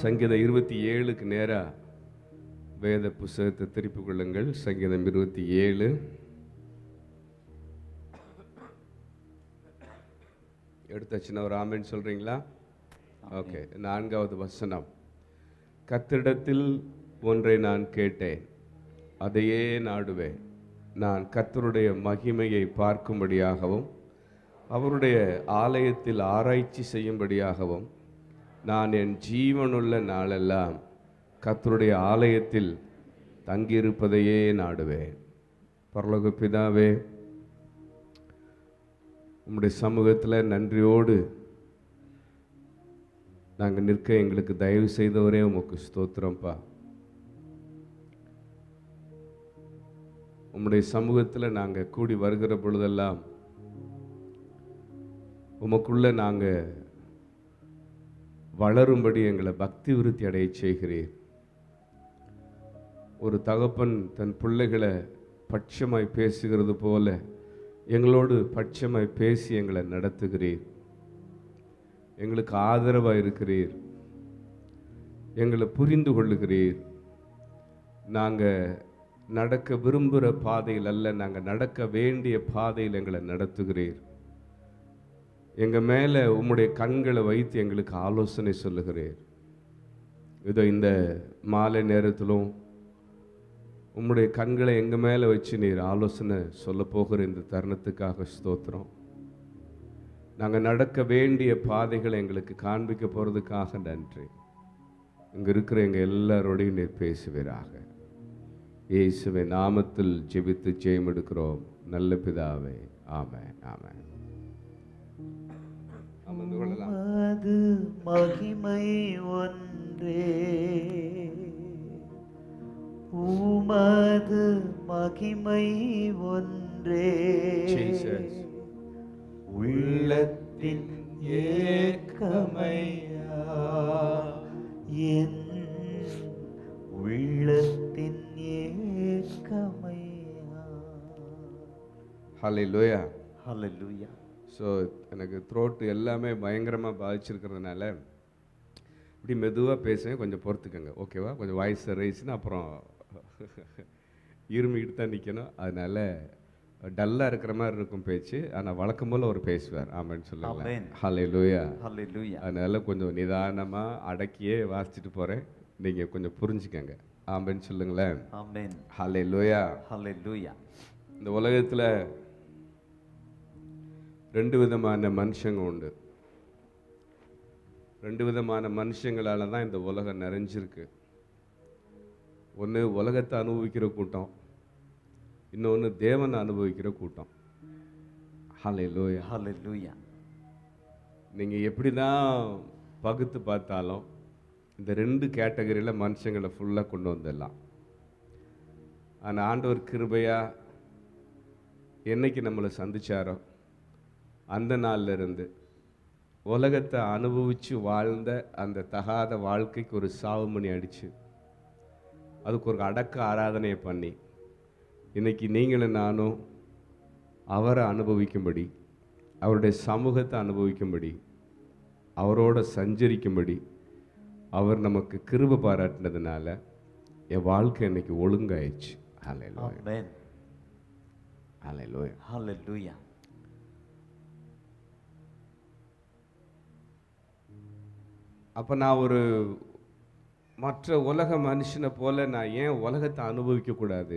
சங்கீதம் இருபத்தி ஏழுக்கு நேராக வேத புஸ்தகத்தை திருப்பிக் கொள்ளுங்கள் சங்கீதம் இருபத்தி ஏழு எடுத்தாச்சுன்னா ஒரு ஆமென் சொல்றீங்களா ஓகே நான்காவது வசனம் கத்திடத்தில் ஒன்றை நான் கேட்டேன் அதையே நாடுவேன் நான் கர்த்தருடைய மகிமையை பார்க்கும்படியாகவும் அவருடைய ஆலயத்தில் ஆராய்ச்சி செய்யும்படியாகவும் நான் என் ஜீவனுள்ள நாளெல்லாம் கர்த்தருடைய ஆலயத்தில் தங்கியிருப்பதையே நாடுவேன் பரலோக பிதாவே உம்முடைய சமூகத்தில் நன்றியோடு நாங்கள் நிற்க எங்களுக்கு தயவு செய்தவரே உமக்கு ஸ்தோத்திரம்ப்பா உம்முடைய சமூகத்தில் நாங்கள் கூடி வருகிற பொழுதெல்லாம் உமக்குள்ள நாங்கள் வளரும்படி எங்களை பக்தி விருத்தி அடைய செய்கிறீர் ஒரு தகப்பன் தன் பிள்ளைகளை பட்சமாய் பேசுகிறது போல எங்களோடு பட்சமாய் பேசி எங்களை நடத்துகிறீர் எங்களுக்கு ஆதரவாக இருக்கிறீர் எங்களை புரிந்து கொள்ளுகிறீர் நாங்கள் நடக்க விரும்புகிற பாதையில் அல்ல நாங்கள் நடக்க வேண்டிய பாதையில் எங்களை நடத்துகிறீர் எங்கள் மேலே உம்முடைய கண்களை வைத்து எங்களுக்கு ஆலோசனை சொல்லுகிறீர் இதோ இந்த மாலை நேரத்திலும் உம்முடைய கண்களை எங்கள் மேலே வச்சு நீர் ஆலோசனை சொல்ல போகிற இந்த தருணத்துக்காக ஸ்தோத்திரம் நாங்கள் நடக்க வேண்டிய பாதைகளை எங்களுக்கு காண்பிக்க போகிறதுக்காக நன்றி இங்கே இருக்கிற எங்கள் எல்லாரோடையும் நீர் பேசுவீராக இயேசுவின் நாமத்தில் ஜெபித்து ஜெயம் எடுக்கிறோம் நல்ல பிதாவே ஆமென் ஆமென் அமர்ந்து கொள்ளலாம் உமது மகிமை ஒன்றே உமது மகிமை ஒன்றே Jesus. உள்ளத்தின் ஏக்கமையா என் உள்ளத்தின் ஏக்கமையா ஹalleluya ஹalleluya ஸோ எனக்கு த்ரோட்டு எல்லாமே பயங்கரமாக பாதிச்சிருக்கிறதுனால இப்படி மெதுவாக பேசுவேன் கொஞ்சம் பொறுத்துக்கங்க ஓகேவா கொஞ்சம் வாய்ஸ் ரைஸ்னா அப்புறம் இருமிக்கிட்டு தான் நிற்கணும் அதனால டல்லாக இருக்கிற மாதிரி இருக்கும் பேச்சு ஆனால் வழக்கம் போல் அவர் பேசுவார் ஆமான்னு சொல்லுங்க Amen. ஹலே லூயா ஹalleluya அதனால கொஞ்சம் நிதானமாக அடக்கியே வாசிச்சுட்டு போகிறேன் நீங்கள் கொஞ்சம் புரிஞ்சுக்கங்க ஆமான்னு சொல்லுங்களேன் ஆமென் ஹலே லூயா ஹalleluya இந்த உலகத்தில் ரெண்டு விதமான மனுஷங்க உண்டு ரெண்டு விதமான மனுஷங்களால தான் இந்த உலகம் நிறைஞ்சிருக்கு ஒன்று உலகத்தை அனுபவிக்கிற கூட்டம் இன்னொன்று தேவனை அனுபவிக்கிற கூட்டம் ஹலே லோயா ஹalleluya நீங்கள் எப்படி தான் பகுத்து பார்த்தாலும் இந்த ரெண்டு கேட்டகரியில் மனுஷங்களை ஃபுல்லாக கொண்டு வந்துடலாம் ஆனால் ஆண்டவர் கிருபையா என்னைக்கு நம்மளை சந்திச்சாரோ அந்த நாள்ல இருந்து உலகத்தை அனுபவித்து வாழ்ந்த அந்த தகாத வாழ்க்கைக்கு ஒரு சாவு மணி அடிச்சு அதுக்கு ஒரு அடக்க ஆராதனையை பண்ணி இன்னைக்கு நீங்களும் நானும் அவரை அனுபவிக்கும்படி அவருடைய சமூகத்தை அனுபவிக்கும்படி அவரோட சஞ்சரிக்கும்படி அவர் நமக்கு கிருபை பாராட்டினதுனால என் வாழ்க்கை இன்னைக்கு ஒழுங்காயிடுச்சு ஹalleluya ஆமென் ஹalleluya ஹalleluya அப்போ நான் ஒரு மற்ற உலக மனுஷனை போல நான் ஏன் உலகத்தை அனுபவிக்க கூடாது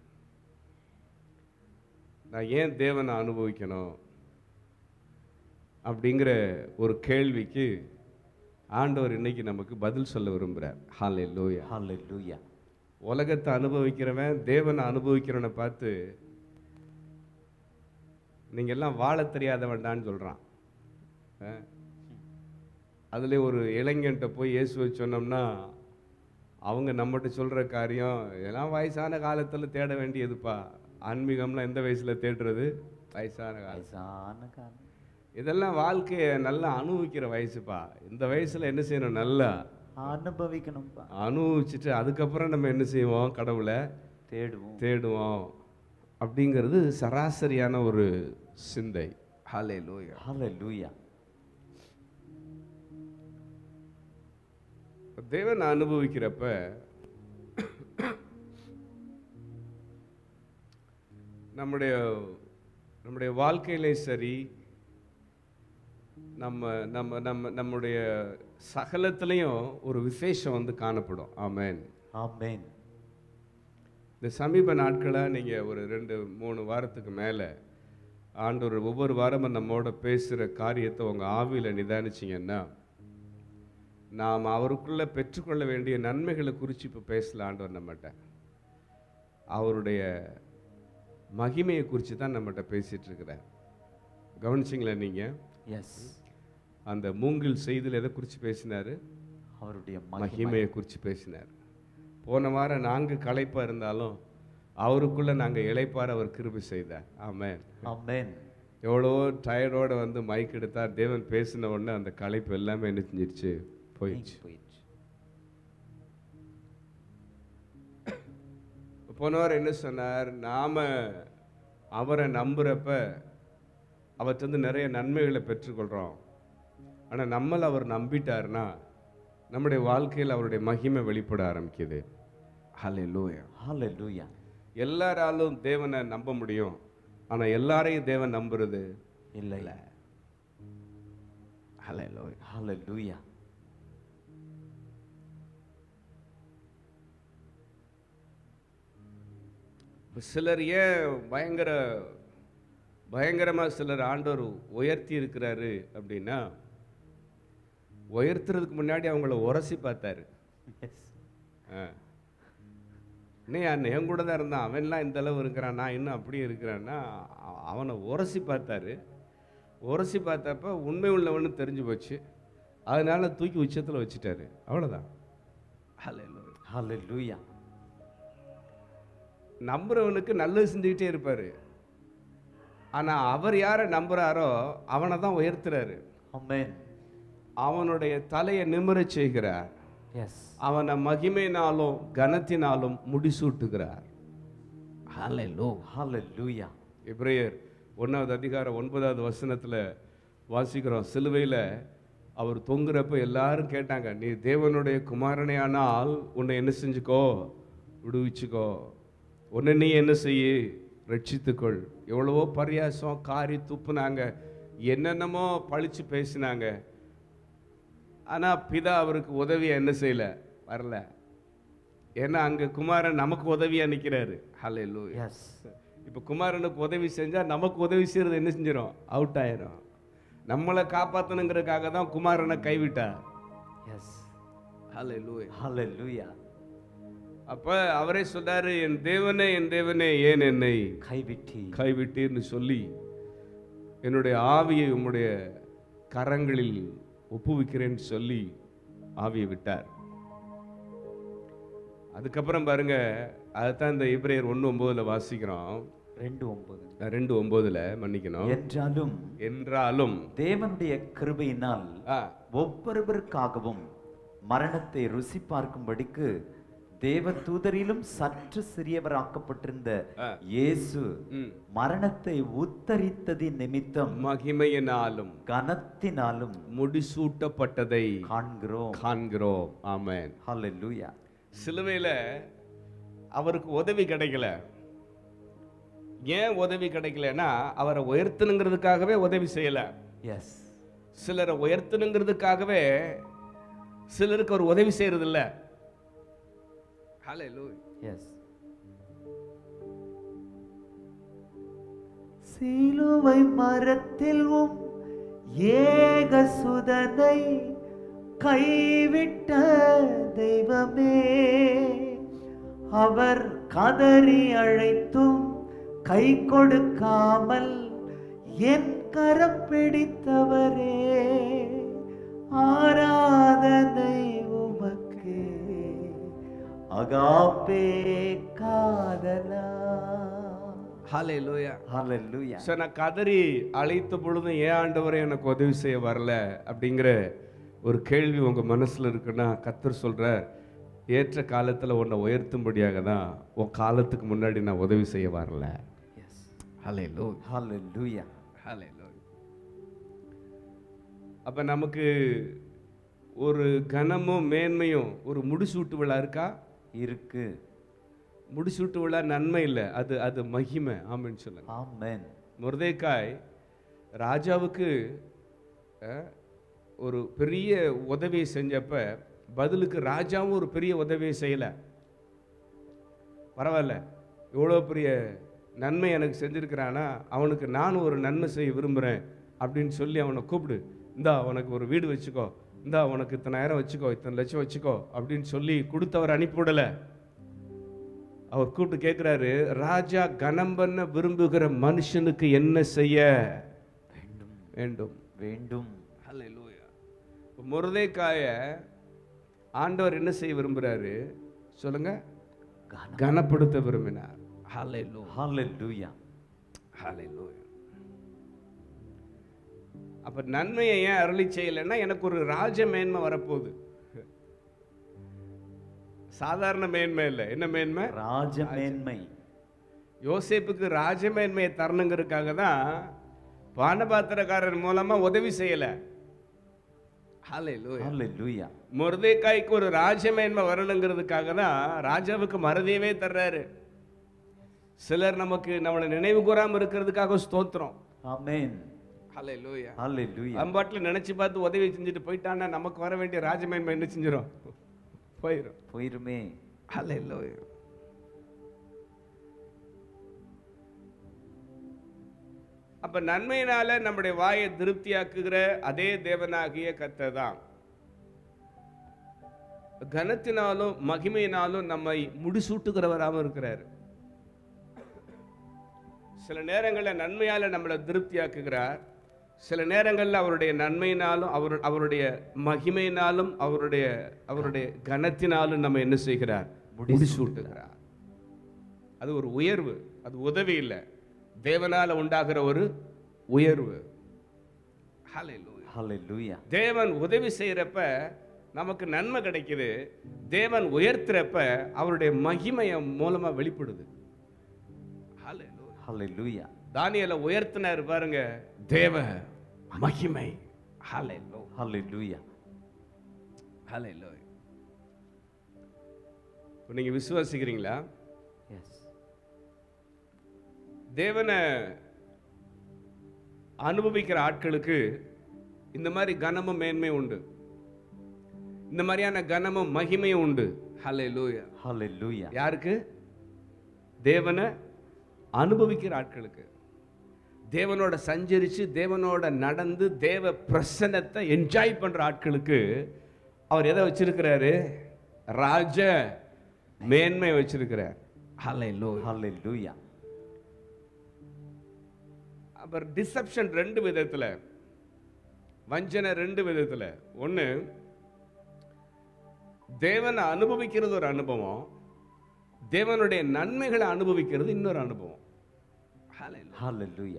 நான் ஏன் தேவனை அனுபவிக்கணும் அப்படிங்கிற ஒரு கேள்விக்கு ஆண்டவர் இன்னைக்கு நமக்கு பதில் சொல்ல விரும்புகிறார் ஹாலே லோயா ஹalleluya உலகத்தை அனுபவிக்கிறவன் தேவனை அனுபவிக்கிறவனை பார்த்து நீங்க எல்லாம் வாழ தெரியாதவன்டான்னு சொல்றான் அஹ். அதுல ஒரு இளைஞன்ட்ட போய் இயேசுவை சொன்னோம்னா அவங்க நம்மகிட்ட சொல்ற காரியம் இதெல்லாம் வயசான காலத்துல தேட வேண்டியதுப்பா ஆன்மீகம்லாம் எந்த வயசுல தேடுறது வயசான காலம் வயசான காலம் இதெல்லாம் வாழ்க்கையை நல்லா அனுபவிக்கிற வயசுப்பா இந்த வயசுல என்ன செய்யணும் நல்லா அனுபவிக்கணும்பா அனுபவிச்சுட்டு அதுக்கப்புறம் நம்ம என்ன செய்வோம் கடவுளை தேடுவோம் தேடுவோம் அப்படிங்கிறது சராசரியான ஒரு சிந்தை ஹலே லூயா ஹalleluya தேவன் அனுபவிக்கிறப்ப நம்முடைய நம்முடைய வாழ்க்கையிலே சரி நம்ம நம்ம நம்ம நம்முடைய சகலத்திலையும் ஒரு விசேஷம் வந்து காணப்படும் ஆமென் ஆமென் இந்த சமீப நாட்களாக நீங்கள் ஒரு ரெண்டு மூணு வாரத்துக்கு மேலே ஆண்டவர் ஒவ்வொரு வாரமும் நம்மோட பேசுகிற காரியத்தை உங்கள் ஆவியில் நிதானிச்சிங்கன்னா நாம் அவருக்குள்ளே பெற்றுக்கொள்ள வேண்டிய நன்மைகளை குறித்து இப்போ பேசல ஆண்டவர் நம்மகிட்ட அவருடைய மகிமையை குறித்து தான் நம்மகிட்ட பேசிகிட்டு இருக்கிறார் கவனிச்சிங்களா நீங்கள் எஸ் அந்த மூங்கில் செய்தியில் எதை குறித்து பேசினார் அவருடைய மகிமை மகிமையை குறித்து பேசினார் போன வாரம் நாங்கள் களைப்பாக இருந்தாலும் அவருக்குள்ளே நாங்கள் இளைப்பார அவர் கிருபை செய்தார் ஆமென் ஆமென் எவ்வளோ டயர்டோடு வந்து மைக் எடுத்தார் தேவன் பேசின உடனே அந்த களைப்பு எல்லாமே என்ன செஞ்சிருச்சு போயிடுச்சு போயிடுச்சு போன வாரம் என்ன சொன்னார் நாம் அவரை நம்புகிறப்ப அவர்கிட்ட நிறைய நன்மைகளை பெற்றுக்கொள்கிறோம் ஆனால் நம்மளை அவர் நம்பிட்டாருன்னா நம்முடைய வாழ்க்கையில் அவருடைய மகிமை வெளிப்பட ஆரம்பிக்குது ஹலே லூயா ஹalleluya எல்லாராலும் தேவனை நம்ப முடியும் ஆனால் எல்லாரையும் தேவன் நம்புறது இல்லை ஹலே லூயா ஹalleluya இப்ப சிலர் ஏன் பயங்கர பயங்கரமாக சிலர் ஆண்டவர் உயர்த்தி இருக்கிறாரு அப்படின்னா உயர்த்துறதுக்கு முன்னாடி அவங்கள உரசி பார்த்தாரு எஸ் ஆ. இன்னும் என் என் கூட தான் இருந்தான் அவன்லாம் இந்த அளவு இருக்கிறான் நான் இன்னும் அப்படியே இருக்கிறேன்னா அ- அவனை உரசி பார்த்தாரு உரசி பார்த்தப்ப உண்மை உள்ளவன்னு தெரிஞ்சு போச்சு அதனால தூக்கி உச்சத்தில் வச்சுட்டாரு அவ்வளோதான் ஹalleluya. ஹalleluya நம்புறவனுக்கு நல்லது செஞ்சுக்கிட்டே இருப்பார் ஆனால் அவர் யாரை நம்புறாரோ அவனை தான் உயர்த்துறாரு ஆமென் அவனுடைய தலையை நிமிரச் செய்கிறார் எஸ் அவனை மகிமையினாலும் கனத்தினாலும் முடிசூட்டுகிறார் ஹalleluya. ஹalleluya எபிரேயர் ஒன்றாவது அதிகாரம் ஒன்பதாவது வசனத்தில் வாசிக்கிறோம் சிலுவையில் அவர் தொங்குறப்ப எல்லாரும் கேட்டாங்க நீ தேவனுடைய குமாரனே ஆனால் உன்னை என்ன செஞ்சுக்கோ விடுவிச்சுக்கோ உன்னை நீ என்ன செய்யு ரட்சித்துக்கொள் எவ்வளவோ பரியாசம் காரி துப்புனாங்க என்னென்னமோ பழிச்சு பேசினாங்க ஆனால் பிதா அவருக்கு உதவியா என்ன செய்யல வரல ஏன்னா அங்கே குமாரன் நமக்கு உதவியா நிற்கிறாரு ஹலே எஸ் இப்போ குமாரனுக்கு உதவி செஞ்சால் நமக்கு உதவி செய்கிறது என்ன செஞ்சிடும் அவுட் ஆயிரும் நம்மளை காப்பாற்றணுங்கிறதுக்காக தான் குமாரனை கைவிட்டார் எஸ் ஹலே ஹalleluya அப்போ அவரே சொன்னாரு என் தேவனே என் தேவனே ஏன் என்னை கைவிட்டி கைவிட்டீர்னு சொல்லி என்னுடைய ஆவியை உம்முடைய கரங்களில் ஒப்புவிக்கிறேன்னு சொல்லி ஆவியை விட்டார் அதுக்கப்புறம் பாருங்க அதுதான் இந்த இப்ரேயர் ஒன்று ஒம்போதில் வாசிக்கிறோம் ரெண்டு ஒன்பது ரெண்டு ஒம்போதுல மன்னிக்கணும் என்றாலும் என்றாலும் தேவனுடைய கிருபையினால் ஆ, ஒவ்வொருவருக்காகவும் மரணத்தை ருசி பார்க்கும்படிக்கு தேவ தூதரிலும் சற்று சிறியவராக்கப்பட்டிருந்த ஆ. இயேசு ம், மரணத்தை உத்தரித்ததின் நிமித்தம் மகிமையினாலும் கனத்தினாலும் முடிசூட்டப்பட்டதை காண்கிறோம் காண்கிறோம் ஆமென் ஹalleluya சிலுவையில் அவருக்கு உதவி கிடைக்கல ஏன் உதவி கிடைக்கலன்னா அவரை உயர்த்தணுங்கிறதுக்காகவே உதவி செய்யல எஸ் சிலரை உயர்த்தணுங்கிறதுக்காகவே சிலருக்கு அவர் உதவி செய்யறது இல்ல ஹalleluya எஸ் சிலுவை மரத்தில் உம் ஏக சுதனை கைவிட்ட தெய்வமே அவர் கதறி அழைத்தும் கை கொடுக்காமல் என் கரம் பிடித்தவரே ஆராதனை உமக்கு அகாப்பே காதலா ஹalleluya ஹalleluya ஸோ நான் கதறி அழைத்த பொழுதும் ஏன் ஆண்டவரே எனக்கு உதவி செய்ய வரல அப்படிங்கிற ஒரு கேள்வி உங்கள் மனசில் இருக்குன்னா கத்தர் சொல்கிறார் ஏற்ற காலத்தில் உன்னை உயர்த்தும்படியாக தான் உன் காலத்துக்கு முன்னாடி நான் உதவி செய்ய வரல எஸ் ஹலே லோ ஹalleluya ஹலே லோ அப்போ நமக்கு ஒரு கனமும் மேன்மையும் ஒரு முடிசூட்டு விழா இருக்கா இருக்கு முடிசூட்டு விழா நன்மை இல்லை அது அது மகிமை ஆமென்னு சொல்லுங்க ஆமென் முருதைக்காய் ராஜாவுக்கு அஹ், ஒரு பெரிய உதவியை செஞ்சப்ப பதிலுக்கு ராஜாவும் ஒரு பெரிய உதவியை செய்யலை பரவாயில்ல இவ்வளோ பெரிய நன்மை எனக்கு செஞ்சிருக்கிறானா அவனுக்கு நானும் ஒரு நன்மை செய்ய விரும்புகிறேன் அப்படின்னு சொல்லி அவனை கூப்பிடு இந்தா உனக்கு ஒரு வீடு வச்சுக்கோ இந்தா உனக்கு இத்தனாயிரம் வச்சுக்கோ இத்தனை லட்சம் வச்சுக்கோ அப்படின்னு சொல்லி கொடுத்தவர் அனுப்பிவிடலை அவர் கூப்பிட்டு கேட்குறாரு ராஜா கனம் பண்ண விரும்புகிற மனுஷனுக்கு என்ன செய்ய வேண்டும் வேண்டும் வேண்டும் இப்போ முருதைக்காய ஆண்டவர் என்ன செய்ய விரும்புகிறாரு சொல்லுங்க கனம். கனப்படுத்த விரும்பினார் ஹalleluya ஹalleluya ஹalleluya அப்ப நன்மையை ஏன் அருளி செய்யலைன்னா எனக்கு ஒரு ராஜ மேன்மை வரப்போகுது சாதாரண மேன்மை இல்லை என்ன மேன்மை ராஜ மேன்மை யோசேப்புக்கு ராஜ மேன்மையை தரணுங்கிறதுக்காக தான் பானபாத்திரக்காரர் மூலமா உதவி செய்யல ஹalleluya ஹalleluya மொர்தேக்காய்க்கு ஒரு ராஜமேன்மை வரணுங்கிறதுக்காக தான் ராஜாவுக்கு மறதியவே தர்றாரு சிலர் நமக்கு நம்மளை நினைவு கூறாம இருக்கிறதுக்காக ஸ்தோத்திரம் ஆமென் ஹalleluya ஹalleluya அம்பாட்டில் நினைச்சு பார்த்து உதவி செஞ்சுட்டு போயிட்டான்னா நமக்கு வர வேண்டிய ராஜமேன்மை என்ன செஞ்சிடும் போயிடும் போயிருமே ஹalleluya அப்ப நன்மையினால நம்முடைய வாயை திருப்தியாக்குகிற அதே தேவனாகிய கர்த்தர் தான் கனத்தினாலும் மகிமையினாலும் நம்மை முடிசூட்டுகிறவராகவும் இருக்கிறார் சில நேரங்களில் நன்மையால நம்மளை திருப்தியாக்குகிறார் சில நேரங்களில் அவருடைய நன்மையினாலும் அவர் அவருடைய மகிமையினாலும் அவருடைய அவருடைய கனத்தினாலும் நம்ம என்ன செய்கிறார் முடிசூட்டுகிறார் அது ஒரு உயர்வு அது உதவி இல்லை தேவனால உண்டாகிற ஒரு உயர்வு ஹalleluya ஹalleluya தேவன் உதவி செய்யறப்ப நமக்கு நன்மை கிடைக்குது தேவன் உயர்த்துறப்ப அவருடைய மகிமைய மூலமா வெளிப்படுது ஹalleluya ஹalleluya தானியலை உயர்த்தினார் பாருங்க தேவ மகிமை ஹalleluya ஹalleluya ஹalleluya இப்போ நீங்க விசுவாசிக்கிறீங்களா எஸ் தேவனை அனுபவிக்கிற ஆட்களுக்கு இந்த மாதிரி கனமும் மேன்மை உண்டு இந்த மாதிரியான கனமும் மகிமையும் உண்டு ஹalleluya ஹalleluya யாருக்கு தேவனை அனுபவிக்கிற ஆட்களுக்கு தேவனோட சஞ்சரிச்சு தேவனோட நடந்து தேவ பிரசன்னத்தை என்ஜாய் பண்ற ஆட்களுக்கு அவர் எதை வச்சிருக்கிறாரு ராஜ மேன்மை வச்சிருக்கிறார் ஹalleluya ஹalleluya அப்புறம் டிசப்ஷன் ரெண்டு விதத்தில் வஞ்சனை ரெண்டு விதத்தில் ஒன்று தேவனை அனுபவிக்கிறது ஒரு அனுபவம் தேவனுடைய நன்மைகளை அனுபவிக்கிறது இன்னொரு அனுபவம் Hallelujah. ஹalleluya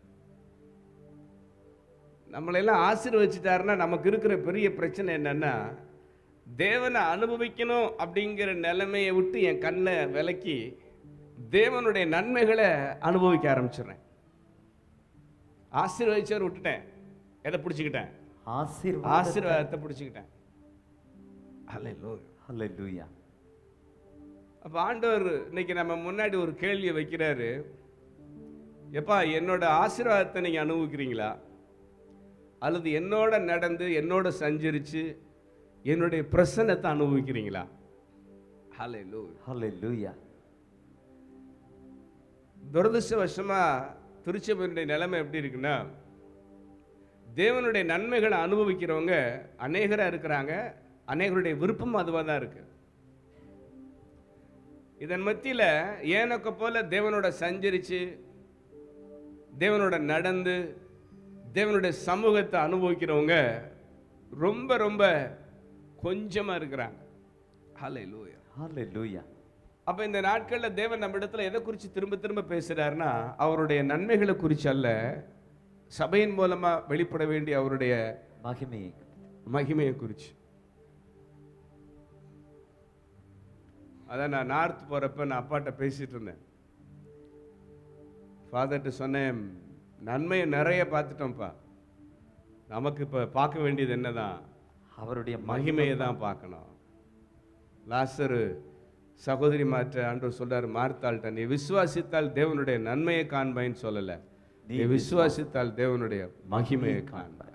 நம்மளையெல்லாம் ஆசீர்வச்சிட்டாருன்னா நமக்கு இருக்கிற பெரிய பிரச்சனை என்னன்னா தேவனை அனுபவிக்கணும் அப்படிங்கிற நிலைமையை விட்டு என் கண்ணை விலக்கி தேவனுடைய நன்மைகளை அனுபவிக்க ஆரம்பிச்சிடுறேன் ஆசீர்வதிச்சவர் விட்டுட்டேன் எதை பிடிச்சிக்கிட்டேன் ஆசீர்வாத ஆசீர்வாதத்தை பிடிச்சிக்கிட்டேன் ஹalleluya ஹalleluya அப்போ ஆண்டவர் இன்னைக்கு நம்ம முன்னாடி ஒரு கேள்வியை வைக்கிறாரு எப்பா என்னோட ஆசீர்வாதத்தை நீங்க அனுபவிக்கிறீங்களா அல்லது என்னோட நடந்து என்னோட சஞ்சரிச்சு என்னுடைய பிரசன்னத்தை அனுபவிக்கிறீங்களா ஹalleluya ஹalleluya துரதிருஷ்டவசமா திருச்சபையினுடைய நிலைமை எப்படி இருக்குன்னா தேவனுடைய நன்மைகளை அனுபவிக்கிறவங்க அநேகரா இருக்கிறாங்க அநேகருடைய விருப்பம் அதுவாக தான் இருக்கு இதன் மத்தியில் ஏனக்க போல தேவனோட சஞ்சரிச்சு தேவனோட நடந்து தேவனுடைய சமூகத்தை அனுபவிக்கிறவங்க ரொம்ப ரொம்ப கொஞ்சமா இருக்கிறாங்க ஹalleluya ஹalleluya அப்ப இந்த நாட்கள்ல தேவன் நம்ம இடத்துல எதை குறித்து திரும்ப திரும்ப பேசுறாருன்னா அவருடைய நன்மைகளை குறித்து அல்ல சபையின் மூலமா வெளிப்பட வேண்டிய அவருடைய மகிமையை மகிமையை குறித்து அதான் நான் நார்த் போறப்ப நான் அப்பாட்ட பேசிட்டு இருந்தேன் ஃபாதர்கிட்ட சொன்னேன் நன்மையை நிறைய பார்த்துட்டோம்ப்பா நமக்கு இப்போ பார்க்க வேண்டியது என்னதான் அவருடைய மகிமையை தான் பார்க்கணும் லாசரு சகோதரி மாற்ற ஆண்டவர் சொல்றாரு மார்த்தாள்கிட்ட நீ விசுவாசித்தால் தேவனுடைய நன்மையை காண்பாய்ன்னு சொல்லல நீ விசுவாசித்தால் தேவனுடைய மகிமையை காண்பாய்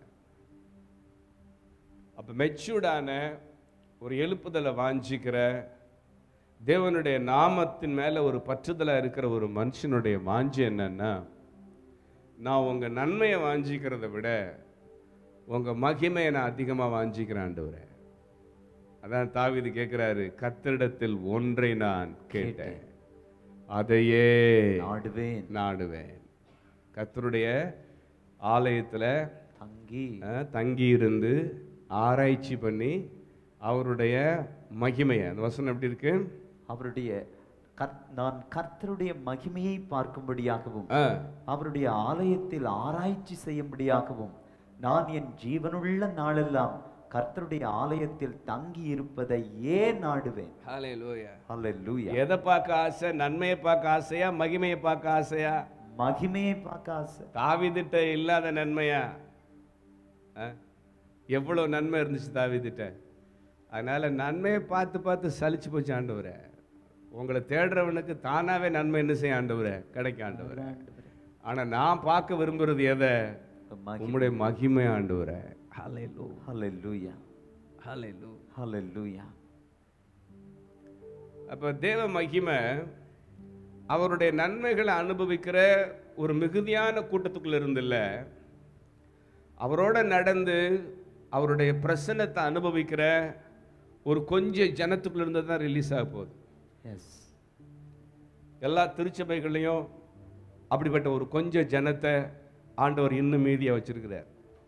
அப்ப மெச்சூர்டான ஒரு எழுப்புதலை வாஞ்சிக்கிற தேவனுடைய நாமத்தின் மேல ஒரு பற்றுதலா இருக்கிற ஒரு மனுஷனுடைய வாஞ்சி என்னன்னா நான் உங்க நன்மையை வாஞ்சிக்கிறத விட உங்க மகிமையை நான் அதிகமா வாஞ்சிக்கிறேன் ஆண்டவரே அதான் தாவீது கேட்கிறாரு கத்தரிடத்தில் ஒன்றை நான் கேட்டேன் அதையே நாடுவேன் நாடுவேன் கத்தருடைய ஆலயத்துல தங்கி அஹ், தங்கி இருந்து ஆராய்ச்சி பண்ணி அவருடைய மகிமையை அந்த வசனம் எப்படி இருக்கு அவருடைய கர்- நான் கர்த்தருடைய மகிமையை பார்க்கும்படியாகவும் அஹ், அவருடைய ஆலயத்தில் ஆராய்ச்சி செய்யும்படியாகவும் நான் என் ஜீவனுள்ள நாளெல்லாம் கர்த்தருடைய ஆலயத்தில் தங்கி இருப்பதை ஏன் நாடுவேன் ஹalleluya. அல்லேலூயா எதை பார்க்க ஆசை நன்மையை பார்க்க ஆசையா மகிமையை பார்க்க ஆசையா மகிமையை பார்க்க ஆசை தாவிதிட்ட இல்லாத நன்மையா அஹ்? எவ்வளவு நன்மை இருந்துச்சு தாவிதிட்ட அதனால நன்மையை பார்த்து பார்த்து சலிச்சு போச்சு ஆண்டவரே உங்களை தேடுறவனுக்கு தானாவே நன்மை என்ன செய்ய ஆண்டவரே கிடைக்கும் ஆண்டவரே ஆனா நான் பார்க்க விரும்புறது எதை மகி- உம்முடைய மகிமை ஆண்டவரே ஹalleluya அல்லேலூயா ஹalleluya அல்லேலூயா அப்ப தேவ மகிமை அவருடைய நன்மைகளை அனுபவிக்கிற ஒரு மிகுதியான கூட்டத்துக்குள்ள இருந்தில்ல அவரோட நடந்து அவருடைய பிரசன்னத்தை அனுபவிக்கிற ஒரு கொஞ்சம் ஜனத்துக்குள்ள இருந்து தான் ரிலீஸ் ஆக போகுது எஸ் எல்லா திருச்சபைகளையும் அப்படிப்பட்ட ஒரு கொஞ்சம் ஜனத்தை ஆண்டவர் இன்னும் மீதியா வச்சிருக்கிறார்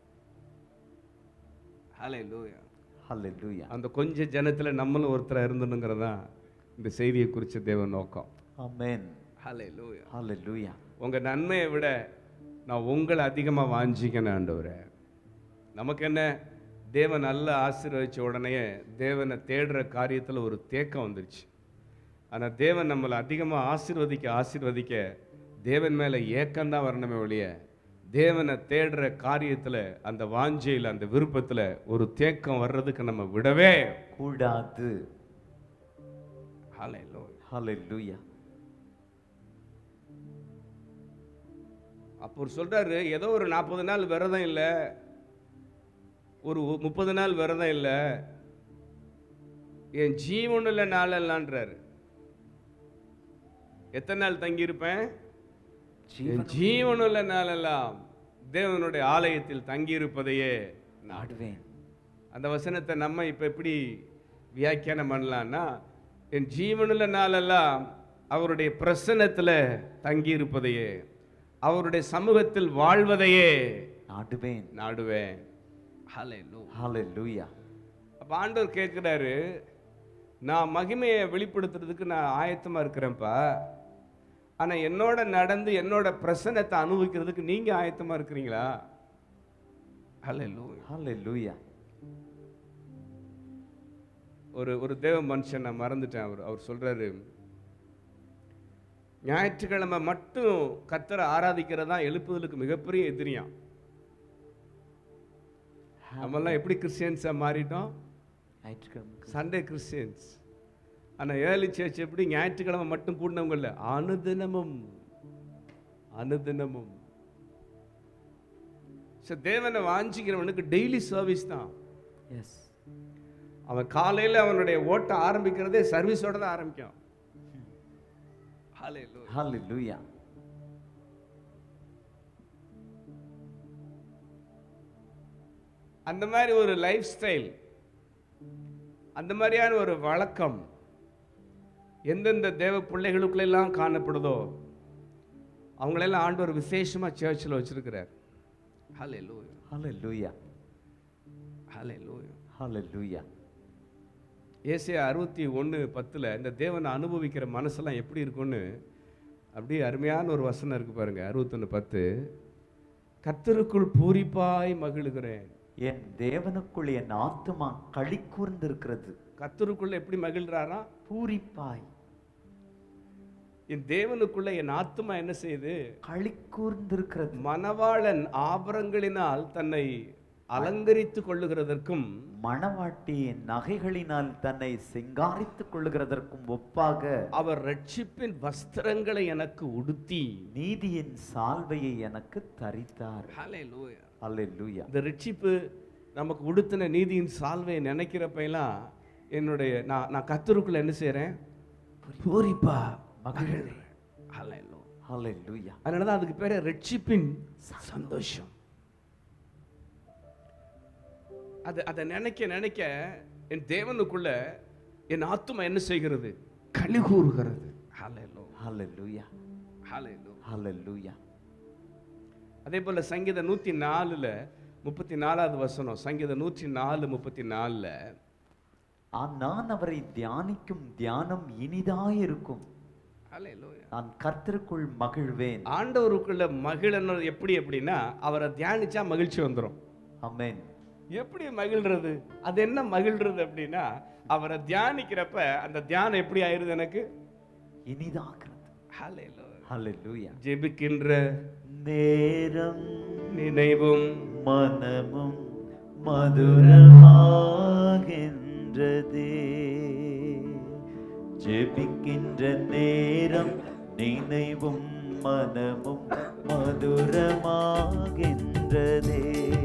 ஹalleluya அல்லேலூயா அந்த கொஞ்ச ஜனத்துல நம்மளும் ஒருத்தரா இருந்தணுங்கிறது தான் இந்த செய்தியை குறித்த தேவ நோக்கம் ஆமென் ஹalleluya அல்லேலூயா உங்க நன்மையை விட நான் உங்களை அதிகமா வாஞ்சிக்கணும் ஆண்டவரே நமக்கு என்ன தேவன் நல்ல ஆசீர்வதிச்ச உடனே தேவனை தேடுற காரியத்துல ஒரு தேக்கம் வந்துருச்சு ஆனா தேவன் நம்மளை அதிகமா ஆசீர்வதிக்க ஆசீர்வதிக்க தேவன் மேல ஏக்கம்தான் வரணுமே ஒழிய தேவனை தேடுற காரியத்துல அந்த வாஞ்சையில் அந்த விருப்பத்துல ஒரு தேக்கம் வர்றதுக்கு நம்ம விடவே கூடாது ஹalleluya அல்லேலூயா அப்போ அவர் சொல்றாரு ஏதோ ஒரு நாற்பது நாள் விரதம் இல்லை ஒரு முப்பது நாள் விரதம் இல்லை என் ஜீவனுள்ள நாளெல்லான்றாரு எத்தனை நாள் தங்கியிருப்பேன் என் ஜீவனுள்ள நாளெல்லாம் தேவனுடைய ஆலயத்தில் தங்கியிருப்பதையே நாடுவேன் அந்த வசனத்தை நம்ம இப்ப எப்படி வியாக்கியானம் பண்ணலாம்னா என் ஜீவனுள்ள நாளெல்லாம் அவருடைய பிரசன்னத்துல தங்கியிருப்பதையே அவருடைய சமூகத்தில் வாழ்வதையே நாடுவேன் நாடுவேன் ஹalleluya. அல்லேலூயா அப்ப ஆண்டவர் கேட்கிறாரு நான் மகிமையை வெளிப்படுத்துறதுக்கு நான் ஆயத்தமா இருக்கிறேன்ப்பா ஆனா என்னோட நடந்து என்னோட பிரசன்னத்தை அனுபவிக்கிறதுக்கு நீங்க ஆயத்தமா இருக்கிறீங்களா ஹalleluya. அல்லேலூயா ஒரு ஒரு தேவ மனுஷன் நான் மறந்துட்டேன் அவர் அவர் சொல்றாரு ஞாயிற்றுக்கிழமை மட்டும் கத்தரை ஆராதிக்கிறதா எழுப்புதலுக்கு மிகப்பெரிய எதிரியாம் நம்மெல்லாம் எப்படி கிறிஸ்டியன்ஸா மாறிட்டோம் ஞாயிற்றுக்கிழமை சண்டே கிறிஸ்டியன்ஸ் ஆனா ஏர்லி சர்ச் எப்படி ஞாயிற்றுக்கிழமை மட்டும் கூடினவங்க இல்ல அனுதினமும் அனுதினமும் So, தேவனை வாஞ்சிக்கிறவனுக்கு டெய்லி சர்வீஸ் தான் எஸ் அவன் காலையில அவனுடைய ஓட்ட ஆரம்பிக்கிறதே சர்வீஸோட தான் ஆரம்பிக்கும் Hallelujah. அல்லேலூயா அந்த மாதிரி ஒரு லைஃப் ஸ்டைல் அந்த மாதிரியான ஒரு வழக்கம் எந்தெந்த தேவ பிள்ளைகளுக்குள்ளெல்லாம் காணப்படுதோ அவங்களெல்லாம் ஆண்டவர் விசேஷமா சர்ச்சில் வச்சிருக்கிறார் ஹalleluya அல்லேலூயா ஹalleluya அல்லேலூயா ஏசியா அறுபத்தி ஒன்று பத்தில் இந்த தேவனை அனுபவிக்கிற மனசெல்லாம் எப்படி இருக்கும்னு அப்படியே அருமையான ஒரு வசனம் இருக்கு பாருங்க அறுபத்தொன்று பத்து கத்தருக்குள் பூரிப்பாய் மகிழுகிறேன் என் தேவனுக்குள் என் ஆத்துமா களி கூர்ந்திருக்கிறது கத்தருக்குள்ள எப்படி மகிழ்றாராம் பூரிப்பாய் என் தேவனுக்குள்ள என் ஆத்துமா என்ன செய்யுது களி கூர்ந்திருக்கிறது மணவாளன் ஆபரங்களினால் தன்னை அலங்கரித்துக் கொள்ளுகிறதற்கும் மணவாட்டி நகைகளினால் தன்னை சிங்காரித்துக் கொள்ளுகிறதற்கும் ஒப்பாக அவர் ரட்சிப்பின் வஸ்திரங்களை எனக்கு உடுத்தி நீதியின் சால்வையை எனக்கு தரித்தார் ஹalleluya. அல்லேலூயா இந்த ரட்சிப்பு நமக்கு உடுத்தின நீதியின் சால்வையை நினைக்கிறப்ப எல்லாம் என்னுடைய நான் நான் கத்தருக்குள்ள என்ன செய்றேன் பூரிப்பா மகிழ்றேன் ஹalleluya. அல்லேலூயா அதனால தான் அதுக்கு பேரு ரட்சிப்பின் சந்தோஷம் அது அதை நினைக்க நினைக்க என் தேவனுக்குள்ள என் ஆத்துமா என்ன செய்கிறது களி கூறுகிறது ஹalleluya. அல்லேலூயா ஹalleluya. அல்லேலூயா அதே போல சங்கீத நூத்தி நாலுல முப்பத்தி நாலாவது வசனம் சங்கீத நூற்றி நாலு முப்பத்தி நாலுல ஆ, நான் அவரை தியானிக்கும் தியானம் இனிதாயிருக்கும் ஹalleluya. நான் கர்த்தருக்குள் மகிழ்வேன் ஆண்டவருக்குள்ள மகிழணும் எப்படி எப்படின்னா அவரை தியானிச்சா மகிழ்ச்சி வந்துடும் ஆமென் எப்படி மகிழ்றது அது என்ன மகிழ்றது அப்படின்னா அவரை தியானிக்கிறப்ப அந்த தியானம் எப்படி ஆயிருது எனக்கு இனிதாகிறது ஹalleluya. அல்லேலூயா ஜெபிக்கின்ற நேரம் நினைவும் மனமும் மதுரமாகின்றதே ஜெபிக்கின்ற நேரம் நினைவும் மனமும் மதுரமாகின்றதே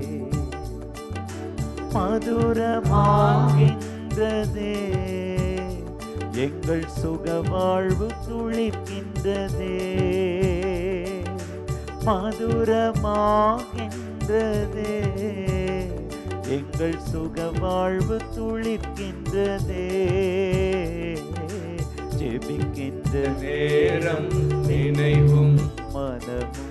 மதுரமாகின்றதே எங்கள் சுக வாழ்வு துளிக்கின்றதே மதுரமாகின்றதே எங்கள் சுக வாழ்வு துளிர்க்கின்றதே ஜெபிக்கின்ற நேரம் நினைவும் மனமும்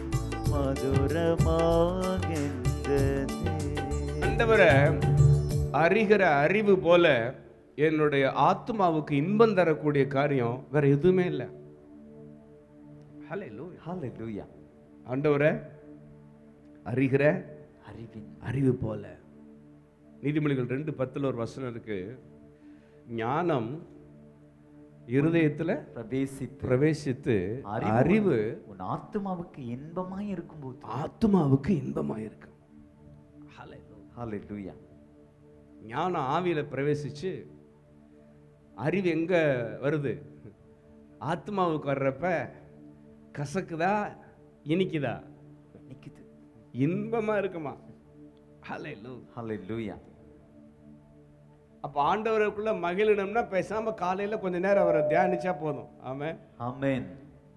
மதுரமாகின்றதே ஆண்டவரை அறிகிற அறிவு போல என்னுடைய ஆத்மாவுக்கு இன்பம் தரக்கூடிய காரியம் வேற எதுவுமே இல்லை ஹalleluya. ஹalleluya ஆண்டவரை அறிகிற அறிவின் அறிவு போல நீதிமொழிகள் ரெண்டு பத்துல ஒரு வசனம் இருக்கு ஞானம் இருதயத்துல பிரவேசித்து பிரவேசித்து அறிவு அறிவு உன் ஆத்மாவுக்கு இன்பமாய் இருக்கும்போது ஆத்மாவுக்கு இன்பமா இருக்கு ஹalleluya ஞானம் ஆவியில பிரவேசிச்சு அறிவு எங்க வருது ஆத்மாவுக்கு வர்றப்ப கசக்குதா இனிக்குதா நிக்குது இன்பமா இருக்குமா ஹalleluya. ஹalleluya அப்ப ஆண்டவருக்குள்ள மகிழணும்னா பேசாம காலையில கொஞ்ச நேரம் அவரை தியானிச்சா போதும் ஆமே ஆமென்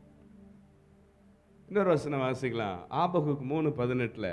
இன்னொரு வசனம் வாசிக்கலாம் ஆபகுக்கு மூணு பதினெட்டுல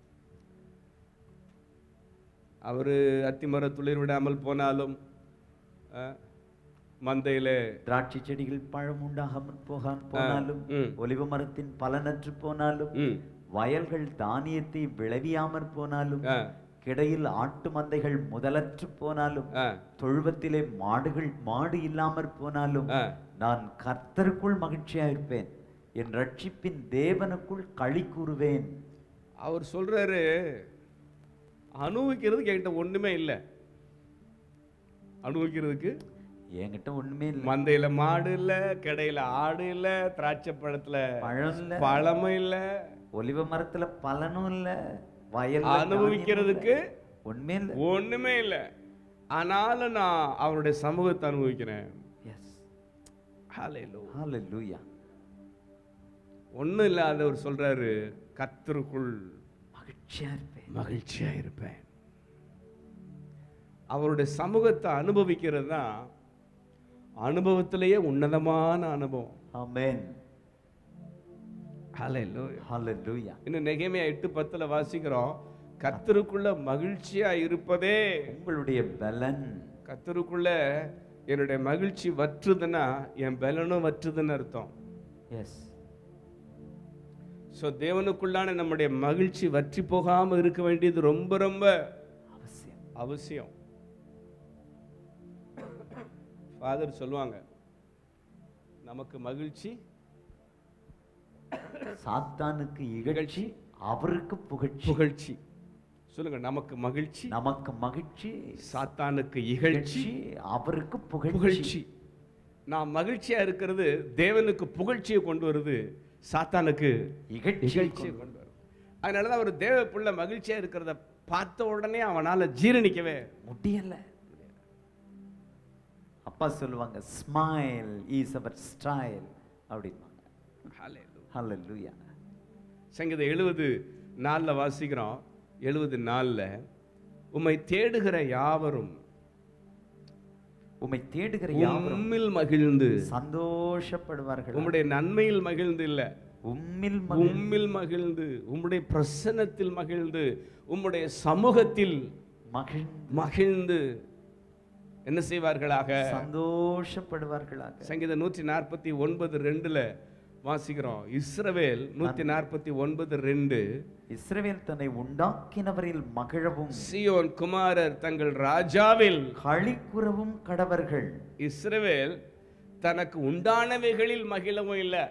அவரு அத்திமர துளிர் விடாமல் போனாலும் அஹ், மந்தையிலே திராட்சை செடிகள் பழம் உண்டாகாமல் போகான் போனாலும் ம். ஒலிவ மரத்தின் பலனற்று போனாலும் ம், வயல்கள் தானியத்தை விளைவியாமற் போனாலும் ஆ, கிடையில் ஆட்டு மந்தைகள் முதலற்று போனாலும் ஆ, தொழுவத்திலே மாடுகள் மாடு இல்லாமற் போனாலும் ஆ. நான் கர்த்தருக்குள் மகிழ்ச்சியா இருப்பேன் என் ரட்சிப்பின் தேவனுக்குள் களி கூறுவேன் அவர் சொல்றாரு அனுபவிக்கிறதுக்கு என்கிட்ட ஒண்ணுமே இல்லை அனுபவிக்கிறதுக்கு என்கிட்ட ஒண்ணுமே இல்லை மந்தையில மாடு இல்ல கடையில ஆடு இல்ல திராட்சை பழத்துல பழம் இல்ல பழமும் இல்ல ஒலிவ மரத்துல பலனும் இல்ல வயல் அனுபவிக்கிறதுக்கு ஒண்ணுமே இல்ல ஒண்ணுமே இல்ல ஆனாலும் நான் அவருடைய சமூகத்தை அனுபவிக்கிறேன் எஸ் ஹalleluya. ஹalleluya ஒண்ணும் இல்லாதவர் சொல்றாரு கர்த்தருக்குள் மகிழ்ச்சியா இருப்பேன் மகிழ்ச்சியா இருப்பேன் அவருடைய சமூகத்தை அனுபவிக்கிறது தான் அனுபவத்திலேயே உன்னதமான அனுபவம் ஆமென் ஹalleluya. ஹalleluya இன்னும் நெகேமியா எட்டு பத்துல வாசிக்கிறோம் கர்த்தருக்குள்ள மகிழ்ச்சியா இருப்பதே உங்களுடைய பலன் கர்த்தருக்குள்ள என்னுடைய மகிழ்ச்சி வற்றுதுன்னா என் பலனும் வற்றுதுன்னு அர்த்தம் எஸ் ஸோ தேவனுக்குள்ளான நம்முடைய மகிழ்ச்சி வற்றி போகாம இருக்க வேண்டியது ரொம்ப ரொம்ப அவசியம் அவசியம் ஃபாதர் சொல்லுவாங்க நமக்கு மகிழ்ச்சி சாத்தானுக்கு இகழ்ச்சி அவருக்கு புகழ்ச்சி புகழ்ச்சி சொல்லுங்க நமக்கு மகிழ்ச்சி நமக்கு மகிழ்ச்சி சாத்தானுக்கு இகழ்ச்சி இகழ்ச்சி அவருக்கு புகழ்ச்சி புகழ்ச்சி நான் மகிழ்ச்சியா இருக்கிறது தேவனுக்கு புகழ்ச்சியை கொண்டு வருது சாத்தானுக்கு இகழ்ச்சி இகழ்ச்சியை கொண்டு வரும் அதனாலதான் ஒரு தேவ புள்ள மகிழ்ச்சியா இருக்கிறத பார்த்த உடனே அவனால ஜீரணிக்கவே முடியல அப்பா சொல்லுவாங்க ஸ்மைல் இஸ் அவர் ஸ்டைல் அப்படின்வாங்க ஹalleluya சங்கீதம் எழுபது நாலில் வாசிக்கிறோம் எழுபது நாலில் உம்மை தேடுகிற யாவரும் உம்மை தேடுகிற யாவரும் உம்மில் மகிழ்ந்து சந்தோஷப்படுவார்கள் உம்முடைய நன்மையில் மகிழ்ந்து இல்ல உம்மில் மகிழ் உம்மில் மகிழ்ந்து உம்முடைய பிரசன்னத்தில் மகிழ்ந்து உம்முடைய சமூகத்தில் மகிழ்ந்து மகிழ்ந்து என்ன செய்வார்களாக சந்தோஷப்படுவார்களாக சங்கீதம் நூற்றி நாற்பத்தி ஒன்பது ரெண்டுல வாசிக்கிறோம் இஸ்ரவேல் நூற்றி நாற்பத்தி ஒன்பது ரெண்டு இஸ்ரவேல் தன்னை உண்டாக்கினவரில் மகிழவும் சியோன் குமாரர் தங்கள் ராஜாவில் களிக்குறவும் கடவர்கள் இஸ்ரவேல் தனக்கு உண்டானவைகளில் மகிழவும் இல்லை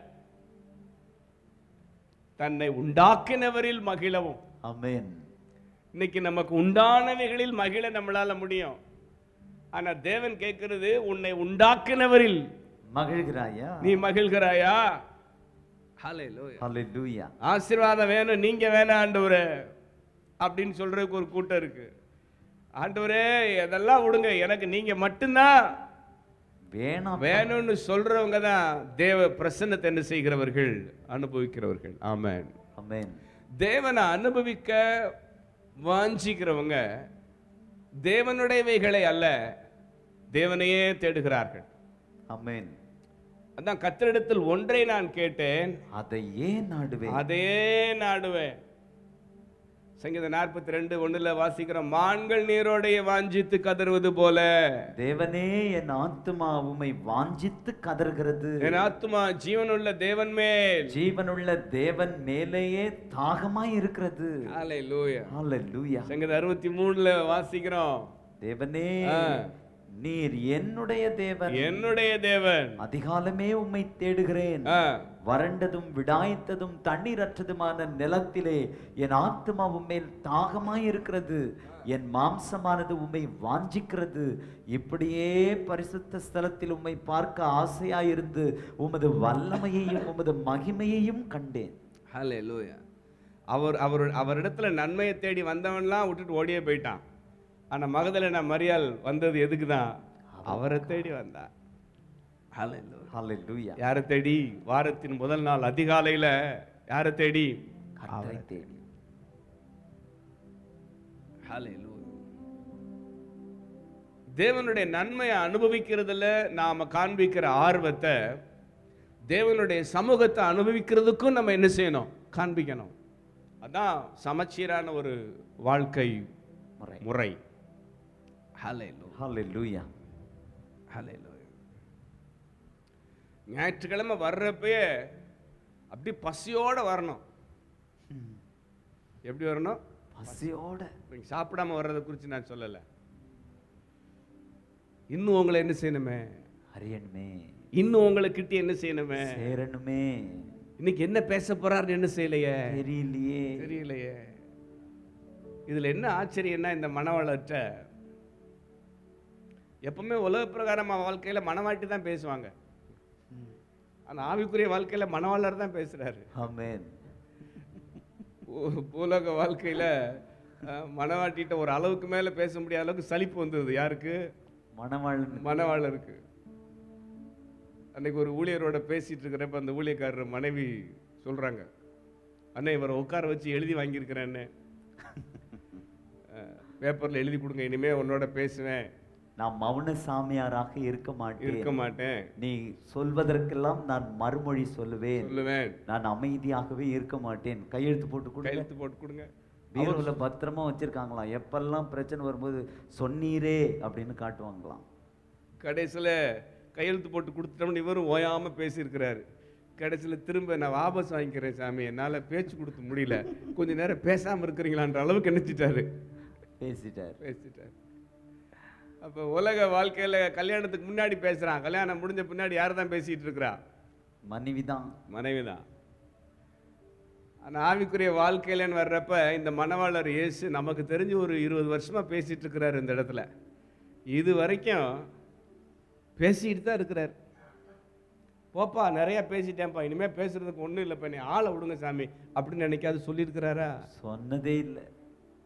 தன்னை உண்டாக்கினவரில் மகிழவும் அமேன் இன்னைக்கு நமக்கு உண்டானவைகளில் மகிழ நம்மளால முடியும் ஆனா தேவன் கேட்கிறது உன்னை உண்டாக்கினவரில் மகிழ்கிறாயா நீ மகிழ்கிறாயா ஹalleluya ஹalleluya ஆசீர்வாதம் வேணும் நீங்க வேணாம் ஆண்டவரே அப்படின்னு சொல்றதுக்கு ஒரு கூட்டம் இருக்கு ஆண்டவரே இதெல்லாம் விடுங்க எனக்கு நீங்க மட்டும்தான் வேணாம் வேணும்னு சொல்றவங்க தான் தேவ பிரசன்னத்தை என்ன செய்கிறவர்கள் அனுபவிக்கிறவர்கள் ஆமென் அமேன் தேவனை அனுபவிக்க வாஞ்சிக்கிறவங்க தேவனுடையவைகளை அல்ல தேவனையே தேடுகிறார்கள் அமேன் அதான் கத்தரிடத்தில் ஒன்றை நான் கேட்டேன் அதை ஏன் நாடுவேன் அதே நாடுவேன் சங்கீதம் நாற்பத்தி ரெண்டு ஒண்ணுல வாசிக்கிறோம் மான்கள் நீரோடைய வாஞ்சித்து கதறுவது போல தேவனே என் ஆத்துமா உம்மை வாஞ்சித்து கதறுகிறது என் ஆத்துமா ஜீவனுள்ள தேவன் மேல் ஜீவனுள்ள தேவன் மேலேயே தாகமாய் இருக்கிறது ஹalleluya ஹalleluya சங்கீதம் அறுபத்தி மூணுல வாசிக்கிறோம் தேவனே ஆ. நீர் என்னுடைய தேவன் என்னுடைய தேவன் அதிகாலமே உம்மை தேடுகிறேன் ஆ, வறண்டதும் விடாய்த்ததும் தண்ணீரற்றதுமான நிலத்திலே என் ஆத்துமா உம்மேல் தாகமாய் இருக்கிறது என் மாம்சமானது உம்மை வாஞ்சிக்கிறது இப்படியே பரிசுத்த ஸ்தலத்தில் உம்மை பார்க்க ஆசையாயிருந்து உமது வல்லமையையும் உமது மகிமையையும் கண்டேன் ஹalleluya அவர் அவர் அவரிடத்துல நன்மையை தேடி வந்தவன்லாம் விட்டுட்டு ஓடியே போயிட்டான் ஆனா மகதலேனா மரியாள் வந்தது எதுக்கு தான் அவரை தேடி வந்தா ஹalleluya ஹalleluya யாரை தேடி வாரத்தின் முதல் நாள் அதிகாலையில யாரை தேடி கர்த்தரை தேடி ஹalleluya தேவனுடைய நன்மையை அனுபவிக்கிறதுல நாம காண்பிக்கிற ஆர்வத்தை தேவனுடைய சமூகத்தை அனுபவிக்கிறதுக்கும் நம்ம என்ன செய்யணும் காண்பிக்கணும் அதான் சமச்சீரான ஒரு வாழ்க்கை முறை முறை ஹalleluya ஹalleluya ஹalleluya ஞாயிற்றுக்கிழமை வர்றப்பயே அப்படி பசியோட வரணும் எப்படி வரணும் பசியோட நீங்க சாப்பிடாம வர்றதை குறித்து நான் சொல்லலை இன்னும் உங்களை என்ன செய்யணுமே அறியணுமே இன்னும் உங்களை கிட்ட என்ன செய்யணுமே சேரணுமே இன்னைக்கு என்ன பேச போறாருன்னு என்ன செய்யலையே தெரியலையே தெரியலையே இதுல என்ன ஆச்சரியம்னா இந்த மனவளற்ற எப்பவுமே உலக பிரகாரமா வாழ்க்கையில மனவாட்டி தான் பேசுவாங்க ஆனா ஆவிக்குரிய வாழ்க்கையில மனவாளர் தான் பேசுறாரு ஆமென் பூ- பூலோக வாழ்க்கையில அஹ், மனவாட்டிட்ட ஒரு அளவுக்கு மேல பேச முடியாத அளவுக்கு சலிப்பு வந்தது யாருக்கு மணவாளன் மனவாளருக்கு அன்னைக்கு ஒரு ஊழியரோட பேசிட்டு இருக்கிறப்ப அந்த ஊழியக்காரர் மனைவி சொல்றாங்க அண்ணே இவரை உட்கார வச்சு எழுதி வாங்கியிருக்கிறேன்னு பேப்பர்ல எழுதி கொடுங்க இனிமே உன்னோட பேசுவேன் நான் மௌன சாமியாராக இருக்க இருக்க மாட்டேன் மாட்டேன் நீ சொல்வதற்கெல்லாம் நான் மறுமொழி சொல்லுவேன் சொல்லுவேன் நான் அமைதியாகவே இருக்க மாட்டேன் கையெழுத்து போட்டு கொடு கையெழுத்து போட்டு கொடுங்க பீரோல பத்திரமா வச்சிருக்காங்களாம் எப்பெல்லாம் பிரச்சனை வரும்போது சொன்னீரே அப்படின்னு காட்டுவாங்களாம் கடைசியில் கையெழுத்து போட்டு கொடுத்துட்டோம்னு இவரும் ஓயாம பேசியிருக்கிறாரு கடைசியில் திரும்ப நான் வாபஸ் வாங்கிக்கிறேன் சாமி என்னால் பேச்சு கொடுத்து முடியல கொஞ்ச நேரம் பேசாமல் இருக்கிறீங்களான்ற அளவுக்கு நினைச்சிட்டாரு பேசிட்டார் பேசிட்டார் அப்போ உலக வாழ்க்கையில் கல்யாணத்துக்கு முன்னாடி பேசுகிறான் கல்யாணம் முடிஞ்ச பின்னாடி யார் தான் பேசிகிட்டு இருக்கிறா மனைவிதான் மனைவி தான் ஆனால் ஆவிக்குரிய வாழ்க்கையிலன்னு வர்றப்ப இந்த மணவாளர் இயேசு நமக்கு தெரிஞ்சு ஒரு இருபது வருஷமாக பேசிகிட்டு இருக்கிறாரு இந்த இடத்துல இது வரைக்கும் பேசிக்கிட்டு தான் இருக்கிறார் போப்பா நிறையா பேசிட்டேன்ப்பா இனிமேல் பேசுறதுக்கு ஒன்றும் இல்லைப்பா நீ ஆளை விடுங்க சாமி அப்படின்னு நினைக்காது சொல்லியிருக்கிறாரா சொன்னதே இல்லை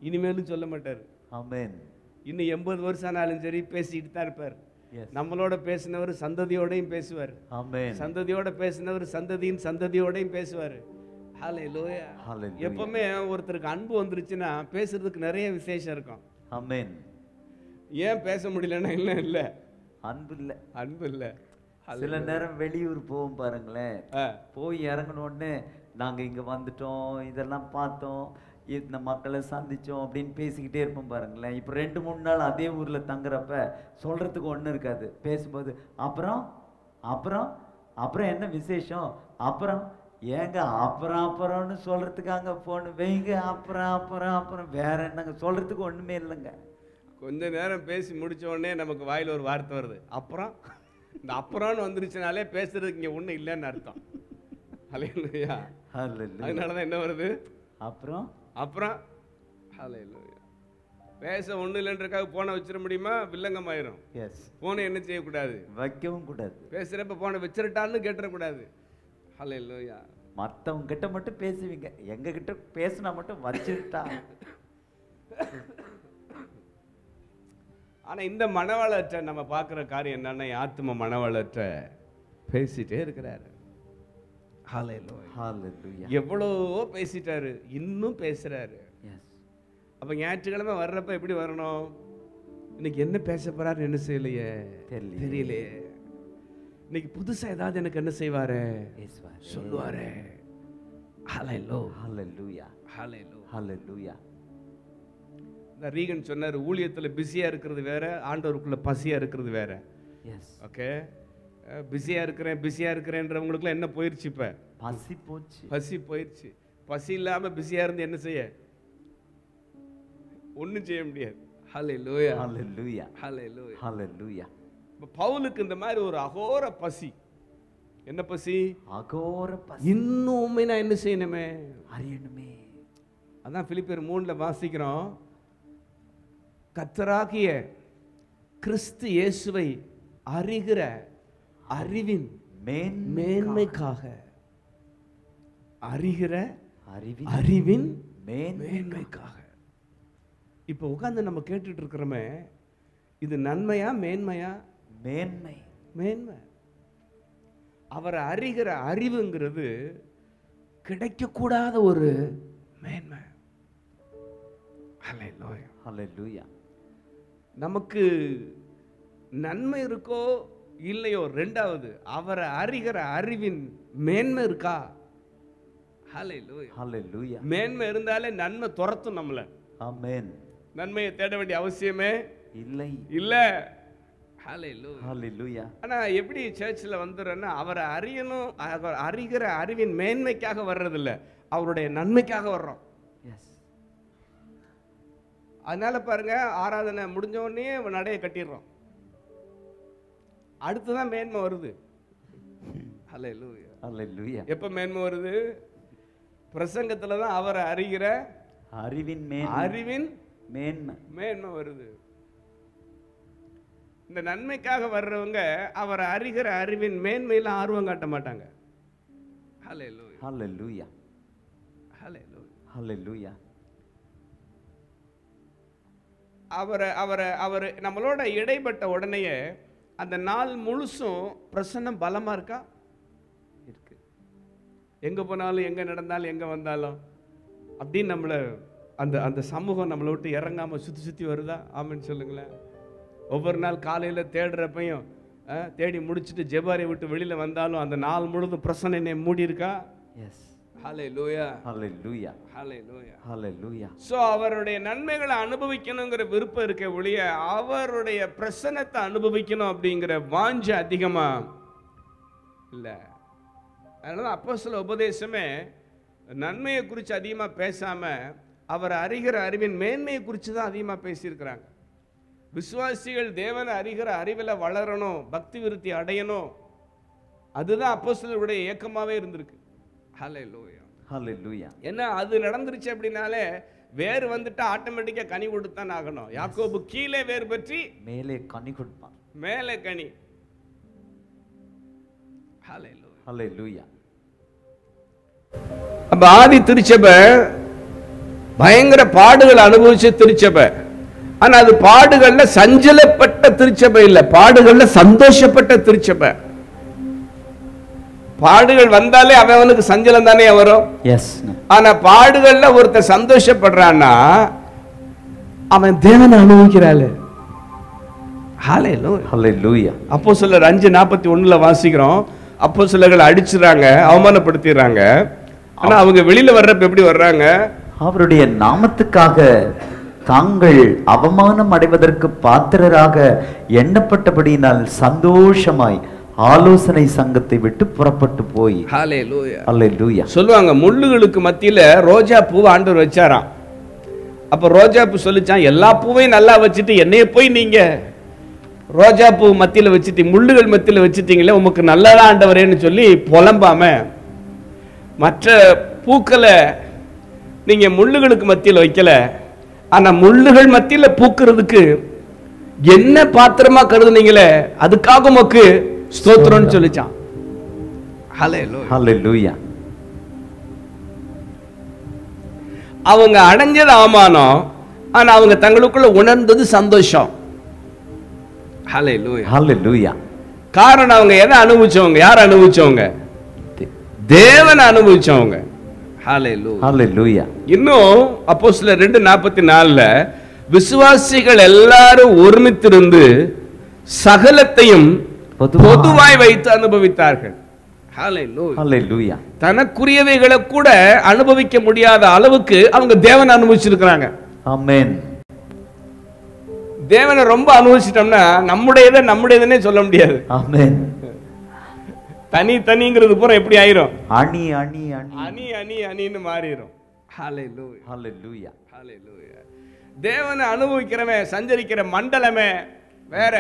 இனிமேலும் சொல்ல மாட்டார் ஆமென் இன்னும் எண்பது வருஷம் ஆனாலும் சரி பேசிக்கிட்டு தான் இருப்பார் எஸ் நம்மளோட பேசினவர் சந்ததியோடையும் பேசுவார் ஆமென் சந்ததியோட பேசினவர் சந்ததியின் சந்ததியோடையும் பேசுவார் ஹாலே லோயா ஹalleluya எப்பவுமே ஒருத்தருக்கு அன்பு வந்துருச்சுன்னா பேசுறதுக்கு நிறைய விசேஷம் இருக்கும் ஆமென் ஏன் பேச முடியலன்னா இல்லை இல்லை அன்பு இல்ல அன்பு இல்லை சில நேரம் வெளியூர் போவோம் பாருங்களேன் ஆ போய் இறங்கின உடனே நாங்க இங்க வந்துட்டோம் இதெல்லாம் பார்த்தோம் இந்த மக்களை சந்திச்சோம் அப்படின்னு பேசிக்கிட்டே இருப்போம் பாருங்களேன் இப்போ ரெண்டு மூணு நாள் அதே ஊர்ல தங்குறப்ப சொல்றதுக்கு ஒண்ணும் இருக்காது பேசும்போது அப்புறம் அப்புறம் அப்புறம் என்ன விசேஷம் அப்புறம் ஏங்க அப்புறம் அப்புறம்னு சொல்றதுக்காங்க போன் வைங்க அப்புறம் அப்புறம் அப்புறம் வேற என்னங்க சொல்றதுக்கு ஒண்ணுமே இல்லைங்க கொஞ்ச நேரம் பேசி முடிச்ச உடனே நமக்கு வாயில ஒரு வார்த்தை வருது அப்புறம் இந்த அப்புறம்னு வந்துருச்சுனாலே பேசுறதுக்கு இங்க ஒண்ணும் இல்லைன்னு அர்த்தம் ஹalleluya ஹalleluya. அதனால தான் என்ன வருது அப்புறம் அப்புறம் ஹalleluya பேச ஒண்ணும் இல்லைன்றக்காக போனை வச்சிட முடியுமா வில்லங்கமாயிரும் எஸ் போனை என்ன செய்யக்கூடாது வைக்கவும் கூடாது பேசுறப்ப போனை வச்சிரட்டான்னு கேட்டுறக்கூடாது ஹalleluya மத்தவங்க கிட்ட மட்டும் பேசுவீங்க எங்க கிட்ட பேசினா மட்டும் வச்சுட்டா ஆனா இந்த மனவளற்ற நம்ம பார்க்குற காரியம் என்னன்னா என் ஆத்ம மனவளற்ற பேசிட்டே இருக்கிறாரு ஹalleluya ஹalleluya எவ்வளவோ பேசிட்டாரு இன்னும் பேசுறாரு எஸ் அப்ப ஞாயிற்றுக்கிழமை வர்றப்ப எப்படி வரணும் இன்னைக்கு என்ன பேச போறாரு என்ன செய்யலையே தெரியலையே. தெரியலையே இன்னைக்கு புதுசா ஏதாவது எனக்கு என்ன செய்வாரு இயேசுவே சொல்லுவாரு ஹalleluya ஹalleluya ஹalleluya ஹalleluya இந்த ரீகன் சொன்னார் ஊழியத்துல பிஸியா இருக்கிறது வேற ஆண்டவருக்குள்ள பசியா இருக்கிறது வேற எஸ் ஓகே பிஸியா இருக்கிறேன் பிஸியா இருக்கிறேன்றவங்களுக்குலாம் என்ன போயிருச்சு இப்ப பசி போச்சு பசி போயிருச்சு பசி இல்லாம பிஸியா இருந்து என்ன செய்ய ஒண்ணும் செய்ய முடியாது ஹலே லோயா ஹalleluya ஹலே லோயா ஹalleluya இப்போ பவுலுக்கு இந்த மாதிரி ஒரு அகோர பசி என்ன பசி அகோர பசி இன்னுமே நான் என்ன செய்யணுமே அறியணுமே அதான் பிலிப்பியர் மூணுல வாசிக்கிறோம் கத்தராகிய கிறிஸ்து இயேசுவை அறிகிற அறிவின் மேன் மேன்மைக்காக அறிகிற அறிவி அறிவின் மேன் மேன்மைக்காக இப்போ உட்கார்ந்து நம்ம கேட்டுட்டு இருக்கிறோமே இது நன்மையா மேன்மையா மேன்மை மேன்மை அவரை அறிகிற அறிவுங்கிறது கிடைக்கக்கூடாத ஒரு மேன்மை ஹalleluya. ஹalleluya நமக்கு நன்மை இருக்கோ இல்லையோ ரெண்டாவது அவரை அறிகிற அறிவின் மேன்மை இருக்கா ஹalleluya. ஹalleluya மேன்மை இருந்தாலே நன்மை துரத்தும் நம்மளை ஆமென் நன்மையை தேட வேண்டிய அவசியமே இல்லை இல்ல ஹalleluya. ஹalleluya ஆனா எப்படி சர்ச்சில் வந்துடுறேன்னா அவரை அறியணும் அவர் அறிகிற அறிவின் மேன்மைக்காக வர்றதில்ல அவருடைய நன்மைக்காக வர்றோம் எஸ் அதனால பாருங்க ஆராதனை முடிஞ்ச உடனே நடைய கட்டிடுறோம் அடுத்துதான் மேன்மை வருது ஹalleluya. ஹalleluya எப்ப மேன்மை வருது பிரசங்கத்துல தான் அவரை அறிகிற அறிவின் மேன் அறிவின் மேன்மை மேன்மை வருது இந்த நன்மைக்காக வர்றவங்க அவரை அறிகிற அறிவின் மேன்மையில ஆர்வம் காட்ட மாட்டாங்க ஹalleluya. ஹalleluya ஹalleluya. ஹalleluya அவரை அவரை அவர் நம்மளோட இடைப்பட்ட உடனேயே அந்த நாள் முழுசும் பிரசன்னம் பலமா இருக்கா இருக்கு எங்க போனாலும் எங்க நடந்தாலும் எங்க வந்தாலும் அப்படின்னு நம்மள அந்த அந்த சமூகம் நம்மளை விட்டு இறங்காம சுத்தி சுத்தி வருதா ஆமென்னு சொல்லுங்களேன் ஒவ்வொரு நாள் காலையில தேடுறப்பையும் அஹ், தேடி முடிச்சுட்டு ஜெபாரை விட்டு வெளியில வந்தாலும் அந்த நாள் முழுதும் பிரசன்ன என்னை மூடி இருக்கா எஸ் ஹலே லூயா ஹalleluya ஹலே லூயா ஹalleluya ஸோ அவருடைய நன்மைகளை அனுபவிக்கணுங்கிற விருப்பம் இருக்க ஒழிய அவருடைய பிரசன்னத்தை அனுபவிக்கணும் அப்படிங்கிற வாஞ்சை அதிகமா இல்லை அதனால அப்போ சில உபதேசமே நன்மையை குறித்து அதிகமாக பேசாம அவர் அறிகிற அறிவின் மேன்மையை குறித்து தான் அதிகமாக பேசியிருக்கிறாங்க விசுவாசிகள் தேவனை அறிகிற அறிவில் வளரணும் பக்தி விருத்தி அடையணும் அதுதான் அப்போஸ்தலருடைய ஏக்கமாவே இருந்திருக்கு ஹலே லோயா ஹalleluya ஏன்னா அது நடந்துருச்சு அப்படின்னாலே வேர் வந்துட்டா ஆட்டோமேட்டிக்கா கனி கொடுத்தான் ஆகணும் யாக்கோபு கீழே வேர் பற்றி மேலே கனி கொடுப்பான் மேலே கனி பயங்கர பாடுகள் அனுபவிச்ச திருச்சபை ஆனா அது பாடுகள்ல சஞ்சலப்பட்ட திருச்சபை இல்ல பாடுகள்ல சந்தோஷப்பட்ட திருச்சபை பாடுகள் வந்தாலே அவனுக்கு சஞ்சலம் தானே வரும் எஸ் ஆனா பாடுகள்ல ஒருத்தன் சந்தோஷப்படுறான்னா அவன் தேவனை அனுபவிக்கிறாள் ஹalleluya ஹalleluya அப்போ சிலர் அஞ்சு நாற்பத்தி ஒண்ணுல வாசிக்கிறோம் அப்போ சிலர்கள் அடிச்சுறாங்க அவமானப்படுத்திடுறாங்க ஆனா அவங்க வெளியில வர்றப்ப எப்படி வர்றாங்க அவருடைய நாமத்துக்காக தாங்கள் அவமானம் அடைவதற்கு பாத்திரராக எண்ணப்பட்டபடியினால் சந்தோஷமாய் ஆலோசனை சங்கத்தை விட்டு புறப்பட்டு போய் ஹalleluya அல்லேலூயா சொல்லுவாங்க முள்ளுகளுக்கு மத்தியில ரோஜா பூவை ஆண்டவர் வச்சாராம் அப்ப ரோஜா பூ சொல்லிச்சான் எல்லா பூவையும் நல்லா வச்சுட்டு என்னைய போய் நீங்க ரோஜா பூ மத்தியில வச்சுட்டு முள்ளுகள் மத்தியில வச்சுட்டீங்களே உமக்கு நல்லதா ஆண்டவரேன்னு சொல்லி புலம்பாம மற்ற பூக்களை நீங்க முள்ளுகளுக்கு மத்தியில வைக்கல ஆனா முள்ளுகள் மத்தியில பூக்கிறதுக்கு என்ன பாத்திரமா கருதுனீங்களே அதுக்காக உமக்கு ஸ்தோத்திரம்னு சொல்லிச்சான் ஹalleluya ஹalleluya அவங்க அடைஞ்சது அவமானம் ஆனா அவங்க தங்களுக்குள்ள உணர்ந்தது சந்தோஷம் ஹalleluya ஹalleluya காரணம் அவங்க எதை அனுபவிச்சவங்க யார் அனுபவிச்சவங்க தேவனை அனுபவிச்சவங்க ஹalleluya ஹalleluya இன்னும் அப்போ சில ரெண்டு நாற்பத்தி நாலுல விசுவாசிகள் எல்லாரும் ஒருமித்திருந்து சகலத்தையும் பொதுவாய். பொதுவாய் வைத்து அனுபவித்தார்கள் ஹalleluya ஹalleluya தனக்குரியவைகளை கூட அனுபவிக்க முடியாத அளவுக்கு அவங்க தேவனை அனுபவிச்சிருக்கிறாங்க ஆமென் தேவனை ரொம்ப அனுபவிச்சிட்டோம்னா நம்முடையதை நம்முடையதுன்னே சொல்ல முடியாது ஆமென் தனி தனிங்கிறது பூரா எப்படி ஆயிரும் அணி அணி அணி அணி அணி அணின்னு மாறிடும் ஹalleluya ஹalleluya ஹalleluya தேவனை அனுபவிக்கிறவன் சஞ்சரிக்கிற மண்டலமே வேற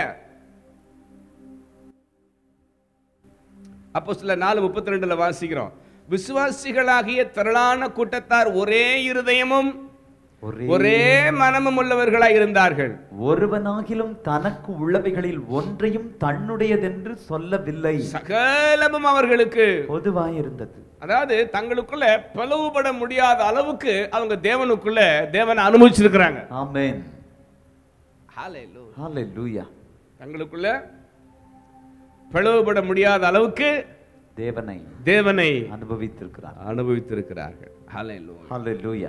அப்போ சில நாலு முப்பத்தி ரெண்டுல வாசிக்கிறோம் விசுவாசிகளாகிய திரளான கூட்டத்தார் ஒரே இருதயமும் ஒரே ஒரே மனமும் உள்ளவர்களாய் இருந்தார்கள் ஒருவனாகிலும் தனக்கு உள்ளவைகளில் ஒன்றையும் தன்னுடையதென்று சொல்லவில்லை சகலமும் அவர்களுக்கு பொதுவாயிருந்தது அதாவது தங்களுக்குள்ள பிளவுபட முடியாத அளவுக்கு அவங்க தேவனுக்குள்ள தேவனை அனுபவிச்சிருக்கிறாங்க ஆமென் ஹalleluya ஹalleluya தங்களுக்குள்ள பிளவுபட முடியாத அளவுக்கு தேவனை தேவனை அனுபவித்திருக்கிறார் அனுபவித்திருக்கிறார்கள் ஹalleluya ஹalleluya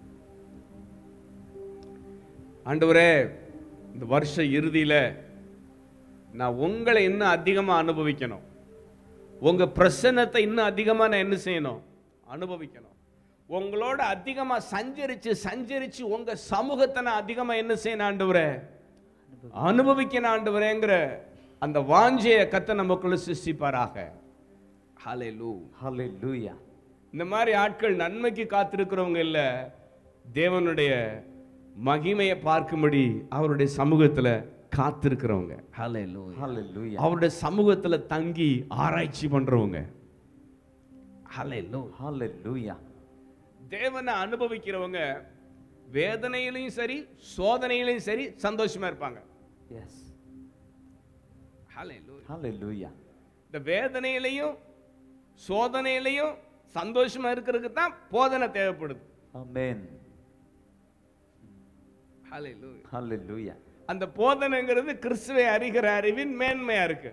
ஆண்டவரே இந்த வருஷ இறுதியில நான் உங்களை இன்னும் அதிகமா அனுபவிக்கணும் உங்க பிரசன்னத்தை இன்னும் அதிகமா நான் என்ன செய்யணும் அனுபவிக்கணும் உங்களோட அதிகமா சஞ்சரிச்சு சஞ்சரிச்சு உங்க சமூகத்தை நான் அதிகமா என்ன செய்யணும் ஆண்டவரே அனுபவிக்கணும் ஆண்டவரேங்கிற அந்த வாஞ்சைய கத்த நமக்குள்ள சிருஷ்டிப்பாராக ஹalleluya ஹalleluya இந்த மாதிரி ஆட்கள் நன்மைக்கு காத்திருக்கிறவங்க இல்ல தேவனுடைய மகிமையை பார்க்கும்படி அவருடைய சமூகத்துல காத்திருக்கிறவங்க ஹalleluya ஹalleluya அவருடைய சமூகத்துல தங்கி ஆராய்ச்சி பண்றவங்க ஹalleluya ஹalleluya தேவனை அனுபவிக்கிறவங்க வேதனையிலையும் சரி சோதனையிலையும் சரி சந்தோஷமா இருப்பாங்க எஸ் ஹalleluya ஹalleluya இந்த வேதனையிலையும் சோதனையிலையும் சந்தோஷமா இருக்கிறதுக்கு தான் போதனை தேவைப்படுது ஆமென் ஹalleluya ஹalleluya அந்த போதனைங்கிறது கிறிஸ்துவை அறிகிற அறிவின் மேன்மையா இருக்கு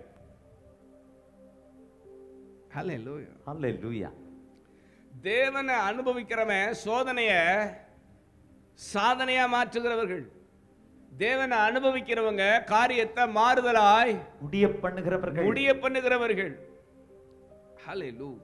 ஹalleluya ஹalleluya தேவனை அனுபவிக்கிறவன் சோதனைய சாதனையா மாற்றுகிறவர்கள் தேவனை அனுபவிக்கிறவங்க காரியத்தை மாறுதலாய் முடிய பண்ணுகிறவர்கள் முடிய பண்ணுகிறவர்கள் ஹalleluya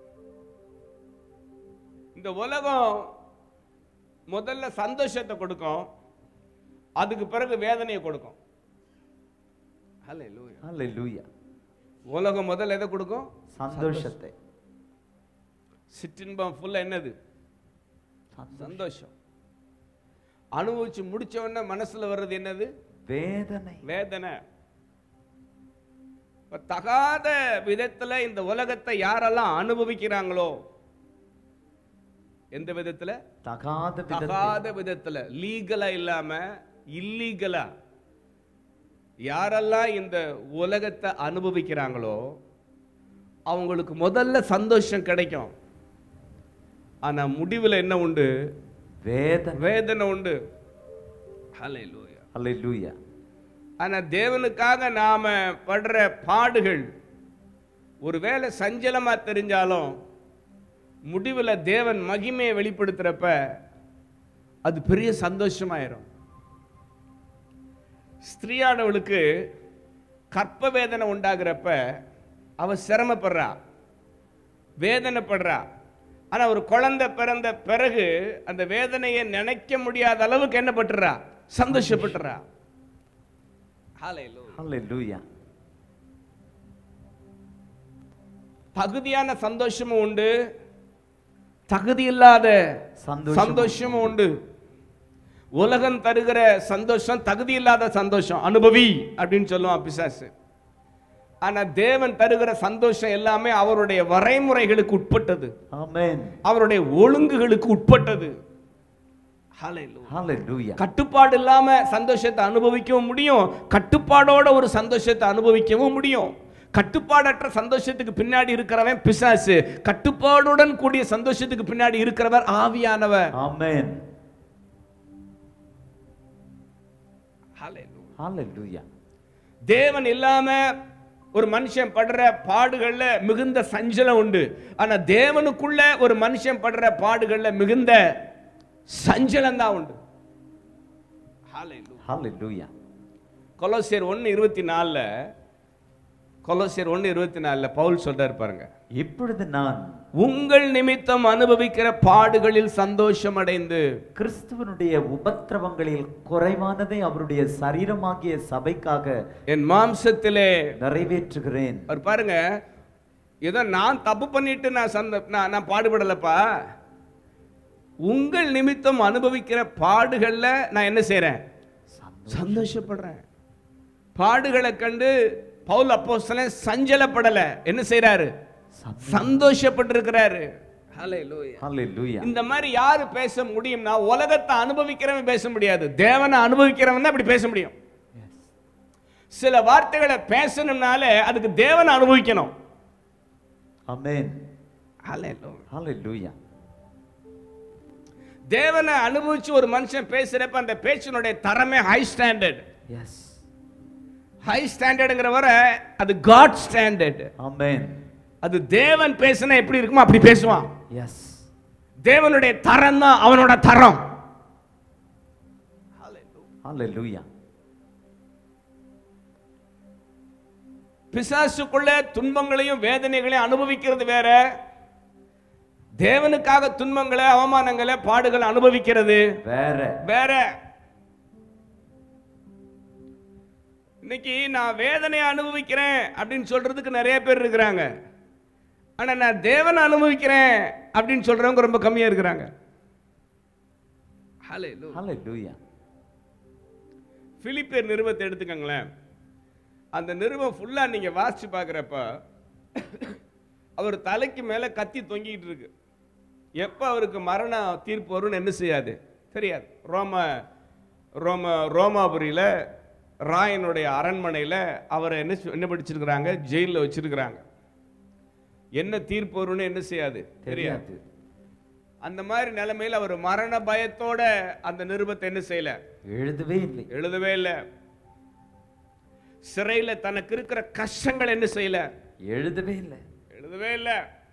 இந்த உலகம் முதல்ல சந்தோஷத்தை கொடுக்கும் அதுக்கு பிறகு வேதனையை கொடுக்கும் ஹalleluya ஹalleluya உலகம் முதல்ல எதை கொடுக்கும் சந்தோஷத்தை சிற்றின்பம் ஃபுல்லா என்னது சந்தோஷம் அனுபவிச்சு முடிச்ச உடனே மனசுல வர்றது என்னது வேதனை வேதனை இப்ப தகாத விதத்துல இந்த உலகத்தை யாரெல்லாம் அனுபவிக்கிறாங்களோ எந்த விதத்துல தகாத விதத்தில் தகாத விதத்துல லீகலா இல்லாம இல்லீகலா யாரெல்லாம் இந்த உலகத்தை அனுபவிக்கிறாங்களோ அவங்களுக்கு முதல்ல சந்தோஷம் கிடைக்கும் ஆனா முடிவில் என்ன உண்டு வேதனை வேதனை உண்டு ஹalleluya அல்லேலூயா ஆனா தேவனுக்காக நாம படுற பாடுகள் ஒருவேளை சஞ்சலமா தெரிஞ்சாலும் முடிவுல தேவன் மகிமையை வெளிப்படுத்துறப்ப அது பெரிய சந்தோஷமாயிரும் ஸ்திரீயானவளுக்கு கற்ப வேதனை உண்டாகிறப்ப அவ சிரமப்படுறா வேதனைப்படுறா ஆனா ஒரு குழந்தை பிறந்த பிறகு அந்த வேதனையை நினைக்க முடியாத அளவுக்கு என்ன பட்டுறா சந்தோஷப்பட்டுறா Hallelujah. அல்லேலூயா தகுதியான சந்தோஷமும் உண்டு தகுதி இல்லாத சந்தோஷமும் சந்தோஷமும் உண்டு உலகம் தருகிற சந்தோஷம் தகுதி இல்லாத சந்தோஷம் அனுபவி அப்படின்னு சொல்லுவான் பிசாசு ஆனா தேவன் தருகிற சந்தோஷம் எல்லாமே அவருடைய வரைமுறைகளுக்கு உட்பட்டது ஆமென் அவருடைய ஒழுங்குகளுக்கு உட்பட்டது Hallelujah. அல்லேலூயா கட்டுப்பாடு இல்லாம சந்தோஷத்தை அனுபவிக்கவும் முடியும் கட்டுப்பாடோட ஒரு சந்தோஷத்தை அனுபவிக்கவும் முடியும் கட்டுப்பாடற்ற சந்தோஷத்துக்கு பின்னாடி இருக்கிறவன் பிசாசு கட்டுப்பாடுடன் கூடிய சந்தோஷத்துக்கு பின்னாடி இருக்கிறவர் ஆவியானவர் ஆமென் Hallelujah. அல்லேலூயா தேவன் இல்லாம ஒரு மனுஷன் படுற பாடுகள்ல மிகுந்த சஞ்சலம் உண்டு ஆனா தேவனுக்குள்ள ஒரு மனுஷன் படுற பாடுகள்ல மிகுந்த சஞ்சலம் தான் உண்டு Hallelujah. அல்லேலூயா கொலோசியர் ஒன்று இருபத்தி நாலில் கொலோசியர் ஒன்று இருபத்தி நாலில் பவுல் சொல்றாரு பாருங்க இப்பொழுது நான் உங்கள் நிமித்தம் அனுபவிக்கிற பாடுகளில் சந்தோஷம் அடைந்து கிறிஸ்துவனுடைய உபத்திரவங்களில் குறைவானதை அவருடைய சரீரமாகிய சபைக்காக என் மாம்சத்திலே நிறைவேற்றுகிறேன் அவர் பாருங்க ஏதோ நான் தப்பு பண்ணிட்டு நான் சந்த நான் நான் பாடுபடலப்பா உங்கள் நிமித்தம் அனுபவிக்கிற பாடுகள்ல நான் என்ன செய்றேன் சந்தோஷப்படுறேன் பாடுகளை கண்டு பவுல் அப்போஸ்தலன் சஞ்சலப்படல என்ன செய்றாரு சந்தோஷப்பட்டிருக்கிறாரு ஹalleluya அல்லேலூயா இந்த மாதிரி யாரு பேச முடியும்னா உலகத்தை அனுபவிக்கிறவன் பேச முடியாது தேவனை அனுபவிக்கிறவன் தான் இப்படி பேச முடியும் சில வார்த்தைகளை பேசணும்னாலே அதுக்கு தேவனை அனுபவிக்கணும் ஆமென் ஹalleluya அல்லேலூயா தேவனை அனுபவிச்சு ஒரு மனுஷன் பேசுறப்ப அந்த பேச்சினுடைய தரமே ஹை ஸ்டாண்டர்ட் எஸ் ஹை ஸ்டாண்டர்டுங்கிற வர அது காட் ஸ்டாண்டர்ட் ஆமென் அது தேவன் பேசினா எப்படி இருக்குமோ அப்படி பேசுவான் எஸ் தேவனுடைய தரம் தான் அவனோட தரம் அல்லேலூயா பிசாசுக்குள்ள துன்பங்களையும் வேதனைகளையும் அனுபவிக்கிறது வேற தேவனுக்காக துன்பங்களை அவமானங்களை பாடுகளை அனுபவிக்கிறது வேற வேற இன்னைக்கு நான் வேதனையை அனுபவிக்கிறேன் அப்படின்னு சொல்றதுக்கு நிறைய பேர் இருக்கிறாங்க ஆனா நான் தேவனை அனுபவிக்கிறேன் அப்படின்னு சொல்றவங்க ரொம்ப கம்மியா இருக்கிறாங்க Hallelujah. அல்லேலூயா பிலிப்பியர் நிறுவத்தை எடுத்துக்கங்களேன் அந்த நிறுவம் ஃபுல்லா நீங்க வாசிச்சு பார்க்குறப்ப அவர் தலைக்கு மேல கத்தி தொங்கிட்டு இருக்கு எப்ப அவருக்கு மரண தீர்ப்பு வரும்னு என்ன செய்யாது தெரியாது ரோம ரோம ரோமாபுரியில ராயனுடைய அரண்மனையில அவரை என்ன செ- என்ன படிச்சிருக்கிறாங்க ஜெயிலில் வச்சிருக்கிறாங்க என்ன தீர்ப்பு வரும்னு என்ன செய்யாது தெரியாது தெரியாது அந்த மாதிரி நிலைமையில அவர் மரண பயத்தோட அந்த நிருபத்தை என்ன செய்யல எழுதவே இல்லை எழுதவே இல்லை சிறையில தனக்கு இருக்கிற கஷ்டங்கள் என்ன செய்யல எழுதவே இல்லை எழுதவே இல்லை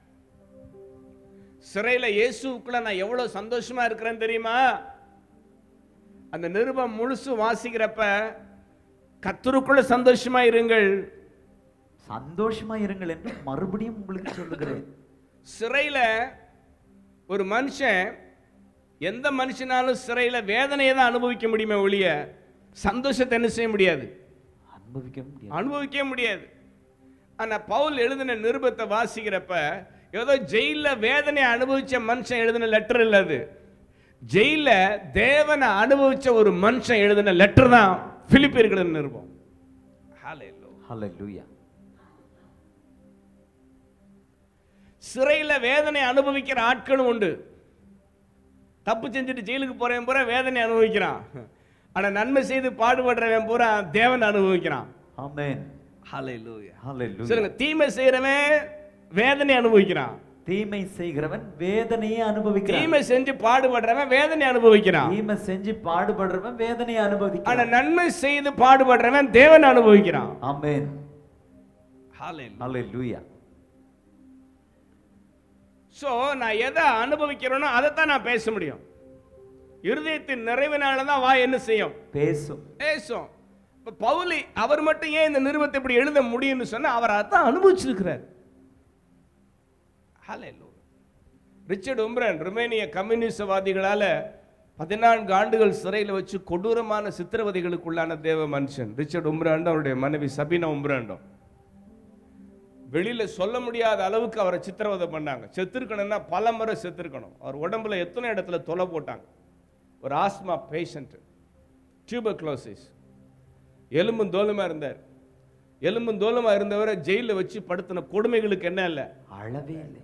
சிறையில இயேசுக்குள்ள நான் எவ்வளவு சந்தோஷமா இருக்கிறேன்னு தெரியுமா அந்த நிருபம் முழுசு வாசிக்கிறப்ப கத்தருக்குள்ள சந்தோஷமா இருங்கள் சந்தோஷமா இருங்கள் என்று மறுபடியும் உங்களுக்கு சொல்லுகிறேன் சிறையில ஒரு மனுஷன் எந்த மனுஷனாலும் சிறையில வேதனையை தான் அனுபவிக்க முடியுமே ஒழிய சந்தோஷத்தை என்ன செய்ய முடியாது அனுபவிக்க முடியாது அனுபவிக்கவே முடியாது ஆனா பவுல் எழுதின நிருபத்தை வாசிக்கிறப்ப ஏதோ ஜெயில வேதனை அனுபவிச்ச மனுஷன் எழுதின லெட்டர் இல்ல அது ஜெயில தேவனை அனுபவிச்ச ஒரு மனுஷன் எழுதின லெட்டர் தான் பிலிப்பியர்கள் எழுதின நிருபம் Hallelujah. ஹalleluya சிறையில வேதனை அனுபவிக்கிற ஆட்களும் உண்டு தப்பு செஞ்சுட்டு ஜெயிலுக்கு போறவன் பூரா வேதனை அனுபவிக்கிறான் ஆனா நன்மை செய்து பாடுபடுறவன் பூரா தேவன் அனுபவிக்கிறான் ஆமென் Hallelujah. ஹalleluya சொல்லுங்க தீமை செய்யறவன் வேதனை அனுபவிக்கிறான் தீமை செய்கிறவன் வேதனையை அனுபவிக்கிறான் தீமை செஞ்சு பாடுபடுறவன் வேதனை அனுபவிக்கிறான் தீமை செஞ்சு பாடுபடுறவன் வேதனையை ஆனா அனுபவிக்கிறான் நன்மை செய்து பாடுபடுறவன் தேவன் அனுபவிக்கிறான் ஆமென் Hallelujah. ஹalleluya சோ நான் எதை அனுபவிக்கிறேனோ அதைத்தான் நான் பேச முடியும் இருதயத்தின் நிறைவினால தான் வா என்ன செய்யும் பேசும் பேசும் இப்ப பவுலி அவர் மட்டும் ஏன் இந்த நிருபத்தை இப்படி எழுத முடியும்னு சொன்னா அவர் அதான் அனுபவிச்சிருக்கிறார் Hallelujah. ரிச்சர்ட் உம்ரன் ருமேனிய கம்யூனிசவாதிகளால பதினான்கு ஆண்டுகள் சிறையில் வச்சு கொடூரமான சித்திரவதைகளுக்குள்ளான தேவ மனுஷன் ரிச்சர்ட் உம்ராண்டோ அவருடைய மனைவி சபீனா உம்ராண்டோ வெளியில சொல்ல முடியாத அளவுக்கு அவரை சித்திரவதை பண்ணாங்க செத்துருக்கணும்னா பல முறை செத்துருக்கணும் அவர் உடம்புல எத்தனை இடத்துல தொலை போட்டாங்க ஒரு ஆஸ்மா பேஷண்ட் டியூபர்குலோசிஸ் எலும்பும் தோலுமா இருந்தார் எலும்பும் தோலுமா இருந்தவரை ஜெயிலில் வச்சு படுத்தின கொடுமைகளுக்கு என்ன இல்லை அளவே இல்லை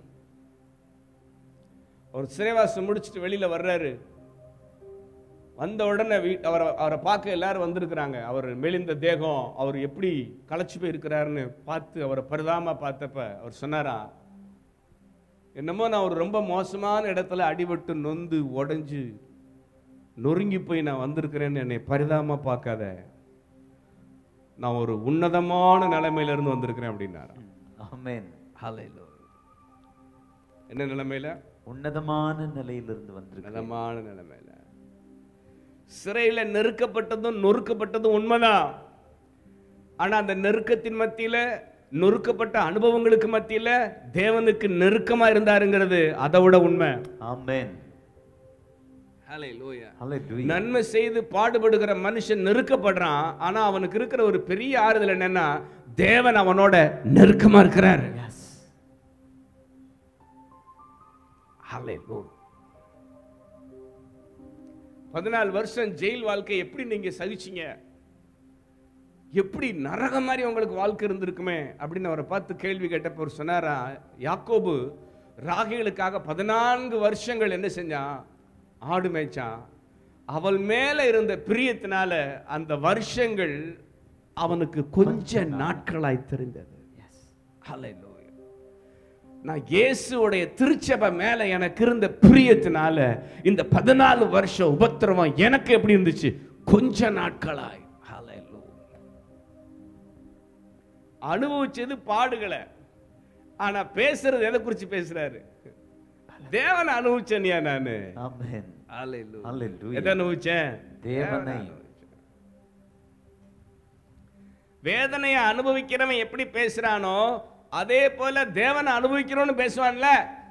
அவர் சிறைவாசம் முடிச்சுட்டு வெளியில வர்றாரு வந்த உடனே வீ அவரை அவரை பார்க்க எல்லாரும் வந்திருக்கிறாங்க அவர் மெலிந்த தேகம் அவர் எப்படி களைச்சு போய் இருக்கிறாருன்னு பார்த்து அவரை பரிதாம பார்த்தப்ப அவர் சொன்னாரா என்னமோ நான் ஒரு ரொம்ப மோசமான இடத்துல அடிபட்டு நொந்து உடைஞ்சு நொறுங்கி போய் நான் வந்திருக்கிறேன்னு என்னை பரிதாம பார்க்காத நான் ஒரு உன்னதமான நிலைமையில இருந்து வந்திருக்கிறேன் அப்படின்னாரா ஆமென் என்ன நிலைமையில உன்னதமான நிலையிலிருந்து வந்திருக்க நலமான நிலைமையில சிறையில நெருக்கப்பட்டதும் நொறுக்கப்பட்டதும் உண்மைதான் ஆனா அந்த நெருக்கத்தின் மத்தியில நொறுக்கப்பட்ட அனுபவங்களுக்கு மத்தியில தேவனுக்கு நெருக்கமா இருந்தாருங்கிறது அதை விட உண்மை ஆமென் Hallelujah. ஹalleluya நன்மை செய்து பாடுபடுகிற மனுஷன் நெருக்கப்படுறான் ஆனா அவனுக்கு இருக்கிற ஒரு பெரிய ஆறுதல் என்னன்னா தேவன் அவனோட நெருக்கமா இருக்கிறாரு எஸ் Hallelujah. பதினாலு வருஷம் ஜெயில் வாழ்க்கை எப்படி நீங்க சகிச்சீங்க எப்படி நரகம் மாதிரி உங்களுக்கு வாழ்க்கை இருந்திருக்குமே அப்படின்னு அவரை பார்த்து கேள்வி கேட்டப்ப அவர் சொன்னாரா யாக்கோபு ராகிகளுக்காக பதினான்கு வருஷங்கள் என்ன செஞ்சான் ஆடு மேய்ச்சான் அவள் மேல இருந்த பிரியத்தினால அந்த வருஷங்கள் அவனுக்கு கொஞ்ச நாட்களாய் தெரிந்தது எஸ் Hallelujah. நான் இயேசுவுடைய திருச்சபை மேல எனக்கு இருந்த பிரியத்தினால இந்த பதினாலு வருஷம் உபத்திரவம் எனக்கு எப்படி இருந்துச்சு கொஞ்ச நாட்களாய் Hallelujah. அனுபவிச்சது பாடுகளை ஆனா பேசுறது எதை குறிச்சு பேசுறாரு தேவனை அனுபவிச்சனியா நானு ஆமென் Hallelujah. Hallelujah. எதை அனுபவிச்சேன் தேவனை. அனுபவிச்சேன். வேதனையை அனுபவிக்கிறவன் எப்படி பேசுறானோ அதே போல தேவனை அனுபவிக்கிறோன்னு பேசுவான்ல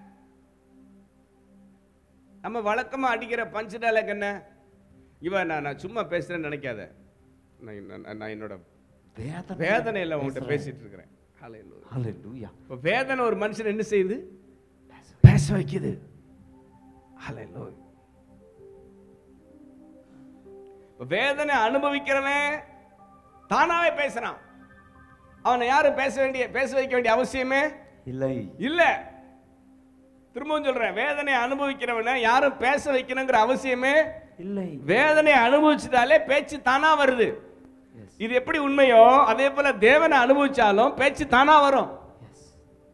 நம்ம வழக்கமா அடிக்கிற பஞ்சு டைலாக் என்ன இவன் நான் நான் சும்மா பேசுறேன்னு நினைக்காத நான் நான் நான் என்னோட வேதனை வேதனையில உங்ககிட்ட பேசிட்டு இருக்கிறேன் Hallelujah. ஹalleluya இப்ப வேதனை ஒரு மனுஷன் என்ன செய்யுது பேச வைக்குது Hallelujah. இப்ப வேதனை அனுபவிக்கிறவன் தானாவே பேசுறான் அவனை யாரும் பேச வேண்டிய பேச வைக்க வேண்டிய அவசியமே இல்லை இல்ல திரும்பவும் சொல்றேன் வேதனை அனுபவிக்கிறவனை யாரும் பேச வைக்கணுங்கிற அவசியமே இல்லை வேதனை அனுபவிச்சதாலே பேச்சு தானா வருது எஸ் இது எப்படி உண்மையோ அதே போல தேவனை அனுபவிச்சாலும் பேச்சு தானா வரும் எஸ்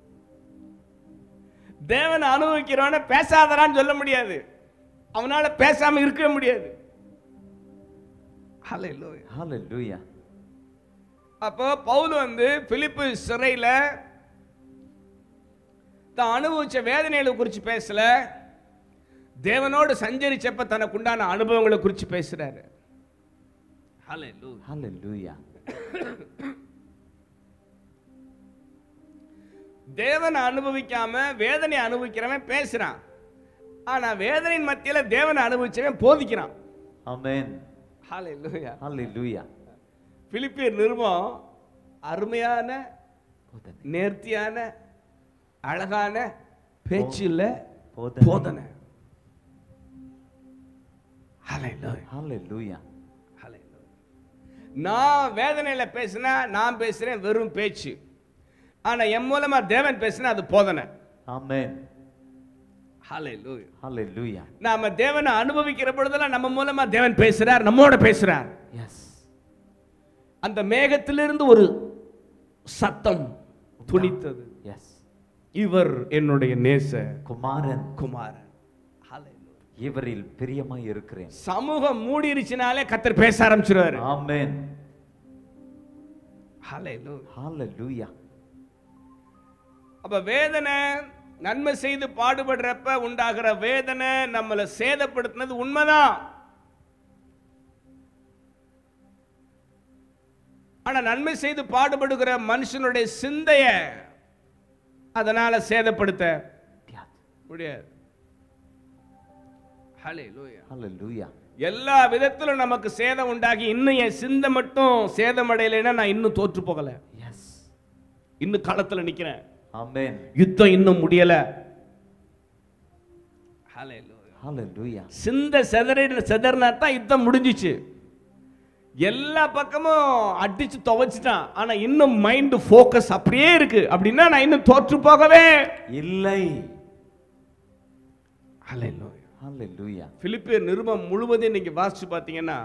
தேவனை அனுபவிக்கிறவன பேசாதரான்னு சொல்ல முடியாது அவனால பேசாம இருக்கவே முடியாது Hallelujah. ஹalleluya அப்போ பவுல் வந்து பிலிப்பு சிறையில தான் அனுபவிச்ச வேதனைகளை குறித்து பேசல தேவனோடு சஞ்சரிச்சப்ப தனக்கு உண்டான அனுபவங்களை குறித்து பேசுறாரு Hallelujah. ஹalleluya தேவனை அனுபவிக்காம வேதனை அனுபவிக்கிறவன் பேசுறான் ஆனா வேதனையின் மத்தியில தேவனை அனுபவிச்சவன் போதிக்கிறான் ஆமென் Hallelujah. ஹalleluya பிலிப்பியர் நிருபம் அருமையான போதனை நேர்த்தியான அழகான பேச்சு இல்ல போதனை. போதனை Hallelujah. ஹalleluya Hallelujah. நான் வேதனையில பேசினா நான் பேசுறேன் வெறும் பேச்சு ஆனா என் மூலமா தேவன் பேசினா அது போதனை ஆமென் Hallelujah. ஹalleluya நாம தேவனை அனுபவிக்கிற பொழுதெல்லாம் நம்ம மூலமா தேவன் பேசுறார் நம்மோட பேசுறார் எஸ் அந்த மேகத்திலிருந்து ஒரு சத்தம் துணித்தது எஸ் இவர் என்னுடைய நேச குமாரன் குமாரன் Hallelujah. இவரில் பிரியமாய் இருக்கிறேன் சமூகம் மூடிருச்சுனாலே கத்தர் பேச ஆரம்பிச்சிருவாரு ஆமென் Hallelujah. ஹalleluya அப்ப வேதனை நன்மை செய்து பாடுபடுறப்ப உண்டாகிற வேதனை நம்மளை சேதப்படுத்தினது உண்மைதான் ஆனா நன்மை செய்து பாடுபடுகிற மனுஷனுடைய சிந்தைய அதனால சேதப்படுத்த முடியாது Hallelujah. ஹalleluya எல்லா விதத்திலும் நமக்கு சேதம் உண்டாகி இன்னும் என் சிந்தை மட்டும் சேதம் அடையலைன்னா நான் இன்னும் தோற்று போகல எஸ் இன்னும் களத்துல நிக்கிறேன் ஆமென் யுத்தம் இன்னும் முடியல Hallelujah. ஹalleluya சிந்த செதறி செதறினா தான் யுத்தம் முடிஞ்சிச்சு எல்லா பக்கமும் அடிச்சு துவைச்சிட்டான் ஆனா இன்னும் மைண்ட் ஃபோக்கஸ் அப்படியே இருக்கு அப்படின்னா நான் இன்னும் தோற்று போகவே இல்லை Hallelujah. ஹalleluya பிலிப்பியர் நிருபம் முழுவதையும் நீங்க வாசிச்சு பார்த்தீங்கன்னா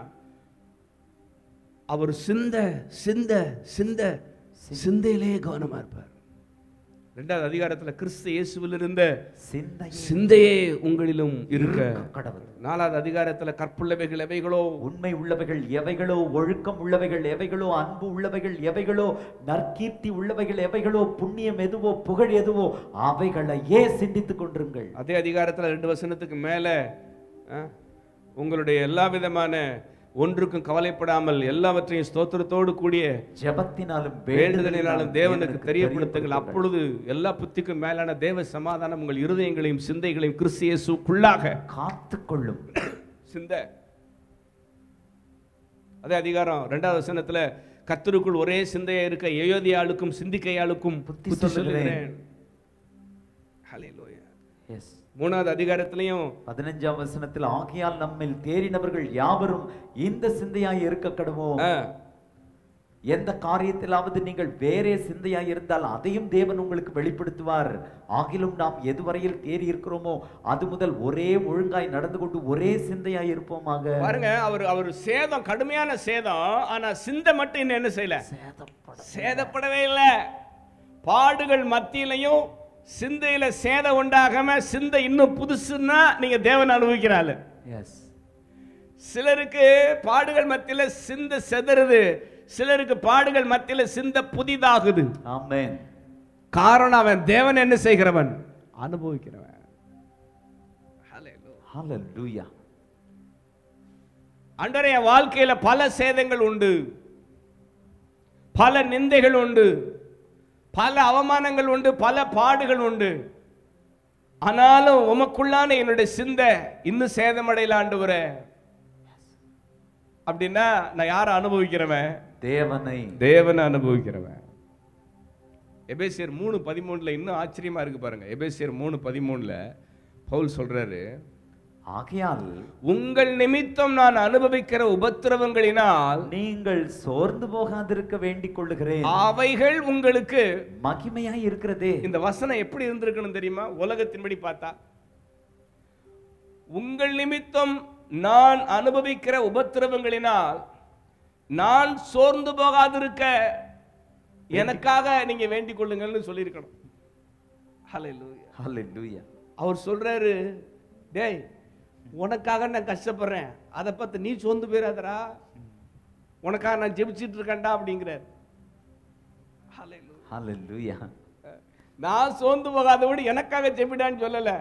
அவர் சிந்த சிந்த சிந்த சிந்தையிலே கவனமா இருப்பார் ரெண்டாவது அதிகாரத்துல கிறிஸ்து இயேசுவில் இருந்த சிந்தை சிந்தையே உங்களிலும் இருக்க கடவுள் நாலாவது அதிகாரத்துல கற்புள்ளவைகள் எவைகளோ உண்மை உள்ளவைகள் எவைகளோ ஒழுக்கம் உள்ளவைகள் எவைகளோ அன்பு உள்ளவைகள் எவைகளோ நற்கீர்த்தி உள்ளவைகள் எவைகளோ புண்ணியம் எதுவோ புகழ் எதுவோ அவைகளையே சிந்தித்துக் கொண்டிருங்கள் அதே அதிகாரத்துல ரெண்டு வசனத்துக்கு மேல ஆ, உங்களுடைய எல்லா விதமான ஒன்றுக்கும் கவலைப்படாமல் எல்லாவற்றையும் ஸ்தோத்திரத்தோடு கூடிய ஜெபத்தினாலும் வேண்டுதலினாலும் தேவனுக்கு தெரியப்படுத்துங்கள் அப்பொழுது எல்லா புத்திக்கும் மேலான தேவ சமாதானம் உங்கள் இருதயங்களையும் சிந்தைகளையும் கிறிஸ்து இயேசுக்குள்ளாக காத்துக்கொள்ளும் சிந்த அதே அதிகாரம் ரெண்டாவது வசனத்துல கத்தருக்குள் ஒரே சிந்தையா இருக்க ஏயோதியாளுக்கும் சிந்திக்கையாளுக்கும் புத்தி புத்தி சொல்லுகிறேன். சொல்லுகிறேன் Hallelujah. எஸ் மூணாவது அதிகாரத்திலையும் பதினஞ்சாம் வசனத்தில் ஆகையால் நம்மில் தேறினவர்கள் யாவரும் இந்த சிந்தையாய் இருக்க கடவோம் ஆ, எந்த காரியத்திலாவது நீங்கள் வேறே சிந்தையாய் இருந்தால் அதையும் தேவன் உங்களுக்கு வெளிப்படுத்துவார் ஆகிலும் நாம் எதுவரையில் தேறி இருக்கிறோமோ அது முதல் ஒரே ஒழுங்காய் நடந்து கொண்டு ஒரே சிந்தையாய் இருப்போமாக பாருங்க அவர் அவர் சேதம் கடுமையான சேதம் ஆனா சிந்தை மட்டும் இன்னும் என்ன செய்யல சேதப்படவே இல்லை பாடுகள் மத்தியிலையும் சிந்தையில சேதம் உண்டாகாம சிந்தை இன்னும் புதுசுன்னா நீங்க தேவன் அனுபவிக்கிறாள் எஸ் சிலருக்கு பாடுகள் மத்தியில சிந்தை செதறுது சிலருக்கு பாடுகள் மத்தியில சிந்தை புதிதாகுது ஆமென் காரணம் அவன் தேவன் என்ன செய்கிறவன் அனுபவிக்கிறவன் Hallelujah. ஹalleluya அன்றரைய வாழ்க்கையில பல சேதங்கள் உண்டு பல நிந்தைகள் உண்டு பல அவமானங்கள் உண்டு பல பாடுகள் உண்டு ஆனாலும் உமக்குள்ளான என்னுடைய சிந்தை இன்னும் சேதமடையல ஆண்டவரே அப்படின்னா நான் யாரை அனுபவிக்கிறவன் தேவனை தேவனை அனுபவிக்கிறவன் எபேசியர் மூணு பதிமூணுல இன்னும் ஆச்சரியமா இருக்கு பாருங்க எபேசியர் மூணு பதிமூணுல பவுல் சொல்றாரு ஆகையால் உங்கள் நிமித்தம் நான் அனுபவிக்கிற உபத்திரவங்களினால் நீங்கள் சோர்ந்து போகாதிருக்க வேண்டிக் கொள்ளுகிறேன் அவைகள் உங்களுக்கு மகிமையாய் இருக்கிறதே இந்த வசனம் எப்படி இருந்திருக்கணும் தெரியுமா உலகத்தின்படி பார்த்தா உங்கள் நிமித்தம் நான் அனுபவிக்கிற உபத்திரவங்களினால் நான் சோர்ந்து போகாதிருக்க எனக்காக நீங்க வேண்டிக் கொள்ளுங்கள்னு சொல்லியிருக்கணும் ஹalleluya ஹalleluya அவர் சொல்றாரு டேய் உனக்காக நான் கஷ்டப்படுறேன் அதை பார்த்து நீ சோர்ந்து போயிடாதடா உனக்காக நான் ஜெபிச்சிட்டு இருக்கேன்டா அப்படிங்கிறார் Hallelujah. ஹalleluya நான் சோர்ந்து போகாதபடி எனக்காக ஜெபிடான்னு சொல்லல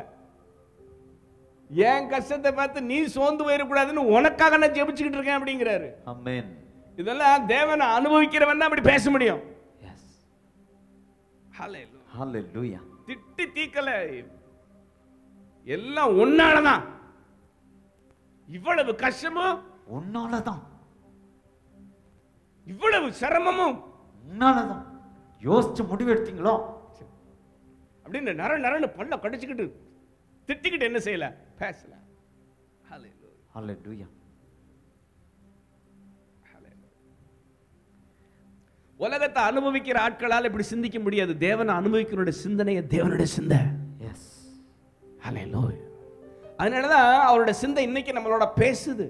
என் கஷ்டத்தை பார்த்து நீ சோர்ந்து போயிடக்கூடாதுன்னு உனக்காக நான் ஜெபிச்சுக்கிட்டு இருக்கேன் அப்படிங்கிறாரு ஆமென் இதெல்லாம் தேவனை அனுபவிக்கிறவன் தான் அப்படி பேச முடியும் எஸ் Hallelujah. ஹalleluya திட்டி தீக்கல எல்லாம் உன்னாலதான் இவ்வளவு கஷ்டமும் உன்னாலதான் இவ்வளவு சிரமமும் உன்னாலதான் யோசிச்சு முடிவெடுத்தீங்களோ அப்படின்னு நர நரன்னு பல்ல கடிச்சுக்கிட்டு திட்டிக்கிட்டு என்ன செய்யல பேசல Hallelujah. ஹalleluya உலகத்தை அனுபவிக்கிற ஆட்களால் இப்படி சிந்திக்க முடியாது தேவனை அனுபவிக்கிறோட சிந்தனையை தேவனுடைய சிந்தை எஸ் Hallelujah. அதனாலதான் அவரோட சிந்தை இன்னைக்கு நம்மளோட பேசுது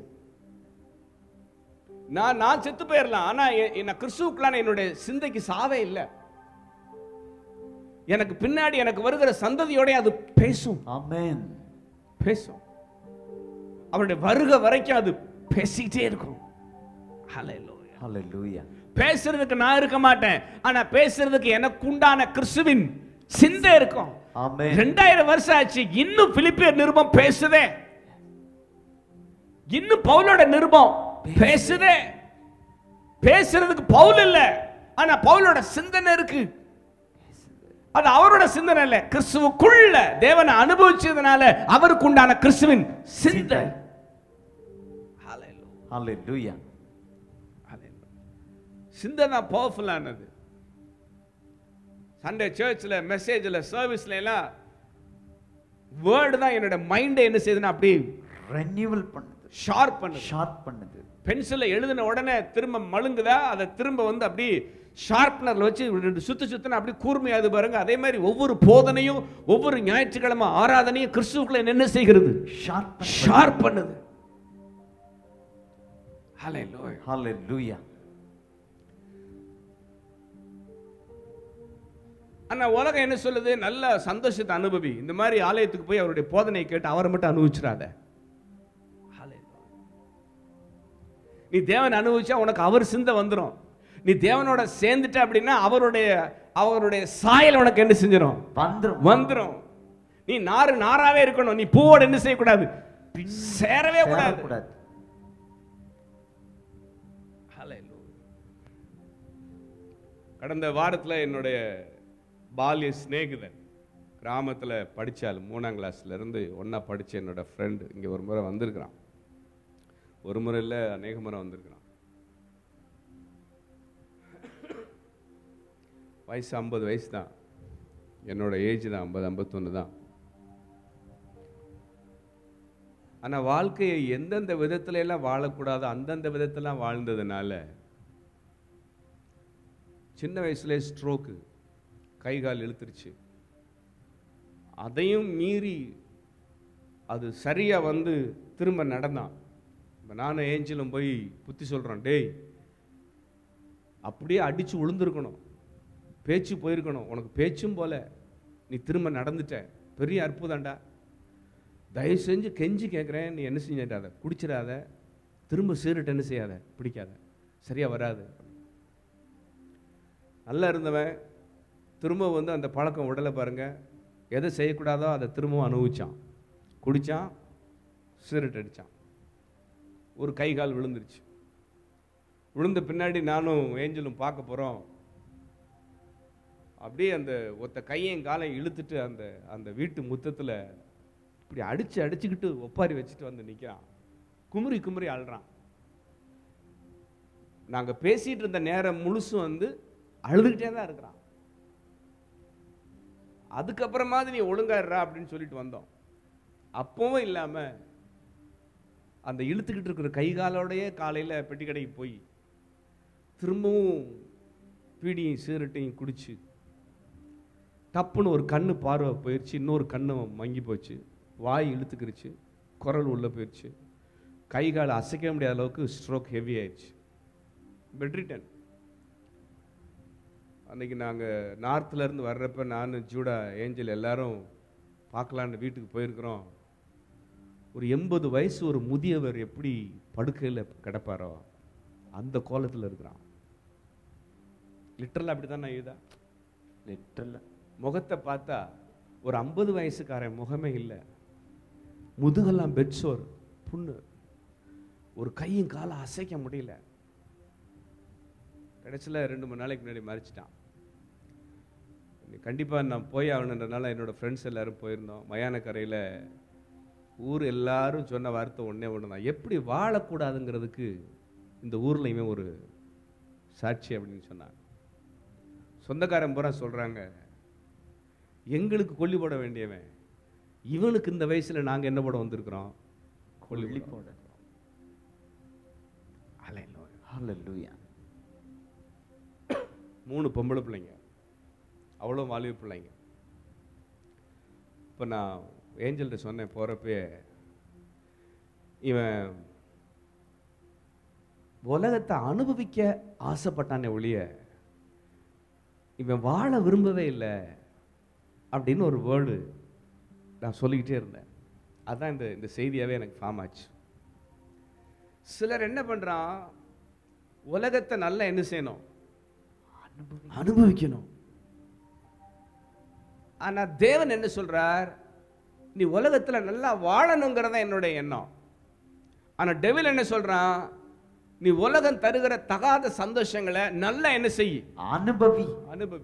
நான் நான் செத்து போயிடலாம் ஆனா எ- நான் கிறிஸ்துவுக்குள்ளான என்னுடைய சிந்தைக்கு சாவே இல்லை எனக்கு பின்னாடி எனக்கு வருகிற சந்ததியோட அது பேசும் ஆமென் பேசும் அவருடைய வருகை வரைக்கும் அது பேசிக்கிட்டே இருக்கும் ஹalleluya ஹalleluya பேசுறதுக்கு நான் இருக்க மாட்டேன் ஆனா பேசுறதுக்கு எனக்கு உண்டான கிறிஸ்துவின் சிந்தை இருக்கும் ஆமென் ரெண்டாயிரம் வருஷம் ஆச்சு இன்னும் பிலிப்பியர் நிருபம் பேசுதே இன்னும் பவுலோட நிருபம் பேசுதே பேசுறதுக்கு பவுல் இல்ல ஆனா பவுலோட சிந்தனை இருக்கு அது அவரோட சிந்தனை இல்ல கிறிஸ்துவுக்குள்ள தேவனை அனுபவிச்சதுனால அவருக்கு உண்டான கிறிஸ்துவின் சிந்தை Hallelujah. ஹalleluya Hallelujah. சிந்தை தான் பவர்ஃபுல்லானது சண்டே சர்ச்சில் மெசேஜில் சர்வீஸ்ல எல்லாம் வேர்டு தான் என்னோட மைண்டை என்ன செய்யுதுன்னா அப்படி ரெனியூவல் பண்ணுது ஷார்ப் பண்ணுது ஷார்ப் பண்ணுது பென்சிலில் எழுதின உடனே திரும்ப மழுங்குதா அதை திரும்ப வந்து அப்படி ஷார்ப்னரில் வச்சு ரெண்டு சுத்து சுத்தின அப்படி கூர்மையாது பாருங்க அதே மாதிரி ஒவ்வொரு போதனையும் ஒவ்வொரு ஞாயிற்றுக்கிழமை ஆராதனையும் கிறிஸ்துவுக்குள்ள என்ன செய்கிறது ஷார்ப் ஷார்ப் பண்ணுது Hallelujah. ஹalleluya ஆனா உலகம் என்ன சொல்லுது நல்ல சந்தோஷத்தை அனுபவி இந்த மாதிரி ஆலயத்துக்கு போய் அவருடைய போதனையை கேட்டு அவரை மட்டும் அனுபவிச்சிடாத நீ தேவன் அனுபவிச்சா உனக்கு அவர் சிந்தை வந்துடும் நீ தேவனோட சேர்ந்துட்ட அப்படின்னா அவருடைய அவருடைய சாயல் உனக்கு என்ன செஞ்சிடும் வந்துரும் வந்துடும் நீ நாறு நாராவே இருக்கணும் நீ பூவோட என்ன செய்யக்கூடாது சேரவே கூடாது கூடாது Hallelujah. கடந்த வாரத்தில் என்னுடைய பால்ய சிநேகிதன் கிராமத்தில் படித்தால் மூணாம் கிளாஸ்ல இருந்து ஒன்றா படித்த என்னோட ஃப்ரெண்டு இங்கே ஒரு முறை வந்திருக்கிறான் ஒரு முறை இல்லை அநேக முறை வந்திருக்கிறான் வயசு ஐம்பது வயசு தான் என்னோட ஏஜ் தான் ஐம்பது ஐம்பத்தொன்று தான் ஆனால் வாழ்க்கையை எந்தெந்த விதத்துல எல்லாம் வாழக்கூடாதோ அந்தந்த விதத்தெல்லாம் வாழ்ந்ததுனால சின்ன வயசுல ஸ்ட்ரோக்கு கை கால் இழுத்துருச்சு அதையும் மீறி அது சரியா வந்து திரும்ப நடந்தான் இப்போ நானும் ஏஞ்சலும் போய் புத்தி சொல்றோம் டேய் அப்படியே அடிச்சு விழுந்திருக்கணும் பேச்சு போயிருக்கணும் உனக்கு பேச்சும் போல நீ திரும்ப நடந்துட்ட பெரிய அற்புதம்டா தயவு செஞ்சு கெஞ்சி கேட்குறேன் நீ என்ன செஞ்சிடாத குடிச்சிடாத திரும்ப சீரட்டு என்ன செய்யாத பிடிக்காத சரியா வராது நல்லா இருந்தவன் திரும்ப வந்து அந்த பழக்கம் உடலை பாருங்க எதை செய்யக்கூடாதோ அதை திரும்பவும் அனுபவிச்சான் குடிச்சான் சீரட் அடிச்சான் ஒரு கை கால் விழுந்துருச்சு விழுந்த பின்னாடி நானும் ஏஞ்சலும் பார்க்க போகிறோம் அப்படியே அந்த ஒத்த கையையும் காலையும் இழுத்துட்டு அந்த அந்த வீட்டு முத்தத்தில் இப்படி அடிச்சு அடிச்சுக்கிட்டு ஒப்பாரி வச்சுட்டு வந்து நிற்கிறான் குமுறி குமுறி அழுறான் நாங்கள் பேசிட்டு இருந்த நேரம் முழுசும் வந்து அழுதுகிட்டே தான் இருக்கிறான் அதுக்கப்புறமாவது நீ ஒழுங்காடுறா அப்படின்னு சொல்லிட்டு வந்தோம் அப்பவும் இல்லாம அந்த இழுத்துக்கிட்டு இருக்கிற கை காலோடையே காலையில பெட்டி கடைக்கு போய் திரும்பவும் பீடியும் சீரட்டையும் குடிச்சு டப்புன்னு ஒரு கண்ணு பார்வை போயிடுச்சு இன்னொரு கண்ணு மங்கி போச்சு வாய் இழுத்துக்கிருச்சு குரல் உள்ளே போயிடுச்சு கை கால் அசைக்க முடியாத அளவுக்கு ஸ்ட்ரோக் ஹெவி ஆயிடுச்சு பெட்ரிட்டன் அன்னைக்கு நாங்கள் நார்த்ல இருந்து வர்றப்ப நான் ஜூடா ஏஞ்சல் எல்லாரும் பார்க்கலான்னு வீட்டுக்கு போயிருக்கிறோம் ஒரு எண்பது வயசு ஒரு முதியவர் எப்படி படுக்கையில் கிடப்பாரோ அந்த கோலத்தில் இருக்கிறான் லிட்டரலாக அப்படி தான் நான் இதுதா லிட்டரல் முகத்தை பார்த்தா ஒரு ஐம்பது வயசுக்காரன் முகமே இல்லை முதுகெல்லாம் பெட்சோர் புண்ணு ஒரு கையும் காலும் அசைக்க முடியல கடைசியில் ரெண்டு மூணு நாளைக்கு முன்னாடி மறிச்சிட்டான் கண்டிப்பாக நான் போய் ஆகணுன்றனால என்னோட ஃப்ரெண்ட்ஸ் எல்லாரும் போயிருந்தோம் மயானக்கரையில் ஊர் எல்லாரும் சொன்ன வார்த்தை ஒன்றே ஒன்று தான் எப்படி வாழக்கூடாதுங்கிறதுக்கு இந்த ஊரில் இவன் ஒரு சாட்சி அப்படின்னு சொன்னான் சொந்தக்காரன் பூரா சொல்கிறாங்க எங்களுக்கு கொல்லி போட வேண்டியவன் இவனுக்கு இந்த வயசுல நாங்க என்ன போட வந்திருக்கிறோம் கொல்லி கொல்லி போட போட Hallelujah. ஹalleluya மூணு பொம்பளை பிள்ளைங்க அவ்வளோ வாலிப பிள்ளைங்க இப்போ நான் ஏஞ்சல்கிட்ட சொன்னேன் போகிறப்பே இவன் உலகத்தை அனுபவிக்க ஆசைப்பட்டானே ஒழிய இவன் வாழ விரும்பவே இல்லை அப்படின்னு ஒரு வேர்டு நான் சொல்லிக்கிட்டே இருந்தேன் அதான் இந்த இந்த செய்தியாகவே எனக்கு ஃபார்ம் ஆச்சு சிலர் என்ன பண்ணுறான் உலகத்தை நல்லா என்ன செய்யணும் அனுபவிக்கணும் ஆனா தேவன் என்ன சொல்றார் நீ உலகத்துல நல்லா வாழணுங்கிறத என்னுடைய எண்ணம் ஆனா டெவில் என்ன சொல்றான் நீ உலகம் தருகிற தகாத சந்தோஷங்களை நல்லா என்ன செய் அனுபவி அனுபவி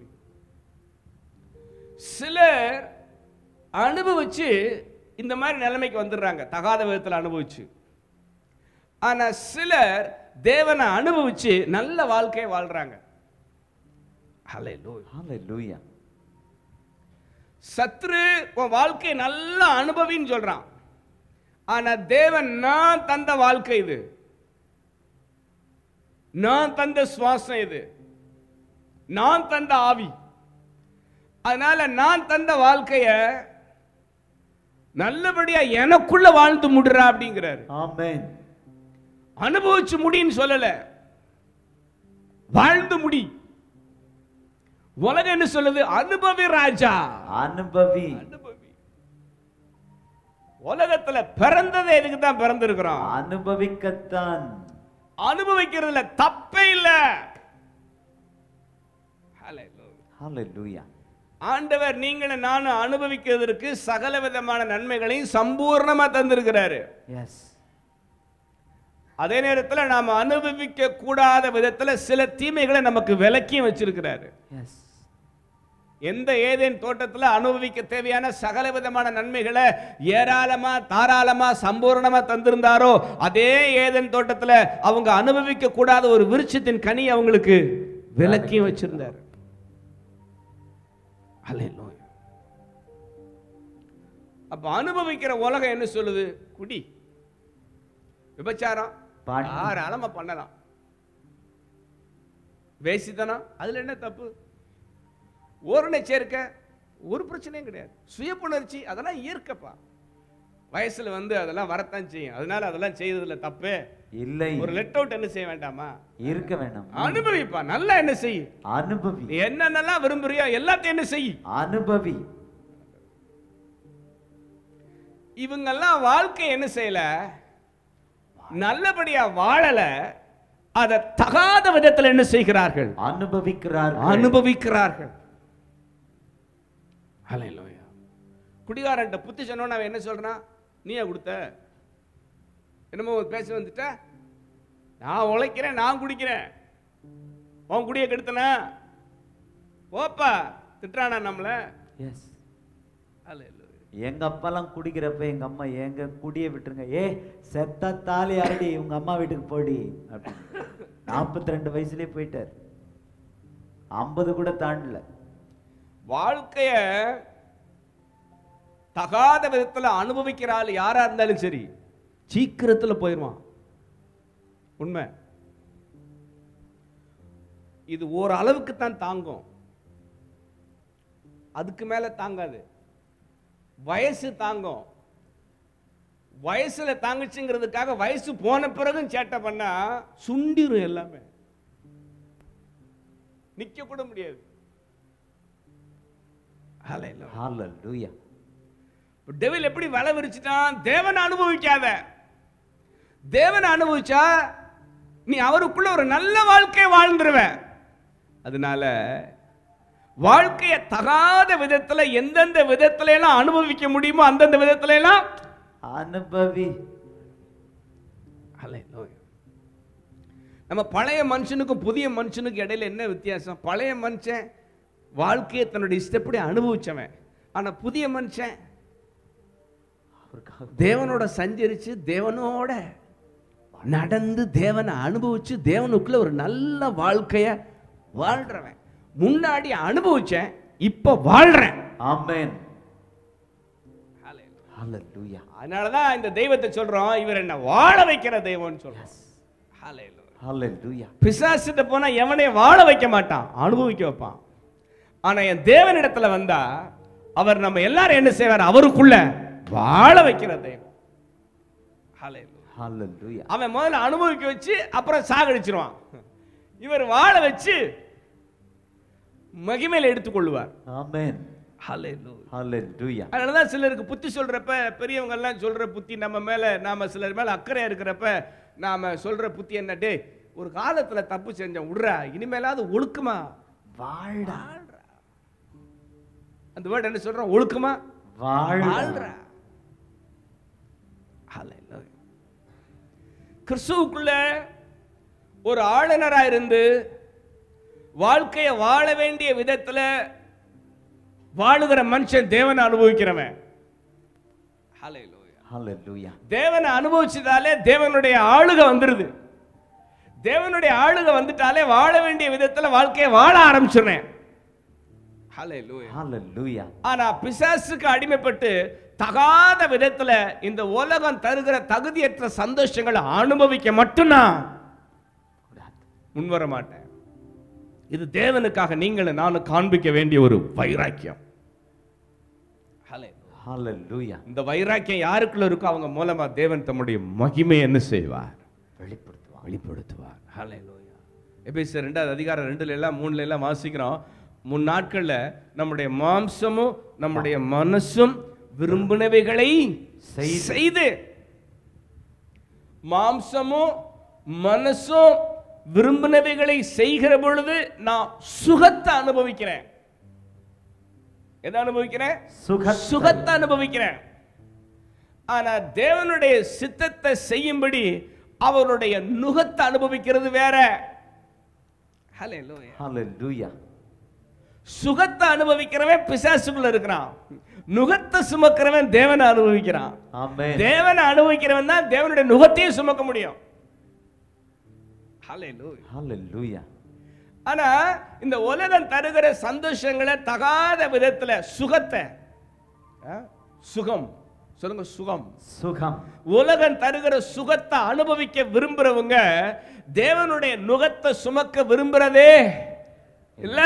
சிலர் அனுபவிச்சு இந்த மாதிரி நிலைமைக்கு வந்துடுறாங்க தகாத விதத்தில் அனுபவிச்சு ஆனா சிலர் தேவனை அனுபவிச்சு நல்ல வாழ்க்கையை வாழ்றாங்க ஹalleluya ஹalleluya சத்ரு உன் வாழ்க்கையை நல்லா அனுபவின்னு சொல்றான் ஆனா தேவன் நான் தந்த வாழ்க்கை இது நான் தந்த சுவாசம் இது நான் தந்த ஆவி அதனால நான் தந்த வாழ்க்கைய நல்லபடியா எனக்குள்ள வாழ்ந்து முடுறா அப்படிங்கிறாரு ஆமென் அனுபவிச்சு முடின்னு சொல்லல வாழ்ந்து முடி உலகம் என்ன சொல்லுது அனுபவி ராஜா அனுபவி அனுபவி உலகத்துல பிறந்ததே எதுக்கு தான் பிறந்திருக்கிறோம் அனுபவிக்கத்தான் அனுபவிக்கிறதுல தப்பே இல்ல Hallelujah. ஹalleluya ஆண்டவர் நீங்களும் நானும் அனுபவிக்கிறதற்கு சகல விதமான நன்மைகளையும் சம்பூர்ணமா தந்திருக்கிறாரு எஸ் அதே நேரத்துல நாம அனுபவிக்க கூடாத விதத்துல சில தீமைகளை நமக்கு விலக்கியும் வச்சிருக்கிறாரு எஸ் எந்த ஏதேன் தோட்டத்துல அனுபவிக்க தேவையான சகல விதமான நன்மைகளை ஏராளமா தாராளமா சம்பூர்ணமா தந்திருந்தாரோ அதே ஏதேன் தோட்டத்துல அவங்க அனுபவிக்க கூடாத ஒரு விருட்சத்தின் கனி அவங்களுக்கு விலக்கியும் வச்சிருந்தாரு அல்லேலூயா. அப்ப அனுபவிக்கிற உலகம் என்ன சொல்லுது குடி விபச்சாரம் பாட்டு. தாராளமா பண்ணலாம் வேசித்தனம் அதுல என்ன தப்பு ஓரணை சேர்க்க ஒரு பிரச்சனையும் கிடையாது சுயப்புணர்ச்சி அதெல்லாம் இயற்கைப்பா வயசுல வந்து அதெல்லாம் வரத்தான் செய்யும் அதனால அதெல்லாம் செய்யறதுல தப்பு இல்லை ஒரு லெட் அவுட் என்ன செய்ய வேண்டாமா இருக்க வேண்டாம் அனுபவிப்பா நல்லா என்ன செய் அனுபவி நீ என்னென்னலாம் விரும்புறியோ எல்லாத்தையும் என்ன செய் அனுபவி இவங்கெல்லாம் வாழ்க்கை என்ன செய்யல நல்லபடியா வாழல அதை தகாத விதத்தில் என்ன செய்கிறார்கள் அனுபவிக்கிறார் அனுபவிக்கிறார்கள் ஹalleluya குடிகாரன்ட்ட புத்தி சொன்னோன்னு அவன் என்ன சொல்றான் நீயா கொடுத்த என்னமோ பேச வந்துட்ட நான் உழைக்கிறேன் நான் குடிக்கிறேன் உன் குடியை கெடுத்தனா போப்பா திட்டுறானா நம்மள எஸ் ஹalleluya எங்க அப்பாலாம் குடிக்கிறப்ப எங்க அம்மா எங்க குடிய விட்டுருங்க ஏ செத்த தாலி ஆடி உங்க அம்மா வீட்டுக்கு போடி அப்படின்னு நாற்பத்தி ரெண்டு வயசுலயே போயிட்டார் ஐம்பது கூட தாண்டல வாழ்க்கைய தகாத விதத்துல அனுபவிக்கிற ஆள் யாரா இருந்தாலும் சரி சீக்கிரத்துல போயிடுவான் உண்மை இது ஒரு அளவுக்கு தான் தாங்கும் அதுக்கு மேல தாங்காது வயசு தாங்கும் வயசுல தாங்குச்சுங்கிறதுக்காக வயசு போன பிறகும் சேட்டை பண்ணா சுண்டிரும் எல்லாமே நிக்க கூட முடியாது Hallelujah. ஹalleluya டெவில் எப்படி வலை விரிச்சிட்டான் தேவனை அனுபவிக்காத தேவனை அனுபவிச்சா நீ அவருக்குள்ள ஒரு நல்ல வாழ்க்கையை வாழ்ந்துருவ அதனால வாழ்க்கையை தகாத விதத்துல எந்தெந்த விதத்துல எல்லாம் அனுபவிக்க முடியுமோ அந்தந்த விதத்துல எல்லாம் அனுபவி Hallelujah. நம்ம பழைய மனுஷனுக்கும் புதிய மனுஷனுக்கும் இடையில என்ன வித்தியாசம் பழைய மனுஷன் வாழ்க்கையை தன்னுடைய இஷ்டப்படி அனுபவிச்சவன் ஆனா புதிய மனுஷன் அவருக்காக தேவனோட சஞ்சரிச்சு தேவனோட நடந்து தேவனை அனுபவிச்சு தேவனுக்குள்ள ஒரு நல்ல வாழ்க்கைய வாழ்றவன் முன்னாடி அனுபவிச்சேன் இப்ப வாழ்றேன் ஆமென் ஹalleluya அதனாலதான் இந்த தெய்வத்தை சொல்றோம் இவர் என்ன வாழ வைக்கிற தெய்வம்னு சொல்றோம் Hallelujah. ஹalleluya பிசாசிட்ட போனா எவனையும் வாழ வைக்க மாட்டான் அனுபவிக்க வைப்பான் ஆனா என் தேவனிடத்துல வந்தா அவர் நம்ம எல்லாரும் என்ன செய்வார் அவருக்குள்ள வாழ வைக்கிற தெய்வம் Hallelujah. ஹalleluya அவன் முதல்ல அனுபவிக்க வச்சு அப்புறம் சாகடிச்சிருவான் இவர் வாழ வச்சு மகிமையில எடுத்துக்கொள்வார் ஆமென் ஹalleluya ஹalleluya அதனாலதான் சிலருக்கு புத்தி சொல்றப்ப பெரியவங்க எல்லாம் சொல்ற புத்தி நம்ம மேல நாம சிலர் மேல அக்கறையா இருக்கிறப்ப நாம சொல்ற புத்தி என்ன டேய் ஒரு காலத்துல தப்பு செஞ்சோம் விடுறா இனிமேலாவது ஒழுக்கமா வாழ்டா வாழ்றா அந்த வேர்டு என்ன சொல்றோம் ஒழுக்கமா வாழ்டா வாழ்றா Hallelujah. கிறிஸ்துவுக்குள்ள ஒரு ஆளுநரா இருந்து வாழ்க்கையை வாழ வேண்டிய விதத்துல வாழுகிற மனுஷன் தேவனை அனுபவிக்கிறவன் Hallelujah. ஹalleluya தேவனை அனுபவிச்சதாலே தேவனுடைய ஆளுகை வந்துருது தேவனுடைய ஆளுகை வந்துட்டாலே வாழ வேண்டிய விதத்துல வாழ்க்கையை வாழ ஆரம்பிச்சிடுறேன் Hallelujah. ஹalleluya ஆனா பிசாசுக்கு அடிமைப்பட்டு தகாத விதத்துல இந்த உலகம் தருகிற தகுதியற்ற சந்தோஷங்களை அனுபவிக்க மட்டும்தான் முன்வர மாட்டேன் இது தேவனுக்காக நீங்களும் நானும் காண்பிக்க வேண்டிய ஒரு வைராக்கியம் Hallelujah. ஹalleluya இந்த வைராக்கியம் யாருக்குள்ள இருக்கோ அவங்க மூலமா தேவன் தம்முடைய மகிமை என்ன செய்வார் வெளிப்படுத்துவார் வெளிப்படுத்துவார் ஹalleluya எபேசியர் ரெண்டாவது அதிகாரம் ரெண்டுல எல்லாம் மூணுல எல்லாம் வாசிக்கிறோம் முன் நாட்கள்ல நம்முடைய மாம்சமும் நம்முடைய மனசும் விரும்பினவைகளை செய்து. செய்து மாம்சமும் மனசும் விரும்பினவைகளை செய்கிற பொழுது நான் சுகத்தை அனுபவிக்கிறேன் எதை அனுபவிக்கிறேன் சுகத்தை. சுகத்தை அனுபவிக்கிறேன் ஆனா தேவனுடைய சித்தத்தை செய்யும்படி அவருடைய நுகத்தை அனுபவிக்கிறது வேற Hallelujah. ஹalleluya சுகத்தை அனுபவிக்கிறவன் பிசாசுக்குள்ள இருக்கிறான் நுகத்தை சுமக்கிறவன் தேவனை அனுபவிக்கிறான் ஆமென் தேவனை அனுபவிக்கிறவன் தான் தேவனுடைய நுகத்தையும் சுமக்க முடியும் Hallelujah. ஹalleluya ஆனா இந்த உலகம் தருகிற சந்தோஷங்களை தகாத விதத்துல சுகத்தை ஆ? சுகம் சொல்லுங்க சுகம் சுகம் உலகம் தருகிற சுகத்தை அனுபவிக்க விரும்புறவங்க தேவனுடைய நுகத்தை சுமக்க விரும்புறதே இல்ல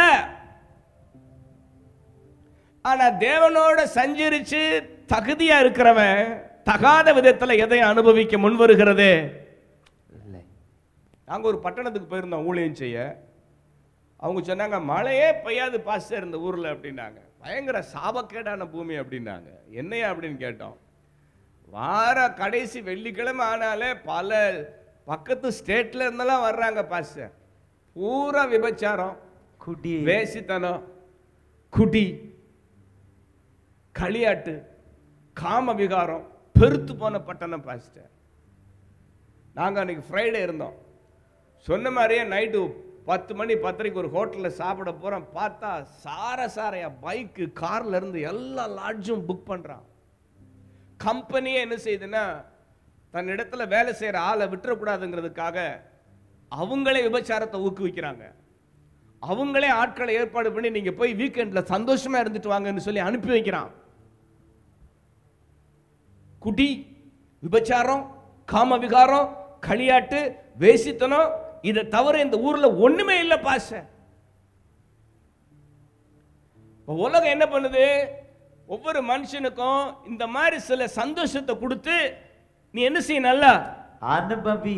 ஆனா தேவனோட சஞ்சரிச்சு தகுதியா இருக்கிறவன் தகாத விதத்துல எதையும் அனுபவிக்க முன் வருகிறதே இல்லை நாங்க ஒரு பட்டணத்துக்கு போயிருந்தோம் ஊழியம் செய்ய அவங்க சொன்னாங்க மழையே பெய்யாது பாஸ்டர் இந்த ஊர்ல அப்படின்னாங்க பயங்கர சாபக்கேடான பூமி அப்படின்னாங்க என்னையா அப்படின்னு கேட்டோம் வார கடைசி வெள்ளிக்கிழமை ஆனாலே பல பக்கத்து ஸ்டேட்ல இருந்தெல்லாம் வர்றாங்க பாஸ்டர் பூரா விபச்சாரம் குடி வேசித்தனம் குடி களியாட்டு காம விகாரம் பெருத்து போன பட்டணம் பாஸ்டர் நாங்க அன்னைக்கு ஃப்ரைடே இருந்தோம் சொன்ன மாதிரியே நைட்டு பத்து மணி பத்தரைக்கு ஒரு ஹோட்டலில் சாப்பிட போறோம் பார்த்தா சார சாரையா பைக்கு கார்ல இருந்து எல்லா லாட்ஜும் புக் பண்றான் கம்பெனியே என்ன செய்யுதுன்னா தன் இடத்துல வேலை செய்யற ஆளை விட்டுறக்கூடாதுங்கிறதுக்காக அவங்களே விபச்சாரத்தை ஊக்குவிக்கிறாங்க அவங்களே ஆட்களை ஏற்பாடு பண்ணி நீங்க போய் வீக்கெண்ட்ல சந்தோஷமா இருந்துட்டு வாங்கன்னு சொல்லி அனுப்பி வைக்கிறான் குடி விபச்சாரம் காம விகாரம் களியாட்டு வேசித்தனம் இதை தவிர இந்த ஊர்ல ஒண்ணுமே இல்ல பாச இப்ப உலகம் என்ன பண்ணுது ஒவ்வொரு மனுஷனுக்கும் இந்த மாதிரி சில சந்தோஷத்தை கொடுத்து நீ என்ன செய்ய நல்லா அனுபவி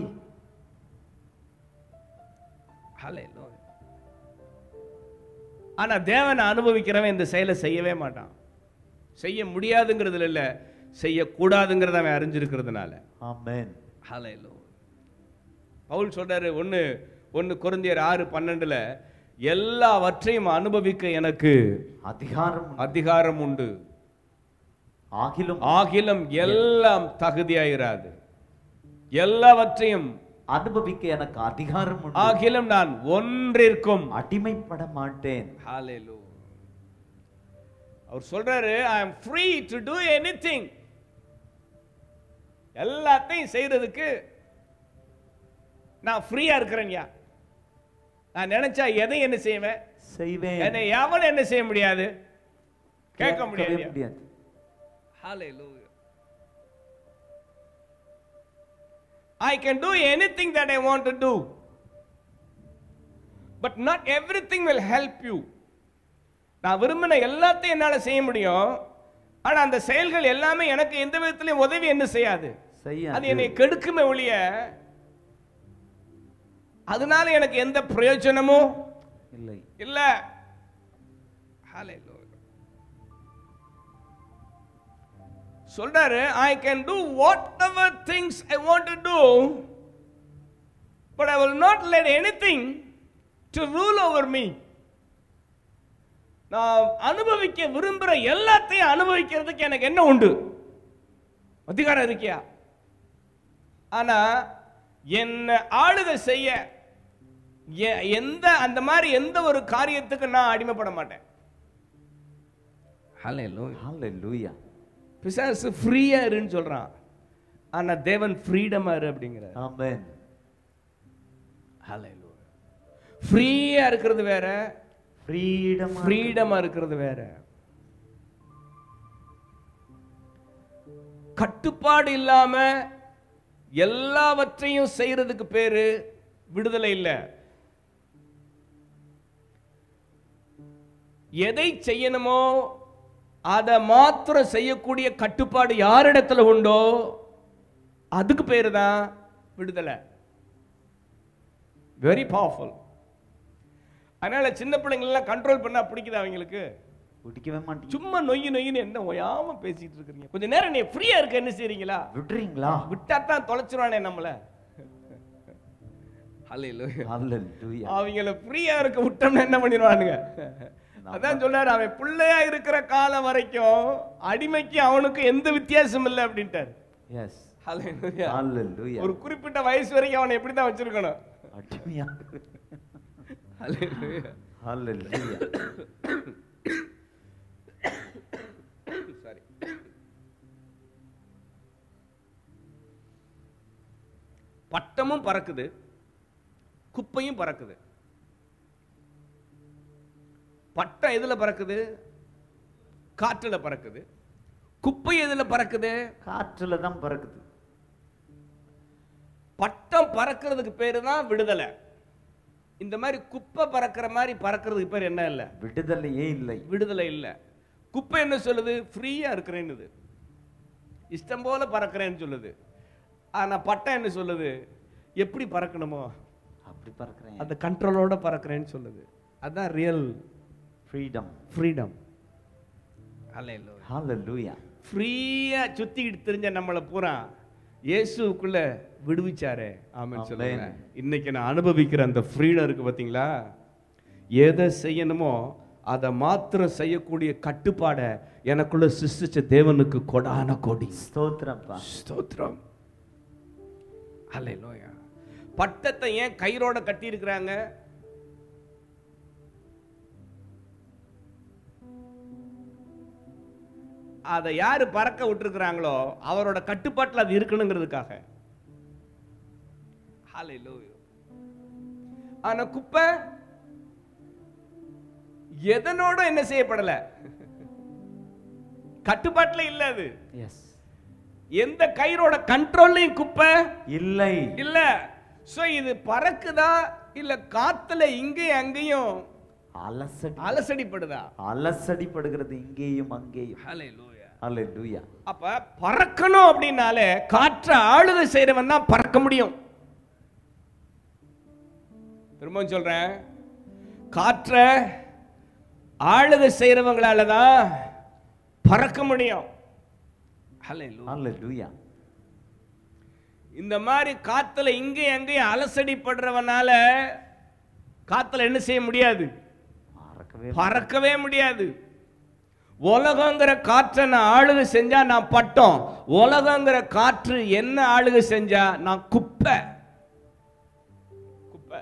Hallelujah. ஆனா தேவனை அனுபவிக்கிறவன் இந்த செயலை செய்யவே மாட்டான் செய்ய முடியாதுங்கிறதுல இல்ல செய்யக்கூடாதுங்கிறத அவன் அறிஞ்சிருக்கிறதுனால ஆமென் Hallelujah. பவுல் சொல்றாரு ஒன்னு ஒன்னு கொரிந்தியர் ஆறு பன்னெண்டுல எல்லாவற்றையும் அனுபவிக்க எனக்கு அதிகாரம் உண்டு. அதிகாரம் உண்டு ஆகிலும் ஆகிலும் எல்லாம் தகுதியாயிராது எல்லாவற்றையும் அனுபவிக்க எனக்கு அதிகாரம் உண்டு ஆகிலும் நான் ஒன்றிற்கும் அடிமைப்பட மாட்டேன் Hallelujah. அவர் சொல்றாரு I am free to do anything எல்லாத்தையும் செய்யறதுக்கு நான் ஃப்ரீயா இருக்கிறேன்யா நான் நினைச்சா எதையும் என்ன செய்வேன் செய்வேன் என்னை எவனும் என்ன செய்ய முடியாது கேட்க கேட்கவே முடியாது முடியாது Hallelujah. I can do anything that I want to do. But not everything will help you. நான் விரும்பின எல்லாத்தையும் என்னால செய்ய முடியும் ஆனா அந்த செயல்கள் எல்லாமே எனக்கு எந்த விதத்திலையும் உதவி என்ன செய்யாது அது என்னை செய்ய கெடுக்குமே ஒழிய அதனால எனக்கு எந்த பிரயோஜனமும் இல்லை இல்ல Hallelujah. சொல்றாரு I can do whatever things I want to do but I will not let anything to rule over me நான் அனுபவிக்க விரும்புகிற எல்லாத்தையும் அனுபவிக்கிறதுக்கு எனக்கு என்ன உண்டு அதிகாரம் இருக்கியா ஆனா என்ன ஆளுகை செய்ய எ- எந்த அந்த மாதிரி எந்த ஒரு காரியத்துக்கு நான் அடிமைப்பட மாட்டேன் ஹalleluya பிசாசு ஃப்ரீயா இருன்னு சொல்றான் ஆனா தேவன் ஃப்ரீடமா இரு அப்படிங்கிறார் ஆமென் ஃப்ரீயா இருக்கிறது வேற ஃப்ரீடம் ஃப்ரீடமா இருக்கிறது வேற கட்டுப்பாடு இல்லாம எல்லாவற்றையும் செய்யறதுக்கு பேரு விடுதலை இல்ல எதை செய்யணுமோ அதை மாத்திரம் செய்யக்கூடிய கட்டுப்பாடு யாரிடத்துல உண்டோ அதுக்கு பேரு தான் விடுதலை வெரி பவர்ஃபுல் அதனால சின்ன பிள்ளைங்களெல்லாம் கண்ட்ரோல் பண்ணா பிடிக்குதா அவங்களுக்கு பிடிக்கவே மாட்டீங்க சும்மா நொய்யு நொய்யுன்னு என்ன ஓயாம பேசிட்டு இருக்கீங்க கொஞ்ச நேரம் நீ ஃப்ரீயா இருக்க என்ன செய்றீங்களா விடுறீங்களா விட்டா தான் தொலைச்சிருவானே நம்மள Hallelujah. ஹalleluya அவங்கள ஃப்ரீயா இருக்க விட்டோம்னா என்ன பண்ணிடுவானுங்க அதான் சொல்றாரு அவன் பிள்ளையா இருக்கிற காலம் வரைக்கும் அடிமைக்கு அவனுக்கு எந்த வித்தியாசம் இல்லை அப்படின்ட்டாரு எஸ் Hallelujah. ஹalleluya ஒரு குறிப்பிட்ட வயசு வரைக்கும் அவனை எப்படி தான் வச்சிருக்கணும் அடிமையா Hallelujah. ஹalleluya சாரி பட்டமும் பறக்குது குப்பையும் பறக்குது பட்டம் எதுல பறக்குது காற்றுல பறக்குது குப்பை எதுல பறக்குது காற்றுல தான் பறக்குது பட்டம் பறக்கிறதுக்கு பேரு தான் விடுதலை இந்த மாதிரி குப்பை பறக்கிற மாதிரி பறக்கிறதுக்கு பேர் என்ன இல்லை விடுதலையே இல்லை விடுதலை இல்லை குப்பை என்ன சொல்லுது ஃப்ரீயா இருக்கிறேன்னுது இஷ்டம் போல பறக்கிறேன்னு சொல்லுது ஆனா பட்டம் என்ன சொல்லுது எப்படி பறக்கணுமோ அப்படி பறக்கிறேன் அந்த கண்ட்ரோலோட பறக்கிறேன்னு சொல்லுது அதான் ரியல் ஃப்ரீடம் ஃப்ரீடம் ஹalleluya ஃப்ரீயா சுத்திக்கிட்டு தெரிஞ்ச நம்மளை பூரா இயேசுக்குள்ள விடுவிச்சாரே ஆமென் Amen. சொல்லுங்க இன்னைக்கு நான் அனுபவிக்கிற அந்த ஃப்ரீடம் இருக்கு பாத்தீங்களா எதை செய்யணுமோ அதை மாத்திரம் செய்யக்கூடிய கட்டுப்பாடை எனக்குள்ள சிருஷ்டிச்ச தேவனுக்கு கொடான கொடி ஸ்தோத்திரப்பா ஸ்தோத்திரம் அல்லேலூயா பட்டத்தை ஏன் கயிறோட கட்டி இருக்கிறாங்க அதை யாரு பறக்க விட்டுருக்கிறாங்களோ அவரோட கட்டுப்பாட்டில் அது இருக்கணுங்கிறதுக்காக ஹalleluya. ஆனா குப்பை எதனோட என்ன செய்யப்படல கட்டுப்பாட்டுல இல்ல அது எஸ் எந்த கயிறோட கண்ட்ரோல்லையும் குப்பை இல்லை இல்ல சோ இது பறக்குதா இல்ல காத்துல இங்கேயும் அங்கேயும் அலசடி அலசடிப்படுதா அலசடிப்படுகிறது இங்கேயும் அங்கேயும் ஹalleluya. ஹalleluya அப்ப பறக்கணும் அப்படின்னாலே காற்றை ஆளுகை செய்யறவன் தான் பறக்க முடியும் திரும்பவும் சொல்றேன் காற்றை ஆளுகை செய்யறவங்களால தான் பறக்க முடியும் ஹalleluya. ஹalleluya இந்த மாதிரி காத்துல இங்கேயும் அங்கேயும் அலசடிப்படுறவனால காத்துல என்ன செய்ய முடியாது மறக்கவே பறக்கவே முடியாது உலகங்கிற காற்றை நான் ஆளுகை செஞ்சா நான் பட்டம் உலகங்கிற காற்று என்ன ஆளுகை செஞ்சா நான் குப்பை குப்பை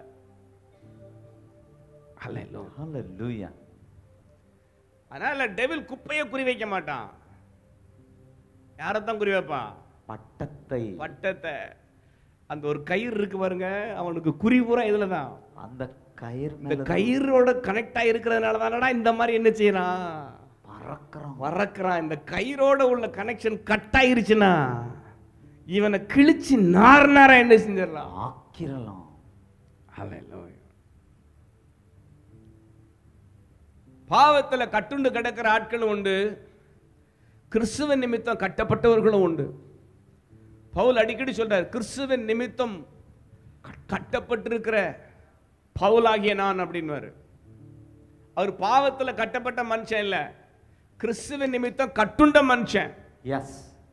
அல்ல ஹalleluya அதனால டெவில் குப்பையை குறி வைக்க மாட்டான் யாரைத்தான் குறி வைப்பான் பட்டத்தை பட்டத்தை அந்த ஒரு கயிறு இருக்கு பாருங்க அவனுக்கு குறி பூரா இதுல தான் அந்த கயிறு இந்த மேல கயிறோட கனெக்ட் ஆயிருக்கிறதுனால தானடா இந்த மாதிரி என்ன செய்யறான் பறக்கிறோம் பறக்கிறான் இந்த கயிறோட உள்ள கனெக்ஷன் கட் ஆயிருச்சுன்னா இவனை கிழிச்சு நார் நாரா என்ன செஞ்சிடலாம் ஆக்கிரலாம் பாவத்துல கட்டுண்டு கிடக்கிற ஆட்களும் உண்டு கிறிஸ்துவ நிமித்தம் கட்டப்பட்டவர்களும் உண்டு பவுல் அடிக்கடி சொல்றார் கிறிஸ்துவ நிமித்தம் கட்டப்பட்டிருக்கிற பவுலாகிய நான் அப்படின்னுவாரு அவர் பாவத்துல கட்டப்பட்ட மனுஷன் இல்ல கிறிஸ்துவ நிமித்தம் கட்டுண்ட மனுஷன் எஸ்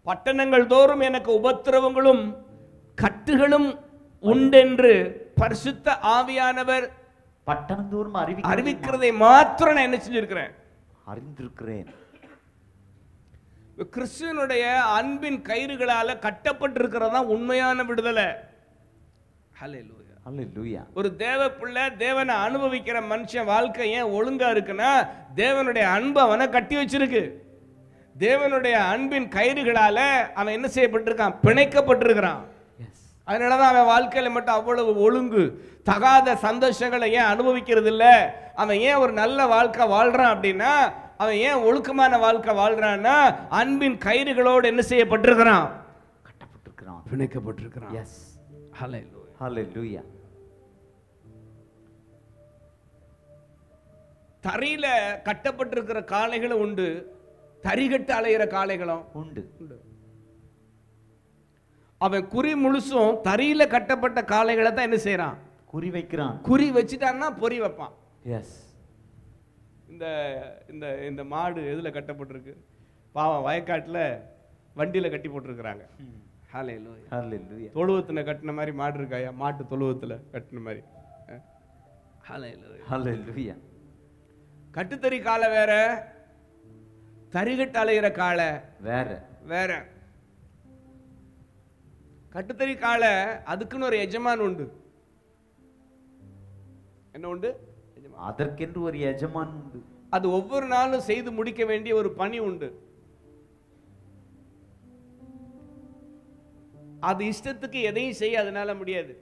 பட்டணங்கள் தோறும் எனக்கு உபத்திரவங்களும் கட்டுகளும் உண்டென்று பரிசுத்த ஆவியானவர் பட்டணந்தோறும் அறிவி அறிவிக்கிறதை மாத்திரம் நான் என்ன செஞ்சிருக்கிறேன் அறிந்திருக்கிறேன் கிறிஸ்துவனுடைய அன்பின் கயிறுகளால கட்டப்பட்டிருக்கிறது தான் உண்மையான விடுதலை ஹalleluya அல்லேலூயா ஒரு தேவ பிள்ளை தேவனை அனுபவிக்கிற மனுஷன் வாழ்க்கை ஏன் ஒழுங்கா இருக்குன்னா தேவனுடைய அன்பு அவனை கட்டி வச்சிருக்கு தேவனுடைய அன்பின் கயிறுகளால அவன் என்ன செய்யப்பட்டிருக்கான் பிணைக்கப்பட்டிருக்கிறான் எஸ் அதனாலதான் அவன் வாழ்க்கையில மட்டும் அவ்வளவு ஒழுங்கு தகாத சந்தோஷங்களை ஏன் அனுபவிக்கிறது இல்ல அவன் ஏன் ஒரு நல்ல வாழ்க்கை வாழ்றான் அப்படின்னா அவன் ஏன் ஒழுக்கமான வாழ்க்கை வாழ்றான்னா அன்பின் கயிறுகளோடு என்ன செய்யப்பட்டிருக்கிறான் கட்டப்பட்டிருக்கிறான் பிணைக்கப்பட்டிருக்கிறான் எஸ் ஹalleluya அல்லேலூயா தறியில கட்டப்பட்டிருக்கிற காளைகளும் உண்டு தறிகட்டு அலையிற காளைகளும் உண்டு உண்டு அவன் குறி முழுசும் தறியில கட்டப்பட்ட காளைகளை தான் என்ன செய்யறான் குறி வைக்கிறான் குறி வச்சுட்டான்னா பொறி வைப்பான் எஸ் இந்த இந்த இந்த மாடு எதுல கட்டப்பட்டிருக்கு பாவம் வயக்காட்டுல வண்டியில கட்டி போட்டிருக்கிறாங்க ஹalleluya அல்லேலூயா தொழுவத்துல கட்டின மாதிரி மாடு இருக்காயா மாட்டு தொழுவத்துல கட்டின மாதிரி அஹ். ஹalleluya அல்லேலூயா கட்டுத்தறி காலை வேற தறிகட்டு அலையிற காலை வேற வேற கட்டுத்தறி காலை அதுக்குன்னு ஒரு எஜமான் உண்டு என்ன உண்டு எஜமான். அதற்கென்று ஒரு எஜமான் உண்டு அது ஒவ்வொரு நாளும் செய்து முடிக்க வேண்டிய ஒரு பணி உண்டு அது இஷ்டத்துக்கு எதையும் செய்ய அதனால முடியாது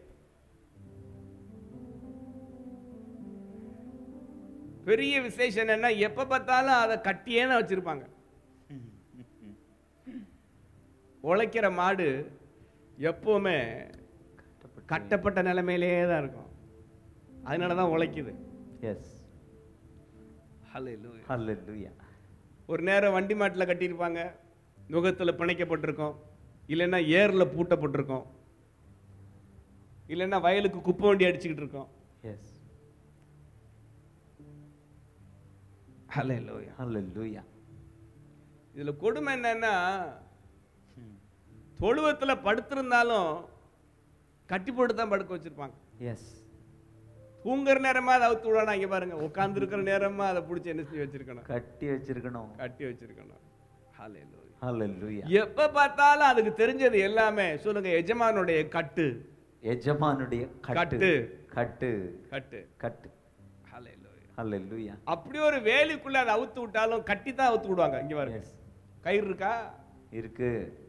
பெரிய விசேஷம் என்னன்னா எப்ப பார்த்தாலும் அதை கட்டியே தான் வச்சிருப்பாங்க உழைக்கிற மாடு எப்பவுமே கட்டப்பட்ட நிலைமையிலேயே தான் இருக்கும் அதனால தான் உழைக்குது எஸ் Hallelujah. அல்லேலூயா ஒரு நேரம் வண்டி மாட்டில் கட்டியிருப்பாங்க நுகத்தில் பிணைக்கப்பட்டிருக்கோம் இல்லைன்னா ஏரில் பூட்டப்பட்டிருக்கோம் இல்லைன்னா வயலுக்கு குப்பை வண்டி அடிச்சுக்கிட்டு இருக்கோம் எஸ் ஹalleluya அல்லேலூயா இதுல கொடுமை என்னன்னா தொழுவத்துல படுத்திருந்தாலும் கட்டி போட்டு தான் படுக்க வச்சிருப்பாங்க எஸ் தூங்குற நேரமா அதை அவுத்து விடணும் இங்க பாருங்க உட்கார்ந்து இருக்கிற நேரமா அதை பிடிச்சி என்ன செஞ்சு வச்சிருக்கணும் கட்டி வச்சிருக்கணும் கட்டி வச்சிருக்கணும் ஹalleluya அல்லேலூயா எப்ப பார்த்தாலும் அதுக்கு தெரிஞ்சது எல்லாமே சொல்லுங்க எஜமானுடைய கட்டு எஜமானுடைய கட்டு கட்டு. கட்டு கட்டு கட்டு ஹalleluya அல்லேலூயா அப்படி ஒரு வேலிக்குள்ள அதை அவுத்து விட்டாலும் கட்டி தான் அவுத்து விடுவாங்க இங்க பாருங்க எஸ் கயிறு இருக்கா இருக்கு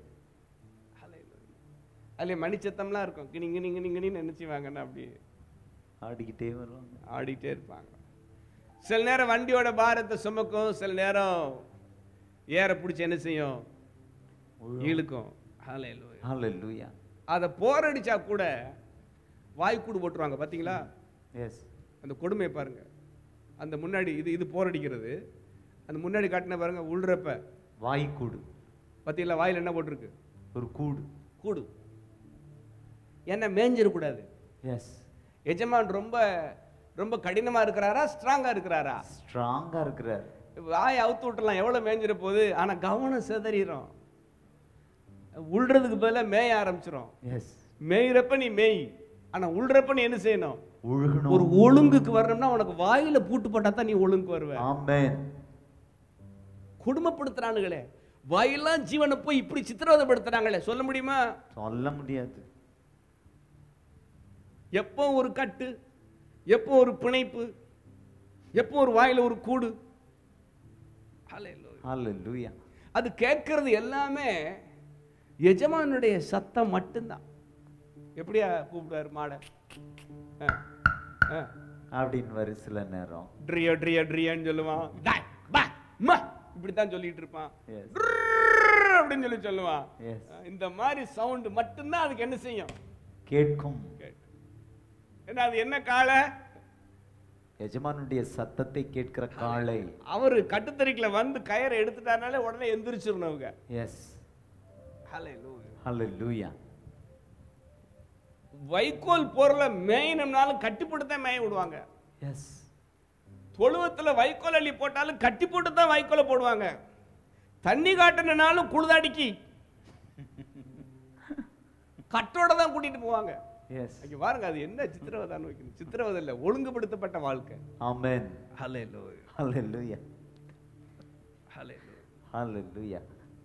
அதுல மணிச்சத்தம்லாம் இருக்கும் கிணி கிணி கிணி கிணின்னு நினைச்சுவாங்கன்னா அப்படி ஆடிக்கிட்டே வருவாங்க ஆடிட்டே இருப்பாங்க சில நேரம் வண்டியோட பாரத்தை சுமக்கும் சில நேரம் ஏற பிடிச்சி என்ன செய்யும் இழுக்கும் ஹalleluya. அல்லேலூயா அதை போரடிச்சா கூட வாய்க்கூடு போட்டுருவாங்க பாத்தீங்களா எஸ் அந்த கொடுமையை பாருங்க அந்த முன்னாடி இது இது போரடிக்கிறது அந்த முன்னாடி காட்டின பாருங்க உள்றப்ப வாய்க்கூடு பாத்தீங்களா வாயில் என்ன போட்டிருக்கு ஒரு கூடு கூடு என்ன மேஞ்சிடக்கூடாது எஸ் எஜமான் ரொம்ப ரொம்ப கடினமா இருக்கிறாரா ஸ்ட்ராங்கா இருக்கிறாரா ஸ்ட்ராங்கா இருக்கிறார் வாய் அவுத்து விட்டுலாம் எவ்வளவு மேய்ஞ்சிட போகுது ஆனா கவனம் சிதறிடும் உள்றதுக்கு பதிலா மேய ஆரம்பிச்சிரும் எஸ் மேயிறப்ப நீ மேய் ஆனா உள்றப்ப நீ என்ன செய்யணும் ஒழுகணும் ஒரு ஒழுங்குக்கு வரணும்னா உனக்கு வாயில பூட்டு போட்டா தான் நீ ஒழுங்குக்கு வருவ ஆமென் குடும்பப்படுத்துறானுங்களே வாயெல்லாம் ஜீவனை போய் இப்படி சித்திரவதைப்படுத்துறாங்களே சொல்ல முடியுமா சொல்ல முடியாது எப்போ ஒரு கட்டு எப்போ ஒரு பிணைப்பு எப்போ ஒரு வாயில ஒரு கூடு Hallelujah. அல்லேலூயா அது கேட்கறது எல்லாமே எஜமானுடைய சத்தம் மட்டும்தான் எப்படியா கூப்பிடுவார் மாடை ஆ, ஆ. அப்படின்னு வரும் சில நேரம் ட்ரியோ ட்ரியோ ட்ரியோன்னு சொல்லுவான் டாய், பா, மா, இப்படித்தான் சொல்லிட்டு இருப்பான் எஸ் ட்ரர் அப்படின்னு சொல்லி சொல்லுவான் எஸ் இந்த மாதிரி சவுண்ட் மட்டும்தான் அதுக்கு என்ன செய்யும் கேட்கும் ஏன்னா அது என்ன காளை எஜமானுடைய சத்தத்தை கேட்கிற காளை அவரு கட்டுத்தறிக்குல வந்து கயிறை எடுத்துட்டாருனாலே உடனே எந்திரிச்சிடணும் அவங்க எஸ் Hallelujah. அல்லேலூயா வைக்கோல் பொருளை மேயினம்னாலும் கட்டி போட்டு தான் மேய விடுவாங்க எஸ் தொழுவத்துல வைக்கோல் அள்ளி போட்டாலும் கட்டி போட்டு தான் வைக்கோலை போடுவாங்க தண்ணி காட்டணுனாலும் குழுதாடிக்கு கட்டோட தான் கூட்டிட்டு போவாங்க எஸ் இங்க பாருங்க அது என்ன சித்திரவதை வைக்கணும் சித்திரவதை இல்ல ஒழுங்குபடுத்தப்பட்ட வாழ்க்கை ஆமென் ஹalleluya ஹalleluya ஹalleluya ஹalleluya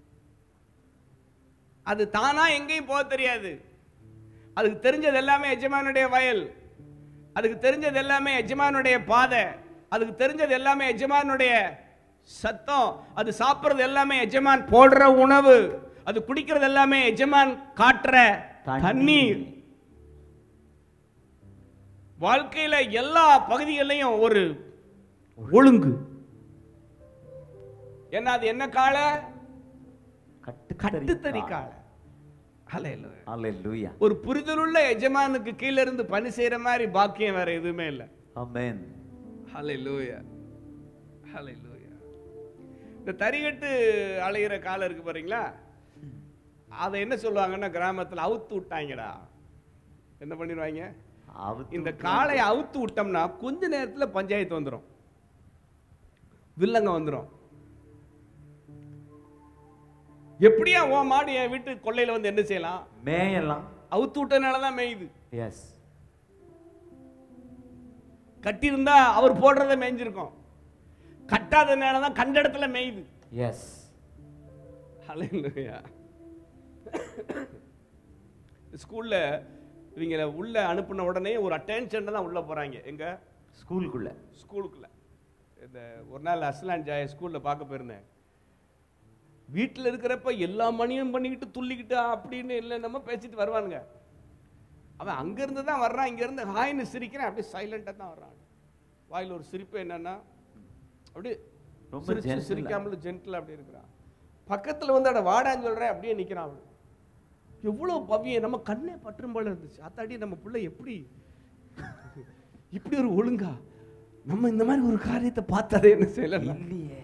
அது தானா எங்கேயும் போக தெரியாது அதுக்கு தெரிஞ்சது எல்லாமே எஜமானுடைய வயல் அதுக்கு தெரிஞ்சது எல்லாமே எஜமானுடைய பாதை அதுக்கு தெரிஞ்சது எல்லாமே எஜமானுடைய சத்தம் அது சாப்பிடுறது எல்லாமே எஜமான் போடுற உணவு அது குடிக்கிறது எல்லாமே எஜமான் காட்டுற தண்ணீர் வாழ்க்கையில எல்லா பகுதிகளிலையும் ஒரு ஒழுங்கு ஏன்னா அது என்ன கால கட்டுத்தறி கால ஹalleluya ஹalleluya ஒரு புரிதலுள்ள எஜமானுக்கு கீழ இருந்து பணி செய்யற மாதிரி பாக்கியம் வேற எதுவுமே இல்ல ஆமென் ஹalleluya ஹalleluya இந்த தறிகட்டு அலையிற காலம் இருக்கு பாருங்களா அதை என்ன சொல்லுவாங்கன்னா கிராமத்துல அவுத்து விட்டாங்கடா என்ன பண்ணிடுவாங்க அவுத்து இந்த காளையை அவுத்து விட்டோம்னா கொஞ்ச நேரத்துல பஞ்சாயத்து வந்துடும் வில்லங்க வந்துடும் எப்படியா உன் மாடு என் வீட்டு கொள்ளையில வந்து என்ன செய்யலாம் மேயலாம் அவுத்து விட்டனால தான் மேயுது எஸ் கட்டியிருந்தா அவர் போடுறத மேய்ஞ்சிருக்கும் கட்டாதனால தான் கண்ட இடத்துல மேயுது எஸ் ஹalleluya ஸ்கூல்ல இவங்கள உள்ள அனுப்புன உடனே ஒரு அட்டென்ஷன் தான் உள்ள போறாங்க எங்க ஸ்கூலுக்குள்ள ஸ்கூலுக்குள்ள இந்த ஒரு நாள் அஸ்லான் ஜாய ஸ்கூல்ல பார்க்க போயிருந்தேன் வீட்டில் இருக்கிறப்ப எல்லா மணியும் பண்ணிக்கிட்டு துள்ளிக்கிட்டு அப்படின்னு இல்லை நம்ம பேசிட்டு வருவானுங்க அவன் அங்கிருந்து தான் வர்றான் இங்கேருந்து ஹாய்னு சிரிக்கிறேன் அப்படியே சைலண்டாக தான் வர்றான் வாயில் ஒரு சிரிப்பு என்னன்னா அப்படியே ரொம்ப சிரிச்சு gentle-ஆ. சிரிக்காமலும் ஜென்டில் அப்படி இருக்கிறான் பக்கத்தில் வந்து அட வாடான்னு சொல்கிறேன் அப்படியே நிற்கிறான் அவன் எவ்வளோ பவியம் நம்ம கண்ணே பற்றும் போல இருந்துச்சு அத்தாடி நம்ம பிள்ளை எப்படி இப்படி ஒரு ஒழுங்கா நம்ம இந்த மாதிரி ஒரு காரியத்தை பார்த்ததே என்ன செய்யலாம் இல்லையே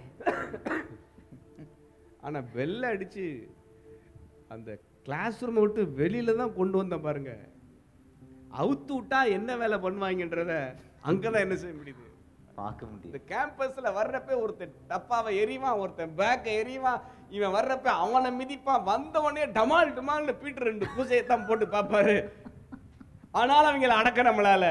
ஆனா வெள்ளை அடிச்சு அந்த கிளாஸ் ரூமை விட்டு வெளியில தான் கொண்டு வந்தேன் பாருங்க அவுத்து விட்டா என்ன வேலை பண்ணுவாங்கன்றத அங்கதான் என்ன செய்ய முடியுது பார்க்க முடியும் இந்த கேம்பஸ்ல வர்றப்ப ஒருத்தன் டப்பாவை எறிவான் ஒருத்தன் பேக்கை எறிவான் இவன் வர்றப்ப அவனை மிதிப்பான் வந்த உடனே டமால் டமால்னு பீட்டர் ரெண்டு பூசையை தான் போட்டு பார்ப்பாரு ஆனாலும் அவங்கள அடக்க நம்மளால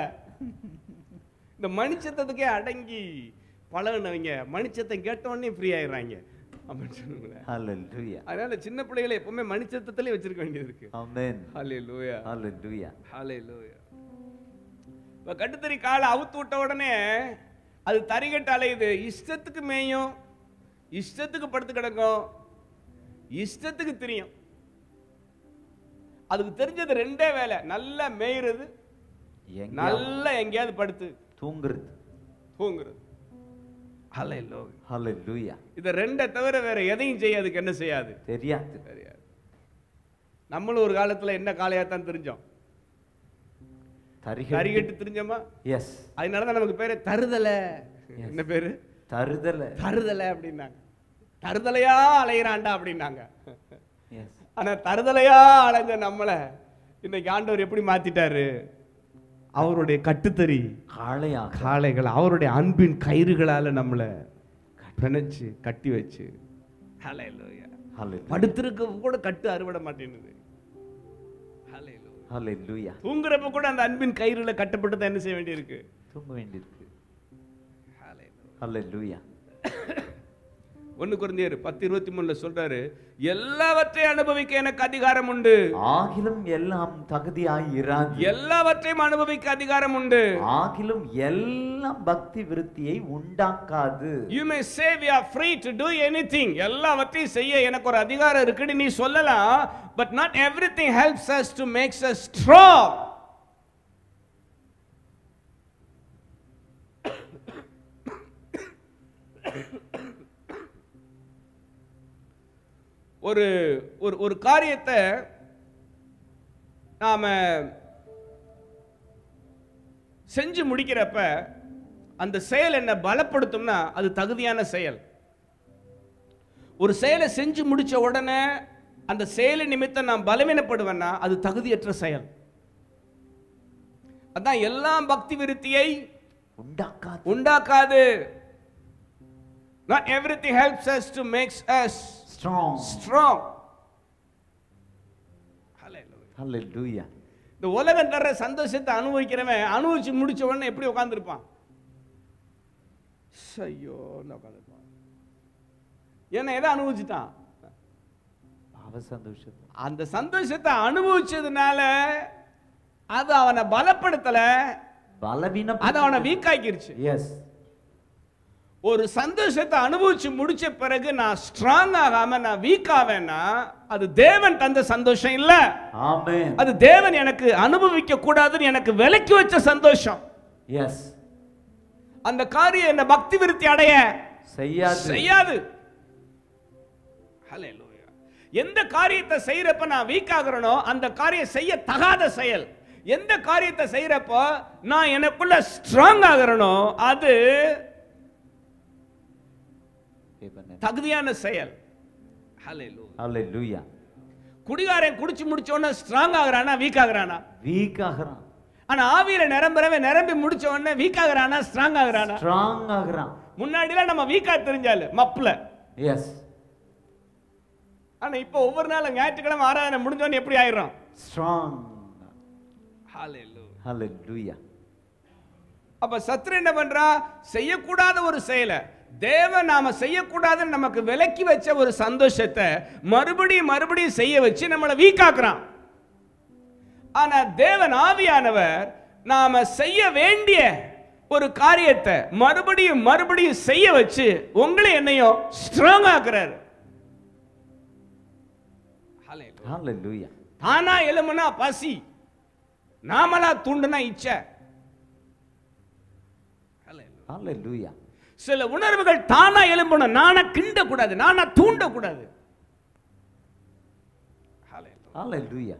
இந்த மணிச்சத்தத்துக்கே அடங்கி பழகுனவங்க மணிச்சத்தம் கேட்ட உடனே ஃப்ரீ ஆயிடுறாங்க அப்படின்னு சொல்லுங்களேன் ஹalleluya அதனால சின்ன பிள்ளைகளை எப்பவுமே மணிச்சத்தத்திலே வச்சிருக்க வேண்டியது இருக்கு ஆமென் ஹாலே லூயா ஹalleluya ஹாலே லூயா இப்போ கட்டுத்தறி காலை அவுத்து விட்ட உடனே அது தறிகட்டு அலையுது இஷ்டத்துக்கு மேயும் இஷ்டத்துக்கு படுத்து கிடக்கும் இஷ்டத்துக்கு திரியும் அதுக்கு தெரிஞ்சது ரெண்டே வேலை நல்லா மேய்றது எங்க நல்லா எங்கேயாவது படுத்து தூங்குறது தூங்குறது ஹலே லோயா ஹalleluya இதை ரெண்டை தவிர வேற எதையும் செய்யாதுக்கு என்ன செய்யாது தெரியாது தெரியாது நம்மளும் ஒரு காலத்துல என்ன காளையாத்தான் தெரிஞ்சோம் தரிகட்டு கறிகட்டு தெரிஞ்சோமா எஸ் அதனால தான் நமக்கு பேரு தருதலை என்ன பேரு தருதல தருதலை அப்படின்னாங்க தருதலையா அலையிறான்டா அப்படின்னாங்க எஸ் ஆனா தருதலையா அலைஞ்ச நம்மளை இன்னைக்கு ஆண்டவர் எப்படி மாத்திட்டாரு அவருடைய கட்டுத்தறி காளையாக காளைகள் அவருடைய அன்பின் கயிறுகளால நம்மளை பிணைச்சு கட்டி வச்சு ஹalleluya. ஹalleluya படுத்திருக்க கூட கட்டு அறுபட மாட்டேங்குது ஹalleluya. ஹalleluya தூங்குறப்ப கூட அந்த அன்பின் கயிறுல கட்டப்பட்டு தான் என்ன செய்ய வேண்டியிருக்கு தூங்க வேண்டியிருக்கு ஹalleluya. ஹalleluya ஒண்ணு குறைந்தியர் பத்து இருபத்தி மூணுல சொல்றாரு எல்லாவற்றையும் அனுபவிக்க எனக்கு அதிகாரம் உண்டு ஆகிலும் எல்லாம் தகுதியாய் இராது எல்லாவற்றையும் அனுபவிக்க அதிகாரம் உண்டு ஆகிலும் எல்லாம் பக்தி விருத்தியை உண்டாக்காது you may say we are free to do anything எல்லாவற்றையும் செய்ய எனக்கு ஒரு அதிகாரம் இருக்குன்னு நீ சொல்லலாம் but not everything helps us to makes us strong ஒரு ஒரு ஒரு காரியத்தை நாம செஞ்சு முடிக்கிறப்ப அந்த செயல் என்ன பலப்படுத்தும்னா அது தகுதியான செயல் ஒரு செயலை செஞ்சு முடிச்ச உடனே அந்த செயலை நிமித்தம் நான் பலவீனப்படுவேன்னா அது தகுதியற்ற செயல் அதான் எல்லாம் பக்தி விருத்தியை உண்டாக்காது உண்டாக்காது not everything helps us to makes us strong strong ஹalleluya இந்த உலகம் தர்ற சந்தோஷத்தை அனுபவிக்கிறவன் அனுபவிச்சு முடிச்ச உடனே எப்படி உட்காந்துருப்பான் ஐயோ உட்காந்துருப்பான் ஏன்னா எதை அனுபவிச்சுட்டான் பாவ சந்தோஷத்தை அந்த சந்தோஷத்தை அனுபவிச்சதுனால அது அவனை பலப்படுத்தல பலவீனம் அது அவனை வீக் ஆக்கிருச்சு எஸ் ஒரு சந்தோஷத்தை அனுபவிச்சு முடிச்ச பிறகு நான் ஸ்ட்ராங் ஆகாம நான் வீக் ஆவேன்னா அது தேவன் தந்த சந்தோஷம் இல்ல ஆமென் அது தேவன் எனக்கு அனுபவிக்க கூடாதுன்னு எனக்கு விலக்கி வச்ச சந்தோஷம் எஸ் அந்த காரியம் என்ன பக்தி விருத்தி அடைய செய்யாது செய்யாது Hallelujah. எந்த காரியத்தை செய்யறப்ப நான் வீக் ஆகுறனோ அந்த காரியம் செய்ய தகாத செயல் எந்த காரியத்தை செய்யறப்போ நான் எனக்குள்ள ஸ்ட்ராங் ஆகுறனோ அது தகுதியான செயல் Hallelujah. ஹalleluya குடிகாரன் குடிச்சு முடிச்ச உடனே ஸ்ட்ராங் ஆகுறானா வீக் ஆகுறானா வீக் ஆகுறான் ஆனா ஆவியில நிரம்புறவன் நிரம்பி முடிச்ச உடனே வீக் ஆகுறானா ஸ்ட்ராங் ஆகுறானா ஸ்ட்ராங் ஆகுறான் முன்னாடிலாம் நம்ம வீக்கா தெரிஞ்சாலு மப்ல எஸ் ஆனா இப்போ ஒவ்வொரு நாளும் ஞாயிற்றுக்கிழமை ஆராதனை முடிஞ்ச உடனே எப்படி ஆயிடுறோம் ஸ்ட்ராங் Hallelujah. ஹalleluya அப்ப சத்ரு என்ன பண்றா செய்யக்கூடாத ஒரு செயலை தேவன் நாம செய்யக்கூடாதுன்னு நமக்கு விலக்கி வச்ச ஒரு சந்தோஷத்தை மறுபடியும் மறுபடியும் செய்ய வச்சு நம்மளை வீக்காக்குறான் ஆனா தேவன் ஆவியானவர் நாம செய்ய வேண்டிய ஒரு காரியத்தை மறுபடியும் மறுபடியும் செய்ய வச்சு உங்களை என்னையும் ஸ்ட்ராங் ஆக்குறாரு ஹalleluya தானா எழுமுனா பசி நாமளா தூண்டுனா இச்சை ஹalleluya சில உணர்வுகள் தானா எழும்பணும் நானா கிண்ட கூடாது நானா தூண்ட கூடாது ஹalleluya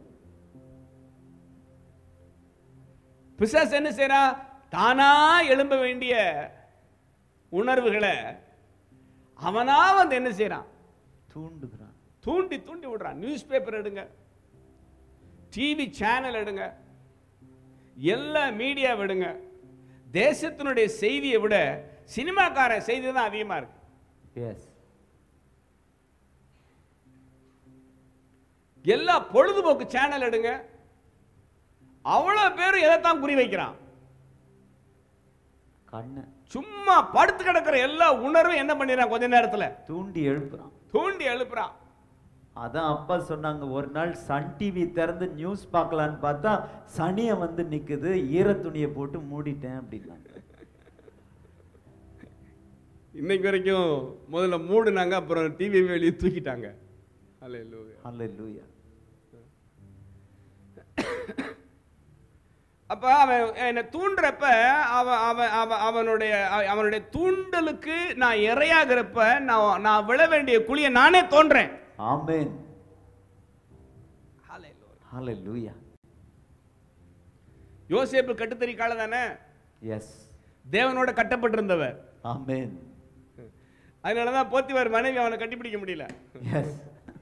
பிசாசு என்ன செய்றா தானா எழும்ப வேண்டிய உணர்வுகளை அவனா வந்து என்ன செய்றான் தூண்டுகிறான் தூண்டி தூண்டி விடுறான் நியூஸ் பேப்பர் எடுங்க டிவி சேனல் எடுங்க எல்லா மீடியா விடுங்க தேசத்தினுடைய செய்தியை விட சினிமாக்காரன் செய்தி தான் அதிகமா இருக்கு எஸ் எல்லா பொழுதுபோக்கு சேனல் எடுங்க அவ்வளவு பேரும் எதைத்தான் குறி வைக்கிறான் கண்ணை சும்மா படுத்து கிடக்கிற எல்லா உணர்வும் என்ன பண்ணிடுறான் கொஞ்ச நேரத்துல தூண்டி எழுப்புறான் தூண்டி எழுப்புறான் அதான் அப்பா சொன்னாங்க ஒரு நாள் சன் டிவி திறந்து நியூஸ் பார்க்கலான்னு பார்த்தா சனியை வந்து நிக்குது ஈர துணியை போட்டு மூடிட்டேன் அப்படின்னாங்க இன்னைக்கு வரைக்கும் முதல்ல மூடுனாங்க அப்புறம் டிவி வெளியே தூக்கிட்டாங்க அல்லேலூயா ஹalleluya அப்ப அவன் என்னை தூண்டுறப்ப அவன் அவன் அவன் அவனுடைய அவ- அவனுடைய தூண்டலுக்கு நான் இரையாகிறப்ப நான் நான் விழ வேண்டிய குழியை நானே தோன்றேன் ஆமென் ஹalleluya யோசேப்பு கட்டுத்தறி கால தானே எஸ் தேவனோட கட்டப்பட்டிருந்தவர் ஆமென் அதனாலதான் போத்திவார் மனைவி அவனை கட்டிப்பிடிக்க முடியல எஸ்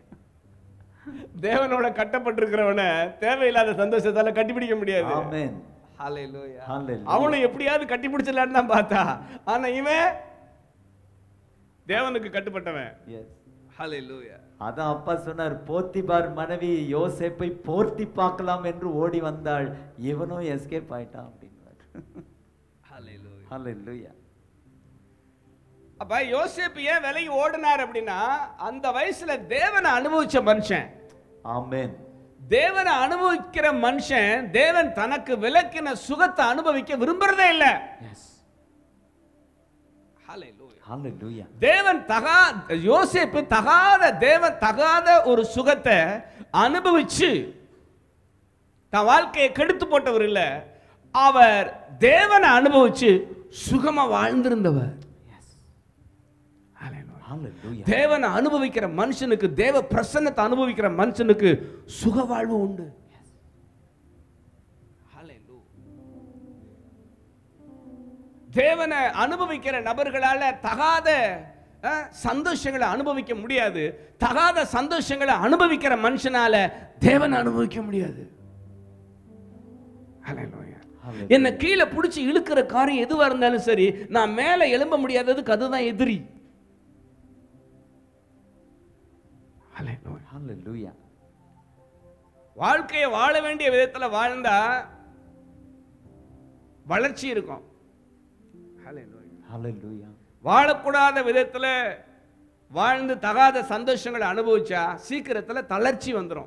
தேவனோட கட்டப்பட்டிருக்கிறவனை தேவையில்லாத சந்தோஷத்தால கட்டிப்பிடிக்க முடியாது ஆமென் ஹalleluya. ஹalleluya அவனும் எப்படியாவது கட்டி பிடிச்சிடலான்னு தான் பார்த்தா ஆனா இவன் தேவனுக்கு கட்டுப்பட்டவன் எஸ் ஹalleluya. அதான் அப்பா சொன்னார் போத்திபார் மனைவி யோசேப்பை போர்த்தி பார்க்கலாம் என்று ஓடி வந்தாள் இவனும் எஸ்கேப் ஆயிட்டான் அப்படின்னார் ஹalleluya. ஹalleluya அப்ப யோசேப்பு ஏன் விலகி ஓடினார் அப்படின்னா அந்த வயசுல தேவனை அனுபவிச்ச மனுஷன் ஆமென் தேவனை அனுபவிக்கிற மனுஷன் தேவன் தனக்கு விலக்கின சுகத்தை அனுபவிக்க விரும்புறதே இல்ல எஸ் ஹalleluya. ஹalleluya தேவன் தகா யோசேப்பு தகாத தேவன் தகாத ஒரு சுகத்தை அனுபவிச்சு தன் வாழ்க்கையை கெடுத்து போட்டவர் இல்ல அவர் தேவனை அனுபவிச்சு சுகமா வாழ்ந்திருந்தவர் எஸ் Hallelujah. ஹalleluya தேவனை அனுபவிக்கிற மனுஷனுக்கு தேவ பிரசன்னத்தை அனுபவிக்கிற மனுஷனுக்கு சுக வாழ்வு உண்டு Hallelujah. தேவனை அனுபவிக்கிற நபர்களால தகாத அஹ், சந்தோஷங்களை அனுபவிக்க முடியாது தகாத சந்தோஷங்களை அனுபவிக்கிற மனுஷனால தேவனை அனுபவிக்க முடியாது Hallelujah. Hallelujah. என்னை கீழே பிடிச்சி இழுக்கிற காரியம் எதுவா இருந்தாலும் சரி நான் மேலே எழும்ப முடியாததுக்கு அதுதான் எதிரி Hallelujah. ஹalleluya வாழ்க்கையை வாழ வேண்டிய விதத்துல வாழ்ந்தா வளர்ச்சி இருக்கும் Hallelujah. ஹalleluya வாழக்கூடாத விதத்துல வாழ்ந்து தகாத சந்தோஷங்களை அனுபவிச்சா சீக்கிரத்துல தளர்ச்சி வந்துடும்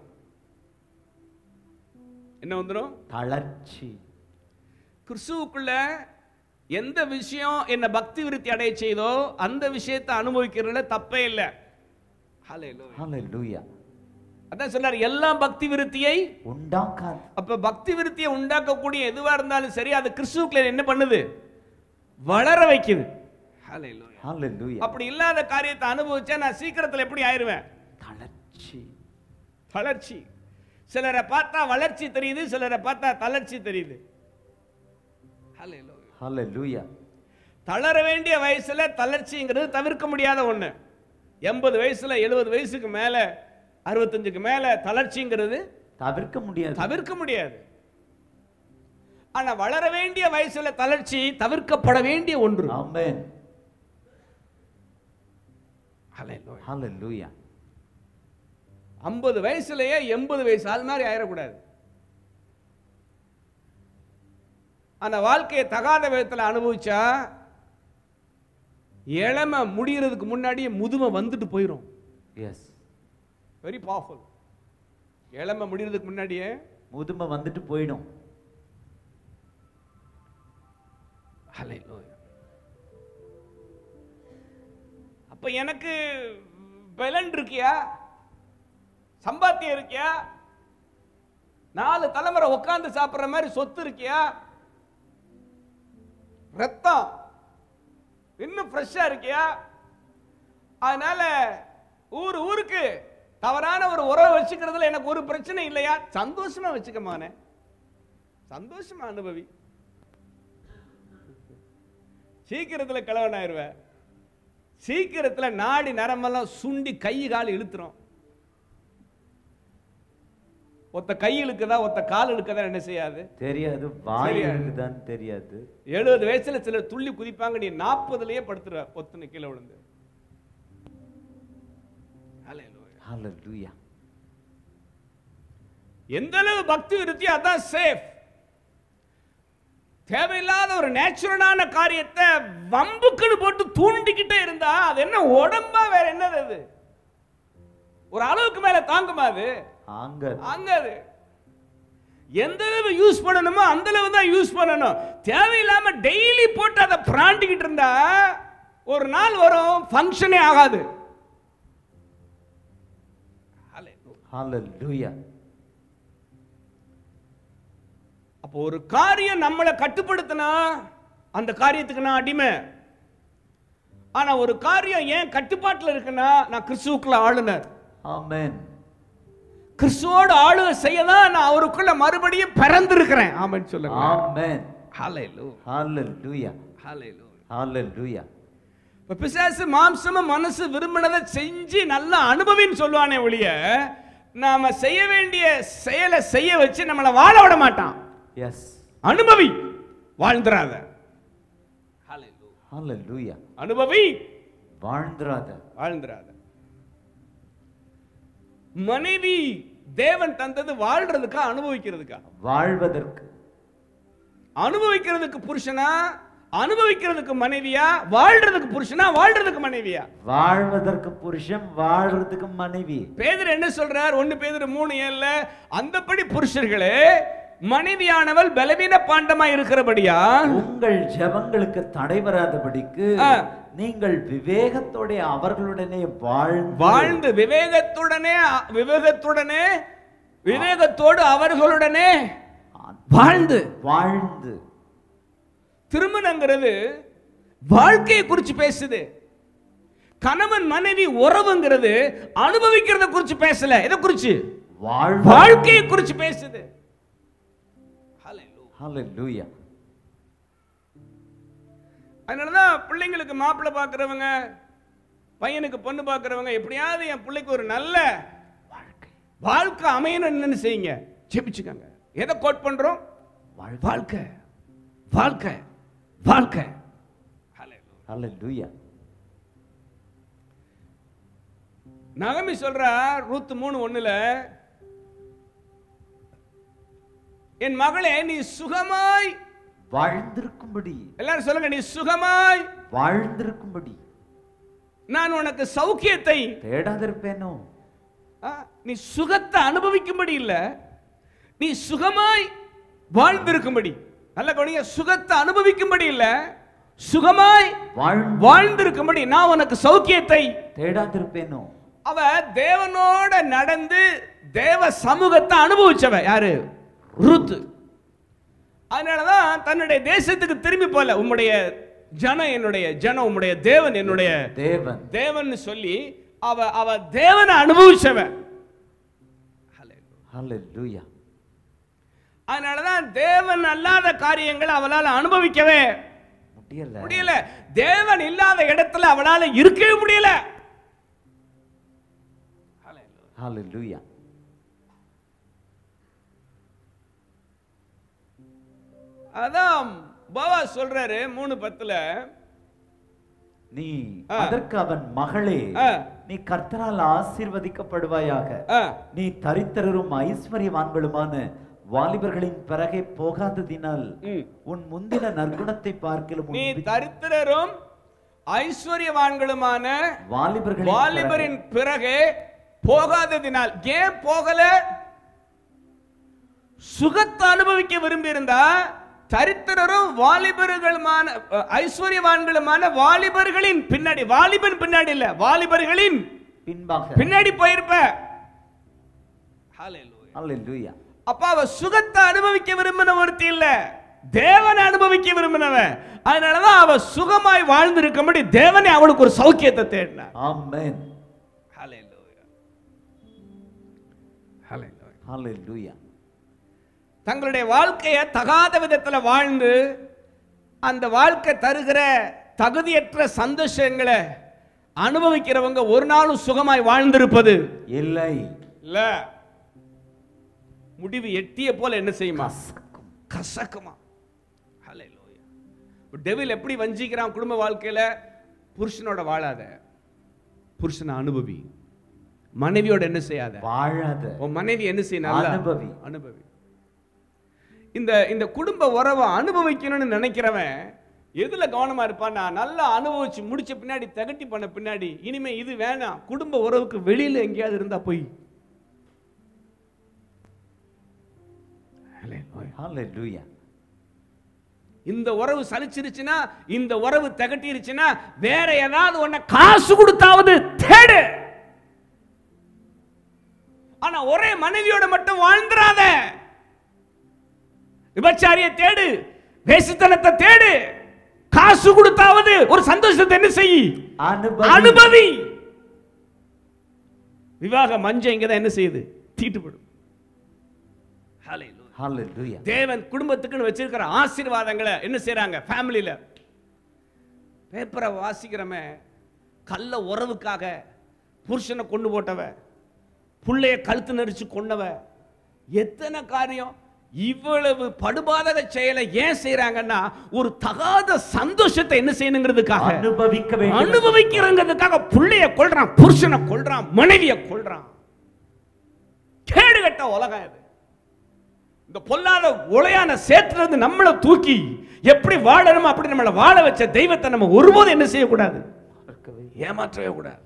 என்ன வந்துடும் தளர்ச்சி கிறிஸ்துவுக்குள்ள எந்த விஷயம் என்ன பக்தி விருத்தி அடைய செய்தோ அந்த விஷயத்தை அனுபவிக்கிறதுல தப்பே இல்லை Hallelujah. ஹalleluya அதான் சொன்னார் எல்லாம் பக்தி விருத்தியை உண்டாக்காது அப்ப பக்தி விருத்தியை உண்டாக்கக்கூடிய எதுவா இருந்தாலும் சரி அது கிறிஸ்துவுக்குள்ள என்ன பண்ணுது வளர வைக்குது Hallelujah. ஹalleluya அப்படி இல்லாத காரியத்தை அனுபவிச்சா நான் சீக்கிரத்துல எப்படி ஆயிருவேன் தளர்ச்சி வளர்ச்சி சிலரை பார்த்தா வளர்ச்சி தெரியுது சிலரை பார்த்தா தளர்ச்சி தெரியுது Hallelujah. ஹalleluya தளர வேண்டிய வயசுல தளர்ச்சிங்கிறது தவிர்க்க முடியாத ஒண்ணு எண்பது வயசுல எழுபது வயசுக்கு மேல அறுபத்தஞ்சுக்கு மேல தளர்ச்சிங்கிறது தவிர்க்க முடியாது தவிர்க்க முடியாது ஆனா வளர வேண்டிய வயசுல தளர்ச்சி தவிர்க்கப்பட வேண்டிய ஒன்று ஆமென் Hallelujah. ஹalleluya ஐம்பது வயசுலயே எண்பது வயசு அது மாதிரி ஆயிடக்கூடாது ஆனா வாழ்க்கையை தகாத விதத்துல அனுபவிச்சா இளமை முடியறதுக்கு முன்னாடியே முதுமை வந்துட்டு போயிடும் எஸ் வெரி பவர்ஃபுல் இளமை முடியறதுக்கு முன்னாடியே முதுமை வந்துட்டு போயிடும் Hallelujah. அப்ப எனக்கு பலன் இருக்கியா சம்பாத்தியம் இருக்கியா நாலு தலைமுறை உட்கார்ந்து சாப்பிடுற மாதிரி சொத்து இருக்கியா ரத்தம் இன்னும் ஃப்ரெஷ்ஷா இருக்கியா அதனால ஊர் ஊருக்கு தவறான ஒரு உறவை வச்சுக்கிறதுல எனக்கு ஒரு பிரச்சனை இல்லையா சந்தோஷமா வச்சுக்கமானே சந்தோஷமா அனுபவி சீக்கிரத்துல கிழவன் ஆயிருவேன் சீக்கிரத்துல நாடி நரம்பெல்லாம் சுண்டி கை கால் இழுத்துரும் ஒத்த கை இழுக்குதா ஒத்த கால் இழுக்கதா என்ன செய்யாது தெரியாது வாய் தெரியாது. இருக்குதான்னு தெரியாது எழுபது வயசுல சிலர் துள்ளி குதிப்பாங்க நீ நாற்பதுலயே படுத்துருவ ஒத்துன்னு கீழே விழுந்து Hallelujah. ஹalleluya எந்த அளவு பக்தி விருத்தி அதான் சேஃப் தேவையில்லாத ஒரு நேச்சுரலான காரியத்தை வம்புக்குன்னு போட்டு தூண்டிக்கிட்டே இருந்தா அது என்ன உடம்பா வேற என்னது அது ஒரு அளவுக்கு மேல தாங்குமா அது ஆங்க அங்க அது எந்த அளவு யூஸ் பண்ணணுமோ அந்த அளவு தான் யூஸ் பண்ணணும் தேவையில்லாம டெய்லி போட்டு அதை பிராண்டிக்கிட்டு இருந்தா ஒரு நாள் வரும் ஃபங்க்ஷனே ஆகாது Hallelujah. ஹalleluya அப்போ ஒரு காரியம் நம்மளை கட்டுப்படுத்தினா அந்த காரியத்துக்கு நான் அடிமை ஆனா ஒரு காரியம் ஏன் கட்டுப்பாட்டுல இருக்குன்னா நான் கிறிஸ்துவுக்குள்ள ஆளுநர் ஆமென் கிறிஸ்துவோடு ஆளுகை செய்ய தான் நான் அவருக்குள்ள மறுபடியும் பிறந்திருக்கிறேன் ஆமென் சொல்லுங்க ஆமென் ஹalleluya ஹalleluya ஹalleluya ஹalleluya இப்ப பிசாசு மாம்சமும் மனசு விரும்பினதை செஞ்சு நல்லா அனுபவின்னு சொல்லுவானே ஒழிய நாம செய்ய வேண்டிய செயலை செய்ய வச்சு நம்மளை வாழ விட மாட்டான் எஸ் அனுபவி வாழ்ந்துராத Hallelujah. ஹalleluya அனுபவி வாழ்ந்துராத வாழ்ந்துராத மனைவி தேவன் தந்தது வாழ்றதுக்கா அனுபவிக்கிறதுக்கா வாழ்வதற்கு அனுபவிக்கிறதுக்கு புருஷனா அனுபவிக்கிறதுக்கு மனைவியா வாழ்றதுக்கு புருஷனா வாழ்றதுக்கு மனைவியா வாழ்வதற்கு புருஷன் வாழ்றதுக்கு மனைவி பேதர் என்ன சொல்றார் ஒன்னு பேதர் மூணு ஏழுல அந்தபடி புருஷர்களே மனைவியானவள் பலவீன பாண்டமா இருக்கிறபடியா உங்கள் ஜெபங்களுக்கு தடை வராதபடிக்கு ஆ. நீங்கள் விவேகத்தோட அவர்களுடனே வாழ்ந்து வாழ்ந்து விவேகத்துடனே விவேகத்துடனே விவேகத்தோடு அவர்களுடனே வாழ்ந்து வாழ்ந்து திருமணங்கிறது வாழ்க்கையை குறிச்சு பேசுது கணவன் மனைவி உறவுங்கிறது அனுபவிக்கிறத குறிச்சு பேசல எதை குறிச்சு வாழ் வாழ்க்கையை குறிச்சு பேசுது Hallelujah. ஹalleluya அதனாலதான் பிள்ளைங்களுக்கு மாப்பிள்ளை பார்க்கறவங்க பையனுக்கு பொண்ணு பார்க்கறவங்க எப்படியாவது என் பிள்ளைக்கு ஒரு நல்ல வாழ்க்கை வாழ்க்கை அமையணும்னு செய்யுங்க ஜெபிச்சுக்கோங்க எதை கோட் பண்றோம் வாழ் வாழ்க்கை வாழ்க்கை வாழ்க்கை Hallelujah. ஹalleluya நகமி சொல்றா ரூத்து மூணு ஒண்ணுல என் மகளே நீ சுகமாய் வாழ்ந்திருக்கும்படி எல்லாரும் சொல்லுங்க நீ சுகமாய் வாழ்ந்திருக்கும்படி நான் உனக்கு சௌக்கியத்தை தேடாதிருப்பேனோ ஆ, நீ சுகத்தை அனுபவிக்கும்படி இல்ல நீ சுகமாய் வாழ்ந்திருக்கும்படி நல்ல கவனிங்க சுகத்தை அனுபவிக்கும்படி இல்ல சுகமாய் வாழ் வாழ்ந்திருக்கும்படி நான் உனக்கு சௌக்கியத்தை தேடாதிருப்பேனோ அவ தேவனோட நடந்து தேவ சமூகத்தை அனுபவிச்சவ யாரு ருத்து அதனாலதான் தன்னுடைய தேசத்துக்கு திரும்பி போல உம்முடைய ஜனம் என்னுடைய ஜனம் உம்முடைய தேவன் என்னுடைய தேவன் தேவன் சொல்லி அவ அவ தேவனை அனுபவிச்சவ ஹalleluya அதனாலதான் தேவன் அல்லாத காரியங்களை அவளால அனுபவிக்கவே முடியல முடியல தேவன் இல்லாத இடத்துல அவளால இருக்கவே முடியல ஹalleluya அதான் பாபா சொல்றாரு மூணு பத்துல நீ ஆ. அதற்கு அவன் மகளே ஆ. நீ கர்த்தரால் ஆசீர்வதிக்கப்படுவாயாக ஆ, நீ தரித்திரரும் ஐஸ்வர்யவான்களுமான வாலிபர்களின் பிறகே போகாததினால் ம். உன் முந்தின நற்குணத்தை பார்க்கலும் உன் நீ வி- தரித்திரரும் ஐஸ்வர்யவான்களுமான வாலிபர்களின் வாலிபரின் பிறகே போகாததினால் ஏன் போகல சுகத்தை அனுபவிக்க விரும்பி இருந்தா தரித்திரரும் வாலிபர்களுமான அஹ், ஐஸ்வர்யவான்களுமான வாலிபர்களின் பின்னாடி வாலிபன் பின்னாடி இல்ல வாலிபர்களின் பின்பாக பின்னாடி போயிருப்ப Hallelujah. ஹalleluya அப்ப அவ சுகத்தை அனுபவிக்க விரும்பின ஒருத்தி இல்ல தேவனை அனுபவிக்க விரும்பினவ அதனாலதான் அவ சுகமாய் வாழ்ந்திருக்கும்படி தேவனே அவளுக்கு ஒரு சௌக்கியத்தை தேடினார் ஆமென் Hallelujah. Hallelujah. ஹalleluya தங்களுடைய வாழ்க்கையை தகாத விதத்துல வாழ்ந்து அந்த வாழ்க்கை தருகிற தகுதியற்ற சந்தோஷங்களை அனுபவிக்கிறவங்க ஒரு நாளும் சுகமாய் வாழ்ந்திருப்பது இல்லை இல்ல முடிவு எட்டிய போல என்ன செய்யுமா கசக்கும். கசக்குமா ஹalleluya டெவில் எப்படி வஞ்சிக்கிறான் குடும்ப வாழ்க்கையில புருஷனோட வாழாத புருஷனை அனுபவி மனைவியோட என்ன செய்யாத வாழாத உன் மனைவி என்ன செய்ய நல்லா அனுபவி. அனுபவி இந்த இந்த குடும்ப உறவை அனுபவிக்கணும்னு நினைக்கிறவன் எதுல கவனமா இருப்பான் நான் நல்லா அனுபவிச்சு முடிச்ச பின்னாடி தகட்டி பண்ண பின்னாடி இனிமே இது வேணாம் குடும்ப உறவுக்கு வெளியில எங்கேயாவது இருந்தா போய் ஹalleluya இந்த உறவு சலிச்சிருச்சுன்னா இந்த உறவு தகட்டிருச்சுன்னா வேற ஏதாவது ஒண்ண காசு கொடுத்தாவது தேடு ஆனா ஒரே மனைவியோட மட்டும் வாழ்ந்துராத விபச்சாரிய தேடு வேசித்தனத்தை தேடு காசு கொடுத்தாவது ஒரு சந்தோஷத்தை என்ன செய் அனுபவி அனுபவி விவாக மஞ்சம் இங்கதான் என்ன செய்யுது தீட்டுப்படும் Hallelujah. ஹalleluya தேவன் குடும்பத்துக்குன்னு வச்சிருக்கிற ஆசீர்வாதங்களை என்ன செய்றாங்க ஃபேமிலியில பேப்பரை வாசிக்கிறவன் கள்ள உறவுக்காக புருஷனை கொண்டு போட்டவ புள்ளைய கழுத்து நெரிச்சு கொண்டவ எத்தனை காரியம் இவ்வளவு படுபாதக செயலை ஏன் செய்றாங்கன்னா ஒரு தகாத சந்தோஷத்தை என்ன செய்யணுங்கிறதுக்காக அனுபவிக்க வேண்டும் அனுபவிக்கிறங்கிறதுக்காக புள்ளைய கொல்றான் புருஷனை கொல்றான் மனைவியை கொல்றான் கேடு கட்ட உலகம் இது இந்த பொல்லாத உளையான சேத்துல இருந்து நம்மளை தூக்கி எப்படி வாழணுமோ அப்படி நம்மளை வாழ வச்ச தெய்வத்தை நம்ம ஒருபோதும் என்ன செய்யக்கூடாது ஏமாற்றவே கூடாது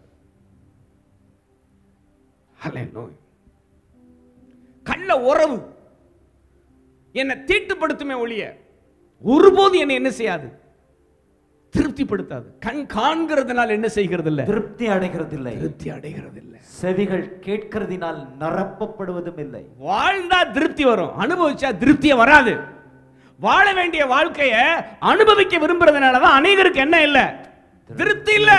Hallelujah. கள்ள உறவு என்னை தீட்டுப்படுத்துமே ஒழிய ஒருபோது என்னை என்ன செய்யாது திருப்திப்படுத்தாது கண் காண்கிறதுனால என்ன செய்கிறது இல்ல திருப்தி அடைகிறதில்லை திருப்தி அடைகிறது இல்ல செவிகள் கேட்கிறதினால் நிரப்பப்படுவதும் இல்லை வாழ்ந்தா திருப்தி வரும் அனுபவிச்சா திருப்தியே வராது வாழ வேண்டிய வாழ்க்கைய அனுபவிக்க விரும்புறதுனால தான் அநேகருக்கு என்ன இல்ல திருப்தி இல்ல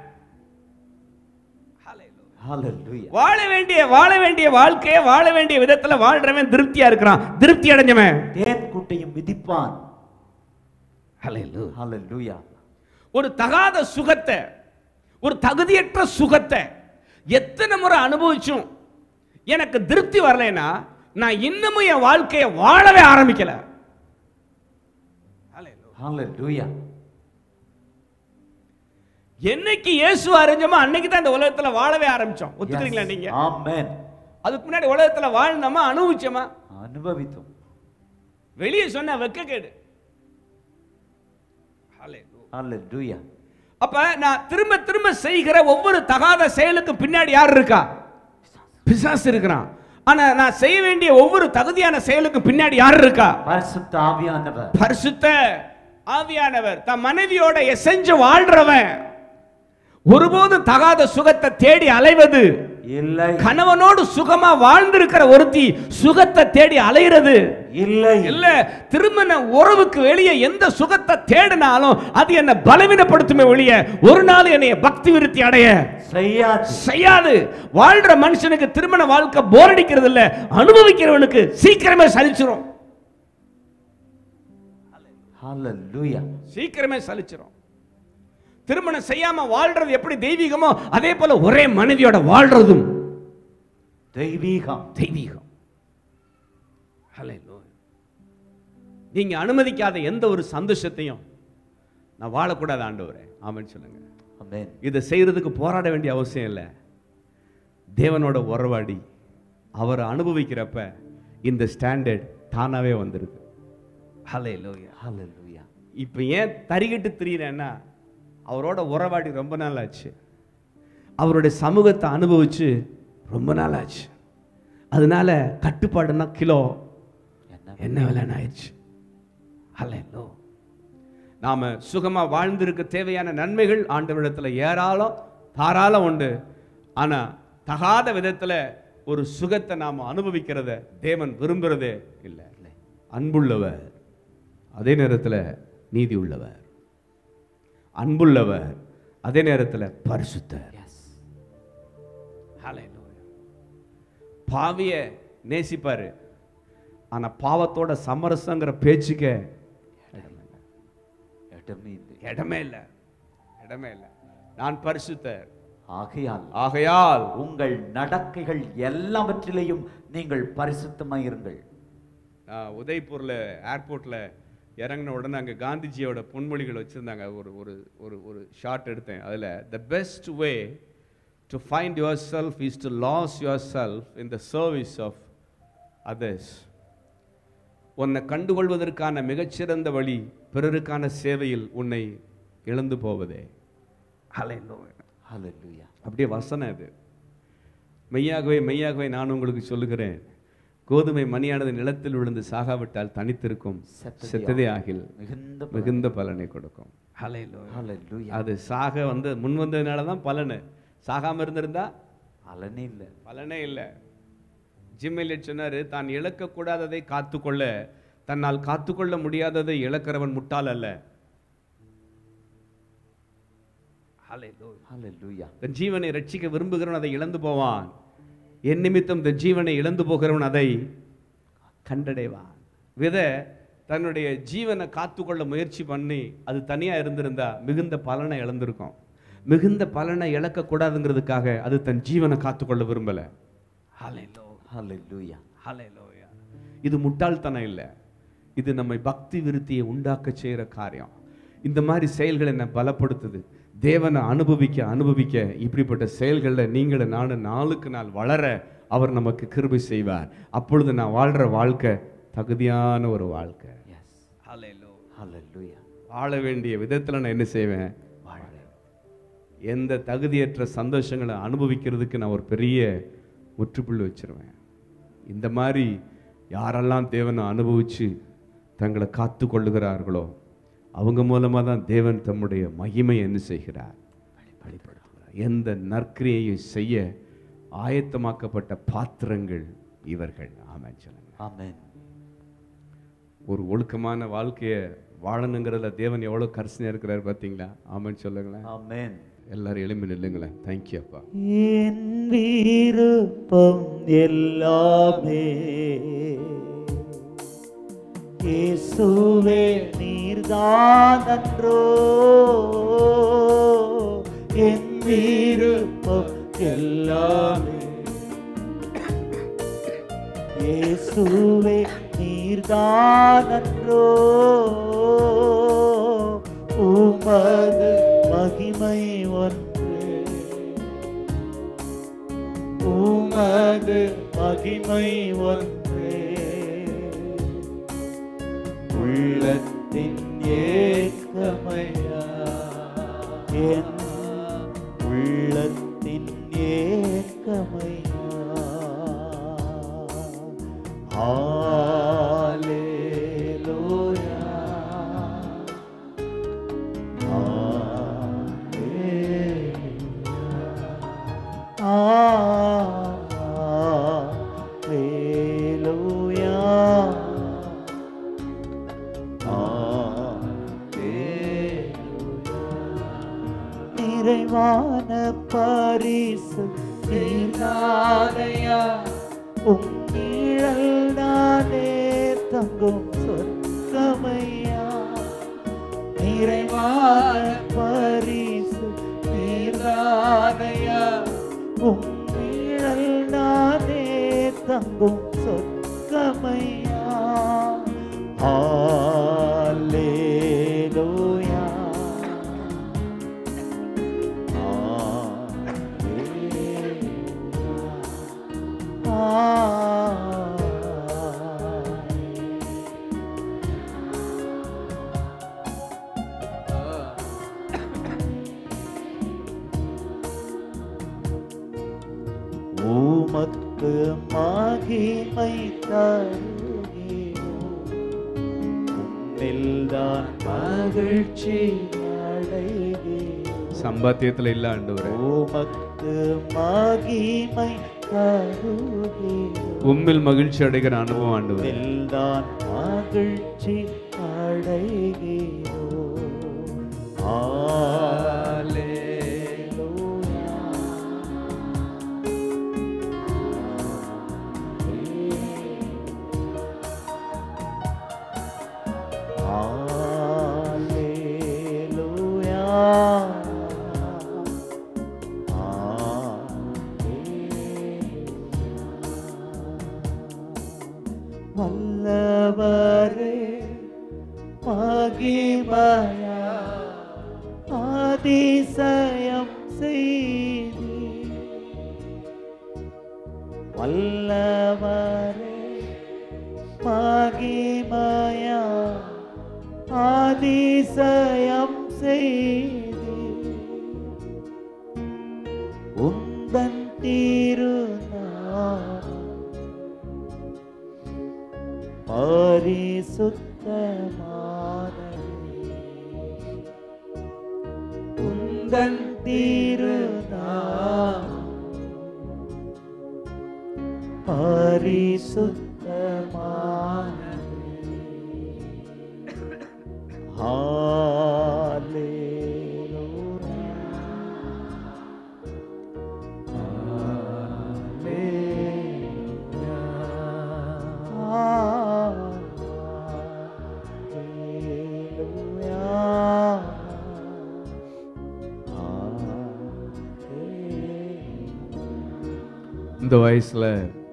ஹalleluya வாழ வேண்டிய வாழ வேண்டிய வாழ்க்கைய வாழ வேண்டிய விதத்துல வாழ்றவன் திருப்தியா இருக்கிறான் திருப்தி அடைஞ்சவன் தேன் குட்டையும் மிதிப்பான் Hallelujah. ஹalleluya ஒரு தகாத சுகத்தை ஒரு தகுதியற்ற சுகத்தை எத்தனை முறை அனுபவிச்சும் எனக்கு திருப்தி வரலைன்னா நான் இன்னமும் என் வாழ்க்கையை வாழவே ஆரம்பிக்கல ஹalleluya என்னைக்கு இயேசு அறிஞ்சோமோ அன்னைக்கு தான் இந்த உலகத்துல வாழவே ஆரம்பிச்சோம் ஒத்துக்கிறீங்களா நீங்க ஆமென் அதுக்கு முன்னாடி உலகத்துல வாழ்ந்தோமா அனுபவிச்சோமா அனுபவித்தோம் வெளியே சொன்ன வெக்கக்கேடு Hallelujah. ஹalleluya அப்ப நான் திரும்ப திரும்ப செய்கிற ஒவ்வொரு தகாத செயலுக்கு பின்னாடி யார் இருக்கா பிசாசு இருக்கிறான் ஆனா நான் செய்ய வேண்டிய ஒவ்வொரு தகுதியான செயலுக்கு பின்னாடி யார் இருக்கா பரிசுத்த ஆவியானவர் பரிசுத்த ஆவியானவர் தன் மனைவியோட எசைஞ்சு வாழ்றவன் ஒருபோதும் தகாத சுகத்தை தேடி அலைவது இல்லை கணவனோடு சுகமா வாழ்ந்திருக்கிற ஒருத்தி சுகத்தை தேடி அலைகிறது இல்லை இல்ல திருமண உறவுக்கு வெளியே எந்த சுகத்தை தேடினாலும் அது என்ன பலவீனப்படுத்துமே வெளியே ஒரு நாள் என்னைய பக்தி விருத்தி அடைய செய்யாது செய்யாது வாழ்ற மனுஷனுக்கு திருமண வாழ்க்கை போர் அடிக்கிறது இல்ல அனுபவிக்கிறவனுக்கு சீக்கிரமே சலிச்சிரும் ஹalleluya சீக்கிரமே சலிச்சிரும் திருமணம் செய்யாம வாழ்றது எப்படி தெய்வீகமோ அதே போல ஒரே மனைவியோட வாழ்றதும் தெய்வீகம் தெய்வீகம் Hallelujah. நீங்க அனுமதிக்காத எந்த ஒரு சந்தோஷத்தையும் நான் வாழக்கூடாது ஆண்டவரே ஆமென்னு சொல்லுங்க ஆமென் இதை செய்யறதுக்கு போராட வேண்டிய அவசியம் இல்லை தேவனோட உறவாடி அவரை அனுபவிக்கிறப்ப இந்த ஸ்டாண்டர்ட் தானாவே வந்துருது ஹலே லோயா ஹalleluya இப்போ ஏன் தறிகிட்டு திரியிறேன்னா அவரோட உறவாடி ரொம்ப நாள் ஆச்சு அவருடைய சமூகத்தை அனுபவிச்சு ரொம்ப நாள் ஆச்சு அதனால கட்டுப்பாடுனா கிலோ என்ன என்ன விலைன்னு ஆயிடுச்சு ஹalleluya நாம சுகமா வாழ்ந்திருக்க தேவையான நன்மைகள் ஆண்டவரிடத்துல ஏராளம் தாராளம் உண்டு ஆனா தகாத விதத்துல ஒரு சுகத்தை நாம அனுபவிக்கிறத தேவன் விரும்புறதே இல்லை அன்புள்ளவர் அதே நேரத்துல நீதி உள்ளவர் அன்புள்ளவர் அதே நேரத்துல பரிசுத்தர் எஸ் ஹalleluya பாவிய நேசிப்பாரு ஆனா பாவத்தோட சமரசங்கிற பேச்சுக்க இடமே இல்லை இடமே இல்லை இடமே இல்லை நான் பரிசுத்தர் ஆகையால் ஆகையால் உங்கள் நடக்கைகள் எல்லாவற்றிலேயும் நீங்கள் பரிசுத்தமாய் இருங்கள் நான் உதய்பூர்ல ஏர்போர்ட்ல இறங்கின உடனே அங்கே காந்திஜியோட பொன்மொழிகள் வச்சுருந்தாங்க ஒரு ஒரு ஒரு ஒரு ஷார்ட் எடுத்தேன் அதில் the best way to find yourself is to lose yourself in the service of others உன்னை கண்டுகொள்வதற்கான மிகச்சிறந்த வழி பிறருக்கான சேவையில் உன்னை இழந்து போவதே ஹalleluya ஹalleluya அப்படியே வசனம் இது மெய்யாகவே மெய்யாகவே நான் உங்களுக்கு சொல்லுகிறேன் கோதுமை மணியானது நிலத்தில் விழுந்து சாகாவிட்டால் தனித்திருக்கும் செத்ததே செத்ததே ஆகில் மிகுந்த மிகுந்த பலனை கொடுக்கும் ஹalleluya ஹalleluya அது சாக வந்து முன் வந்ததுனால தான் பலனு சாகாம இருந்திருந்தா பலனே இல்லை பலனே இல்லை ஜிம்மெலியட் சொன்னாரு தான் இழக்கக்கூடாததை காத்துக்கொள்ள தன்னால் காத்துக்கொள்ள முடியாததை இழக்கிறவன் முட்டாள் அல்ல ஹalleluya ஹalleluya தன் ஜீவனை ரட்சிக்க விரும்புகிறவன் அதை இழந்து போவான் என் நிமித்தம் தன் ஜீவனை இழந்து போகிறவன் அதை கண்டடைவான் வித தன்னுடைய ஜீவனை காத்துக்கொள்ள முயற்சி பண்ணி அது தனியா இருந்திருந்தா மிகுந்த பலனை இழந்திருக்கும் மிகுந்த பலனை இழக்கக்கூடாதுங்கிறதுக்காக அது தன் ஜீவனை காத்துக்கொள்ள விரும்பல ஹalleluya ஹalleluya ஹalleluya இது முட்டாள்தனம் இல்லை இது நம்மை பக்தி விருத்தியை உண்டாக்க செய்கிற காரியம் இந்த மாதிரி செயல்கள் என்னை பலப்படுத்துது தேவனை அனுபவிக்க அனுபவிக்க இப்படிப்பட்ட செயல்களில் நீங்களும் நானும் நாளுக்கு நாள் வளர அவர் நமக்கு கிருபை செய்வார் அப்பொழுது நான் வாழ்ற வாழ்க்கை தகுதியான ஒரு வாழ்க்கை எஸ் ஹalleluya ஹalleluya வாழ வேண்டிய விதத்தில் நான் என்ன செய்வேன் வாழ்வேன் எந்த தகுதியற்ற சந்தோஷங்களை அனுபவிக்கிறதுக்கு நான் ஒரு பெரிய முற்றுப்புள்ளி வச்சிருவேன் இந்த மாதிரி யாரெல்லாம் தேவனை அனுபவிச்சு தங்களை காத்து கொள்ளுகிறார்களோ அவங்க மூலமாக தான் தேவன் தம்முடைய மகிமை என்ன செய்கிறார் வெளிப்படுத்துகிறார் எந்த நற்கிரியையை செய்ய ஆயத்தமாக்கப்பட்ட பாத்திரங்கள் இவர்கள் ஆமென் சொல்லுங்க ஆமென் ஒரு ஒழுக்கமான வாழ்க்கையை வாழணுங்கிறதுல தேவன் எவ்வளோ கரிசனையாக இருக்கிறார் பார்த்தீங்களா ஆமென் சொல்லுங்களேன் ஆமென் எல்லாரும் எழும்பி நில்லுங்களேன் தேங்க்யூ அப்பா என் விருப்பம் எல்லாமே இயேசுவே நீர்தானன்றோ என் விருப்பம் எல்லாமே இயேசுவே நீர்தானன்றோ உமது மகிமை ஒன்று உமது மகிமை ஒன்று ஏக்கமையா என் உள்ளத்தின் ஏக்கமையா ஹalleluya நிறைவான பரிசு நீராதையா உம் நிழல் நானே தங்கும் சொர்க்கமையா நிறைவான பரிசு நீராதையா உம் நிழல் நானே தங்கும் சொர்க்கமையா ஹalleluya உமக்கு மகிமை தருகிறோம் மகிழ்ச்சி அடைகிறோம் சம்பாத்தியத்துல இல்ல ஆண்டவரே உமக்கு மகிமை தருகிறோம் உம்மில் மகிழ்ச்சி அடைகிற அனுபவம் ஆண்டவரே தான் மகிழ்ச்சி அடைகிறோம் ஹalleluya வல்லவரே மகிமயா அதிசயம் செய்தி வல்லவரே மகிமயா அதிசயம் செய்தி உந்தன் திருநாமம் பரிசுத்தமானது உந்தன் திருநாமம் பரிசுத்தமானது இந்த வயசுல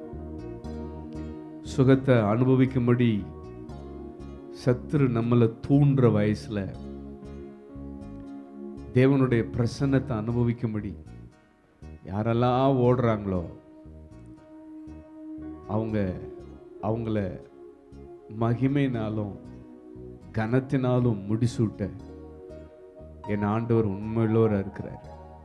சுகத்தை அனுபவிக்கும்படி சத்துரு நம்மளை தூண்டுற வயசுல தேவனுடைய பிரசன்னத்தை அனுபவிக்கும்படி யாரெல்லாம் ஓடுறாங்களோ அவங்க அவங்கள மகிமைனாலும் கனத்தினாலும் முடிசூட்ட என் ஆண்டவர் உண்மையுள்ளவரா இருக்கிறார்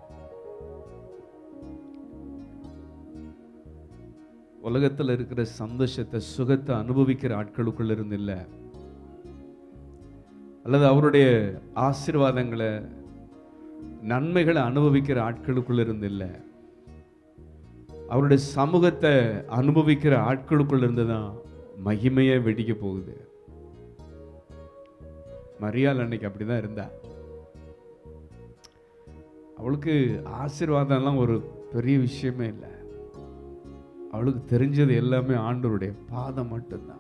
உலகத்துல இருக்கிற சந்தோஷத்தை சுகத்தை அனுபவிக்கிற ஆட்களுக்குள்ள இருந்து இல்ல அல்லது அவருடைய ஆசீர்வாதங்களை நன்மைகளை அனுபவிக்கிற ஆட்களுக்குள்ள இருந்து இல்ல அவருடைய சமூகத்தை அனுபவிக்கிற ஆட்களுக்குள்ள இருந்து தான் மகிமையே வெடிக்க போகுது மரியாள் அன்னைக்கு அப்படிதான் இருந்தா அவளுக்கு ஆசீர்வாதம்லாம் ஒரு பெரிய விஷயமே இல்லை அவளுக்கு தெரிஞ்சது எல்லாமே ஆண்டவருடைய பாதம் மட்டும்தான்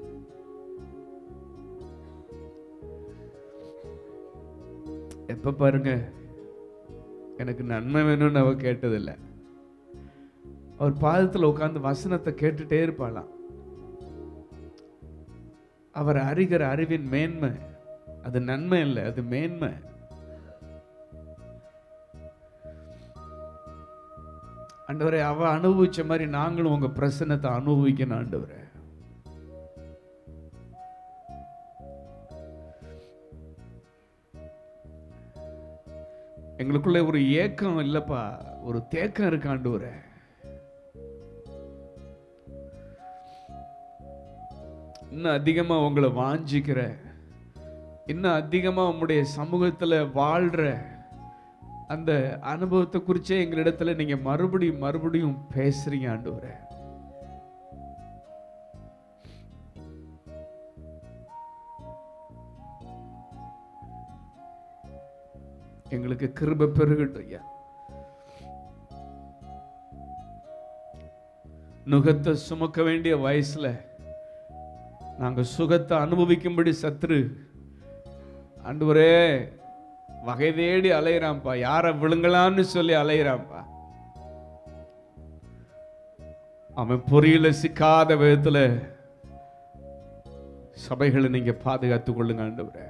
எப்ப பாருங்க எனக்கு நன்மை வேணும்னு அவ கேட்டதில்லை அவர் பாதத்துல உட்கார்ந்து வசனத்தை கேட்டுட்டே இருப்பாளாம் அவர் அறிகிற அறிவின் மேன்மை அது நன்மை இல்லை அது மேன்மை ஆண்டவரே அவ அனுபவிச்ச மாதிரி நாங்களும் உங்க பிரசன்னத்தை அனுபவிக்கணும் ஆண்டவரே எங்களுக்குள்ள ஒரு ஏக்கம் இல்லப்பா ஒரு தேக்கம் இருக்கு ஆண்டவரே இன்னும் அதிகமா உங்களை வாஞ்சிக்கிற இன்னும் அதிகமா உம்முடைய சமூகத்துல வாழ்ற அந்த அனுபவத்தை குறிச்சே எங்களிடத்துல நீங்க மறுபடியும் மறுபடியும் பேசுறீங்க ஆண்டவரே எங்களுக்கு கிருபை பெருகட்டும் ஐயா நுகத்தை சுமக்க வேண்டிய வயசுல நாங்க சுகத்தை அனுபவிக்கும்படி சத்ரு ஆண்டவரே வகை தேடி அலையிறான்ப்பா யாரை விழுங்கலான்னு சொல்லி அலையிறான்ப்பா அவன் பொறியில சிக்காத விதத்துல சபைகளை நீங்க பாதுகாத்துக் கொள்ளுங்க ஆண்டவரே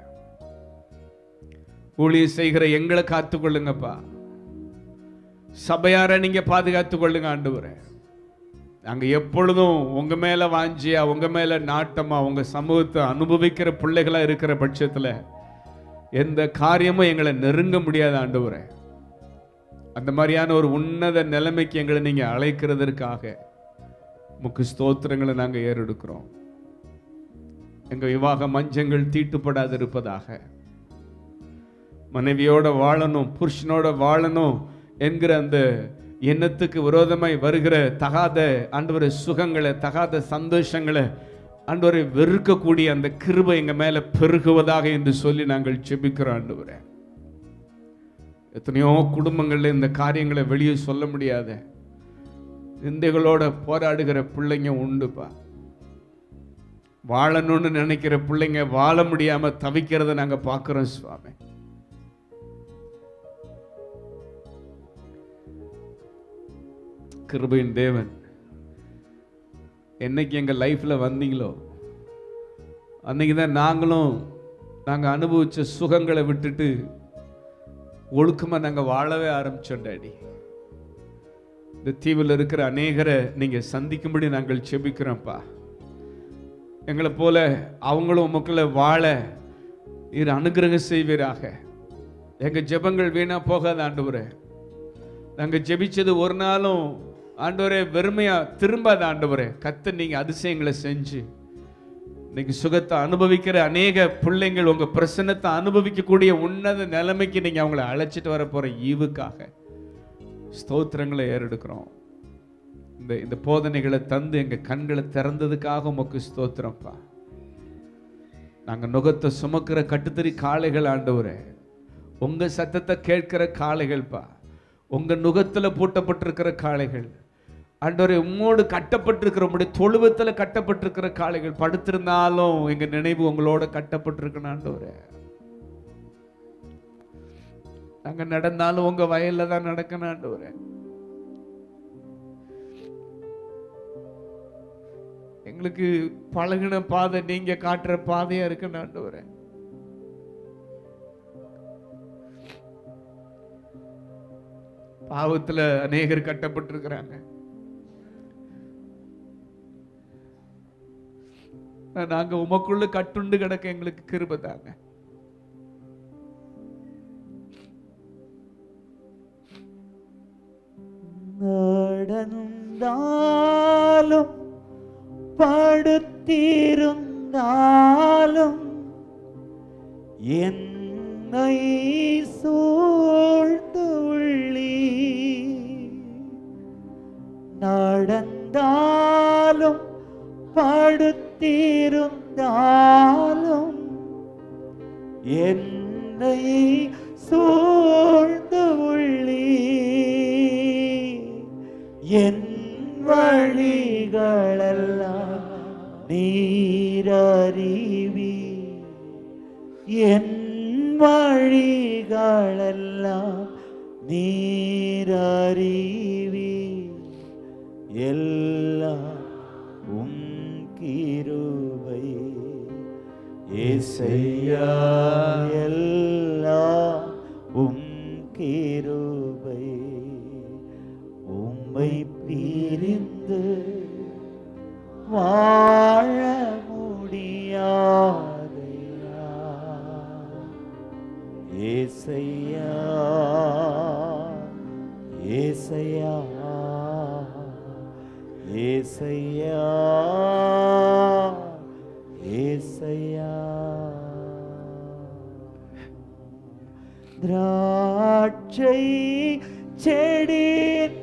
ஊழியம் செய்கிற எங்களை காத்துக் கொள்ளுங்கப்பா சபையார நீங்க பாதுகாத்துக் கொள்ளுங்க ஆண்டவரே நாங்க எப்பொழுதும் உங்க மேல வாஞ்சியா உங்க மேல நாட்டமா உங்க சமூகத்தை அனுபவிக்கிற பிள்ளைகளா இருக்கிற பட்சத்துல எந்த காரியமும் எங்களை நெருங்க முடியாத ஆண்டவரே அந்த மாதிரியான ஒரு உன்னத நிலைமைக்கு எங்களை நீங்க அழைக்கிறதற்காக முக்கு ஸ்தோத்திரங்களை நாங்க ஏறெடுக்கிறோம் எங்க விவாக மஞ்சங்கள் தீட்டுப்படாது இருப்பதாக மனைவியோட வாழணும் புருஷனோட வாழணும் என்கிற அந்த எண்ணத்துக்கு விரோதமாய் வருகிற தகாத ஆண்டவரை சுகங்களை தகாத சந்தோஷங்களை ஆண்டவரை வெறுக்கக்கூடிய அந்த கிருபை எங்க மேல பெருகுவதாக என்று சொல்லி நாங்கள் செபிக்கிறோம் ஆண்டவரே எத்தனையோ குடும்பங்கள்ல இந்த காரியங்களை வெளியே சொல்ல முடியாத நிந்தைகளோட போராடுகிற பிள்ளைங்க உண்டுப்பா வாழணும்னு நினைக்கிற பிள்ளைங்க வாழ முடியாம தவிக்கிறத நாங்க பார்க்கிறோம் சுவாமி கிருபையின் தேவன் என்னைக்கு எங்க லைஃப்ல வந்தீங்களோ அன்னைக்கு தான் நாங்களும் நாங்க அனுபவிச்ச சுகங்களை விட்டுட்டு ஒழுக்கமா நாங்க வாழவே ஆரம்பிச்சோம் டாடி இந்த தீவில் இருக்கிற அநேகரை நீங்க சந்திக்கும்படி நாங்கள் செபிக்கிறோம்ப்பா எங்களை போல அவங்களும் மக்களை வாழ இரு அனுகிரகம் செய்வீராக எங்க ஜெபங்கள் வீணா போகாத ஆண்டவரே நாங்க ஜெபிச்சது ஒரு நாளும் ஆண்டவரே வெறுமையா திரும்பாத ஆண்டவரே கத்த நீங்க அதிசயங்களை செஞ்சு இன்னைக்கு சுகத்தை அனுபவிக்கிற அநேக பிள்ளைங்கள் உங்க பிரசன்னத்தை அனுபவிக்கக்கூடிய உன்னத நிலைமைக்கு நீங்க அவங்கள அழைச்சிட்டு வர போற ஈவுக்காக ஸ்தோத்திரங்களை ஏறெடுக்கிறோம் இந்த இந்த போதனைகளை தந்து எங்க கண்களை திறந்ததுக்காக உமக்கு ஸ்தோத்திரம்ப்பா நாங்க நுகத்தை சுமக்கிற கட்டுத்தறி காளைகள் ஆண்டவரே உங்க சத்தத்தை கேட்கிற காளைகள்ப்பா உங்க நுகத்துல பூட்டப்பட்டிருக்கிற காளைகள் ஆண்டவரே உம்மோடு கட்டப்பட்டிருக்கிற உங்களுடைய தொழுவத்துல கட்டப்பட்டிருக்கிற காளைகள் படுத்திருந்தாலும் எங்க நினைவு உங்களோட கட்டப்பட்டிருக்கணும் ஆண்டவரே நாங்க நடந்தாலும் உங்க வயல்ல தான் நடக்கணும் ஆண்டவரே எங்களுக்கு பழகின பாதை நீங்க காட்டுற பாதையா இருக்கணும் ஆண்டவரே பாவத்துல அநேகர் கட்டப்பட்டிருக்கிறாங்க நாங்க உமக்குள்ள கட்டுண்டு கிடக்க எங்களுக்கு கிருபை தாங்க நடந்தாலும் படுத்திருந்தாலும் என்னை சூழ்ந்து உள்ளி நடந்தாலும் படுத்திருந்தாலும் என்னை சூழ்ந்து உள்ளி என் வழிகளெல்லாம் நீரறிவி என் வழிகளெல்லாம் நீரறிவி எல்லாம் உம் கிருபை இசையா எல்லாம் உம் கிருபை உம்மை பிரிந்து வாழ முடியாதையா ஏசையா ஏசையா ஏசையா ஏசையா திராட்சை செடியின்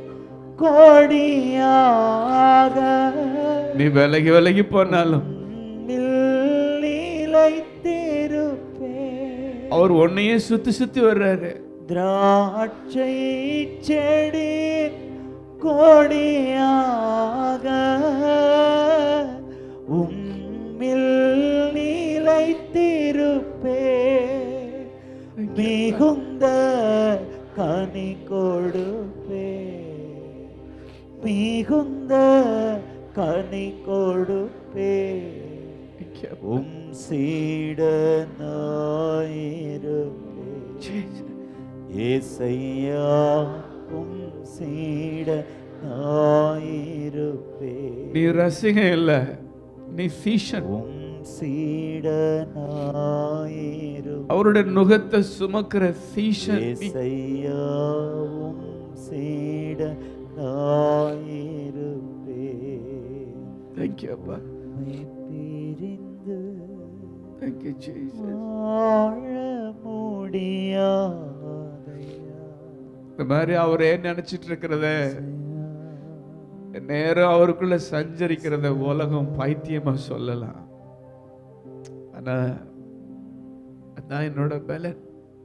கொடியாக நீ விலகி விலகி போனாலும் நிலைத்திருப்பே அவர் உன்னையே சுத்தி சுத்தி வர்றாரு திராட்சை செடி கொடியாக உம்மில் நிலைத்திருப்பே மிகுந்த கனி கொடுப்பே மிகுந்த கனி கொடுப்பே உம் சீடனாயிருப்பே ஏசையா உம் சீடனாயிருப்பே நீ ரசிகன் இல்ல நீ சீஷன் உம் சீடனாயிருப்பே அவருடைய நுகத்தை சுமக்கிற சீஷன் நீ. ஏசையா உம் சீடனாயிருப்பே Thank you, அப்பா உம்மை பிரிந்து Thank you, Jesus. வாழ முடியாதையா இந்த மாதிரி அவரே நினைச்சிட்டு இருக்கிறத நேரம் அவருக்குள்ள சஞ்சரிக்கிறத உலகம் பைத்தியமா சொல்லலாம் ஆனா அதான் என்னோட பலன்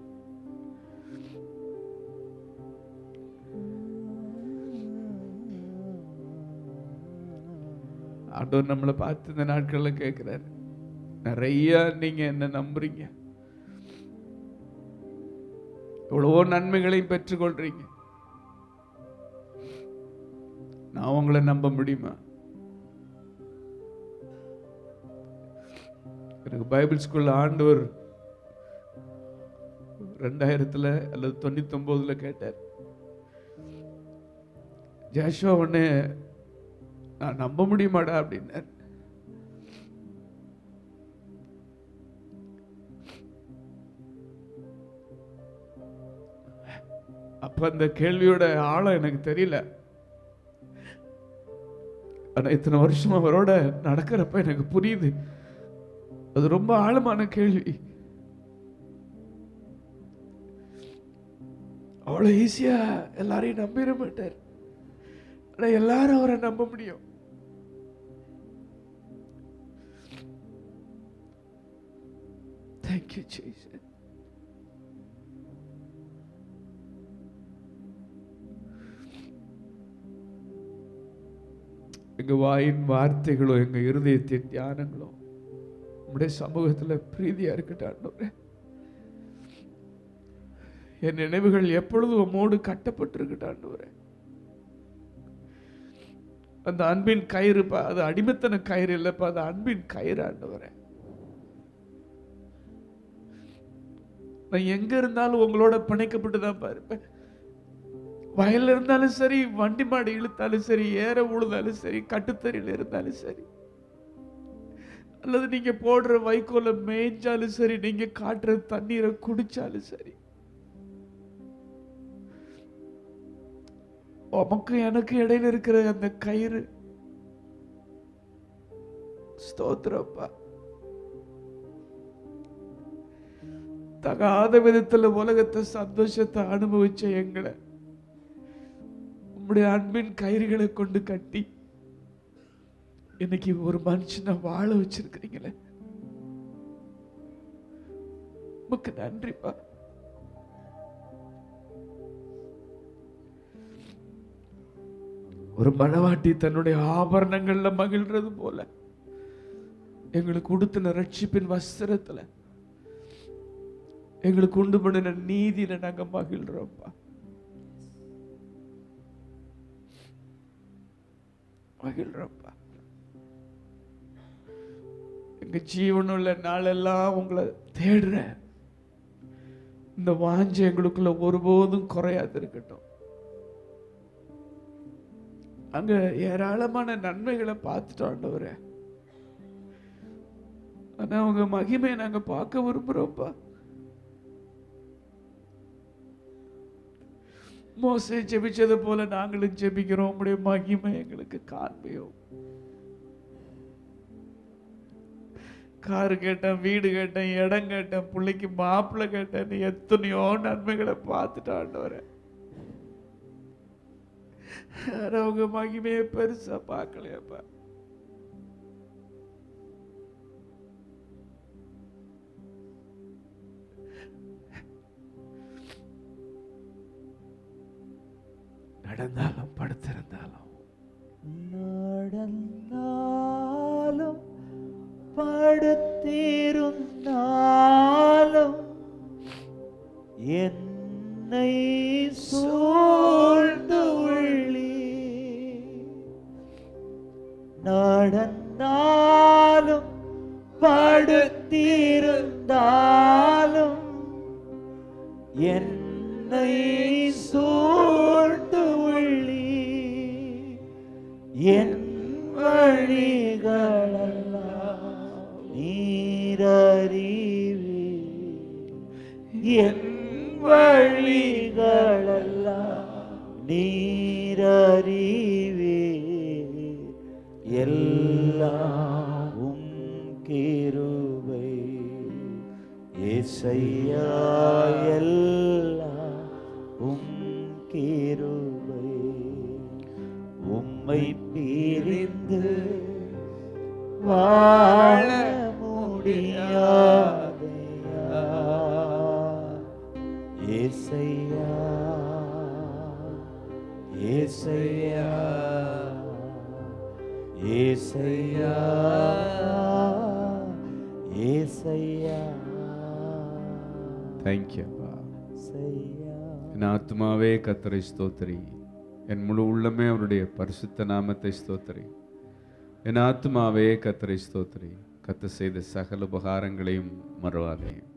ஆண்டவர் நம்மளை பார்த்து இந்த நாட்கள்ல கேட்கிறாரு நிறைய நீங்க என்ன நம்புறீங்க எவ்வளவோ நன்மைகளையும் பெற்றுக்கொள்றீங்க நான் உங்களை நம்ப முடியுமா எனக்கு பைபிள் ஸ்கூல்ல ஆண்டவர் ரெண்டாயிரத்துல அல்லது தொண்ணூத்தி ஒன்பதுல கேட்டார் ஜாஷுவா உடனே நான் நம்ப முடியுமாடா அப்படின்னார் அப்ப அந்த கேள்வியோட ஆழம் எனக்கு தெரியல ஆனா இத்தனை வருஷம் அவரோட நடக்கிறப்ப எனக்கு புரியுது அது ரொம்ப ஆழமான கேள்வி அவ்வளவு ஈஸியா எல்லாரையும் நம்பிட மாட்டார் ஆனா எல்லாரும் அவரை நம்ப முடியும் தேங்க்யூ ஜீசஸ் எங்க வாயின் வார்த்தைகளோ எங்க இருதயத்தின் தியானங்களோ உம்முடைய சமூகத்துல பிரீதியா இருக்கட்டும் ஆண்டவரே என் நினைவுகள் எப்பொழுதும் உம்மோடு கட்டப்பட்டிருக்கட்டும் ஆண்டவரே அந்த அன்பின் கயிறுப்பா அது அடிமைத்தன கயிறு இல்லப்பா அது அன்பின் கயிறு ஆண்டவரே நான் எங்க இருந்தாலும் உங்களோட பிணைக்கப்பட்டு தான் இருப்பேன் வயல்ல இருந்தாலும் சரி வண்டி மாடு இழுத்தாலும் சரி ஏற உழுதாலும் சரி கட்டுத்தறியில் இருந்தாலும் சரி அல்லது நீங்க போடுற வைக்கோல மேய்ஞ்சாலும் சரி நீங்க காட்டுற தண்ணீரை குடிச்சாலும் சரி உமக்கு எனக்கு இடையில இருக்கிற அந்த கயிறு ஸ்தோத்திரப்பா தகாத விதத்துல உலகத்தை சந்தோஷத்தை அனுபவிச்ச எங்களை உம்முடைய அன்பின் கயிறுகளை கொண்டு கட்டி இன்னைக்கு ஒரு மனுஷனை வாழ வச்சிருக்கிறீங்களே உமக்கு நன்றிப்பா ஒரு மணவாட்டி தன்னுடைய ஆபரணங்கள்ல மகிழ்றது போல எங்களுக்கு உடுத்தின ரட்சிப்பின் வஸ்திரத்துல எங்களுக்கு உண்டு பண்ணின நீதியில நாங்க மகிழ்றோம்ப்பா மகிழ்றோம்ப்பா எங்க ஜீவனுள்ள நாளெல்லாம் உங்களை தேடுறேன் இந்த வாஞ்சை எங்களுக்குள்ள ஒருபோதும் குறையாது இருக்கட்டும் அங்க ஏராளமான நன்மைகளை பார்த்துட்டோம் ஆண்டவரே ஆனா உங்க மகிமையை நாங்க பார்க்க விரும்புறோம்ப்பா மோசே ஜெபிச்சது போல நாங்களும் ஜெபிக்கிறோம் உம்முடைய மகிமை எங்களுக்கு காண்பியும் காரு கேட்டேன் வீடு கேட்டேன் இடம் கேட்டேன் பிள்ளைக்கு மாப்பிள்ளை கேட்டேன் நீ எத்தனையோ நன்மைகளை பார்த்துட்டு ஆண்டவரே ஆனா உங்க மகிமையை பெருசா பார்க்கலையப்பா நடந்தாலும் படுத்திருந்தாலும் நடந்தாலும் படுத்திருந்தாலும் என்னை சூழ்ந்து உள்ளே நடந்தாலும் படுத்திருந்தாலும் என்னை சூழ்ந்து உள்ளே என் வழிகளெல்லாம் நீரறிவே என் வழிகளெல்லாம் நீரறிவே எல்லாம் உம் கிருபை ஏசையா எல்லாம் உம் கிருபை உம்மை பிரிந்து வாழ முடியாதையா ஏசையா ஏசையா ஏசையா ஏசையா தேங்க்யூப்பா ஏசையா என் ஆத்மாவே கத்தரை ஸ்தோத்திரி என் முழு உள்ளமே அவருடைய பரிசுத்த நாமத்தை ஸ்தோத்திரி என் ஆத்மாவே கத்தரை ஸ்தோத்திரி கத்த செய்த சகல உபகாரங்களையும் மறவாதே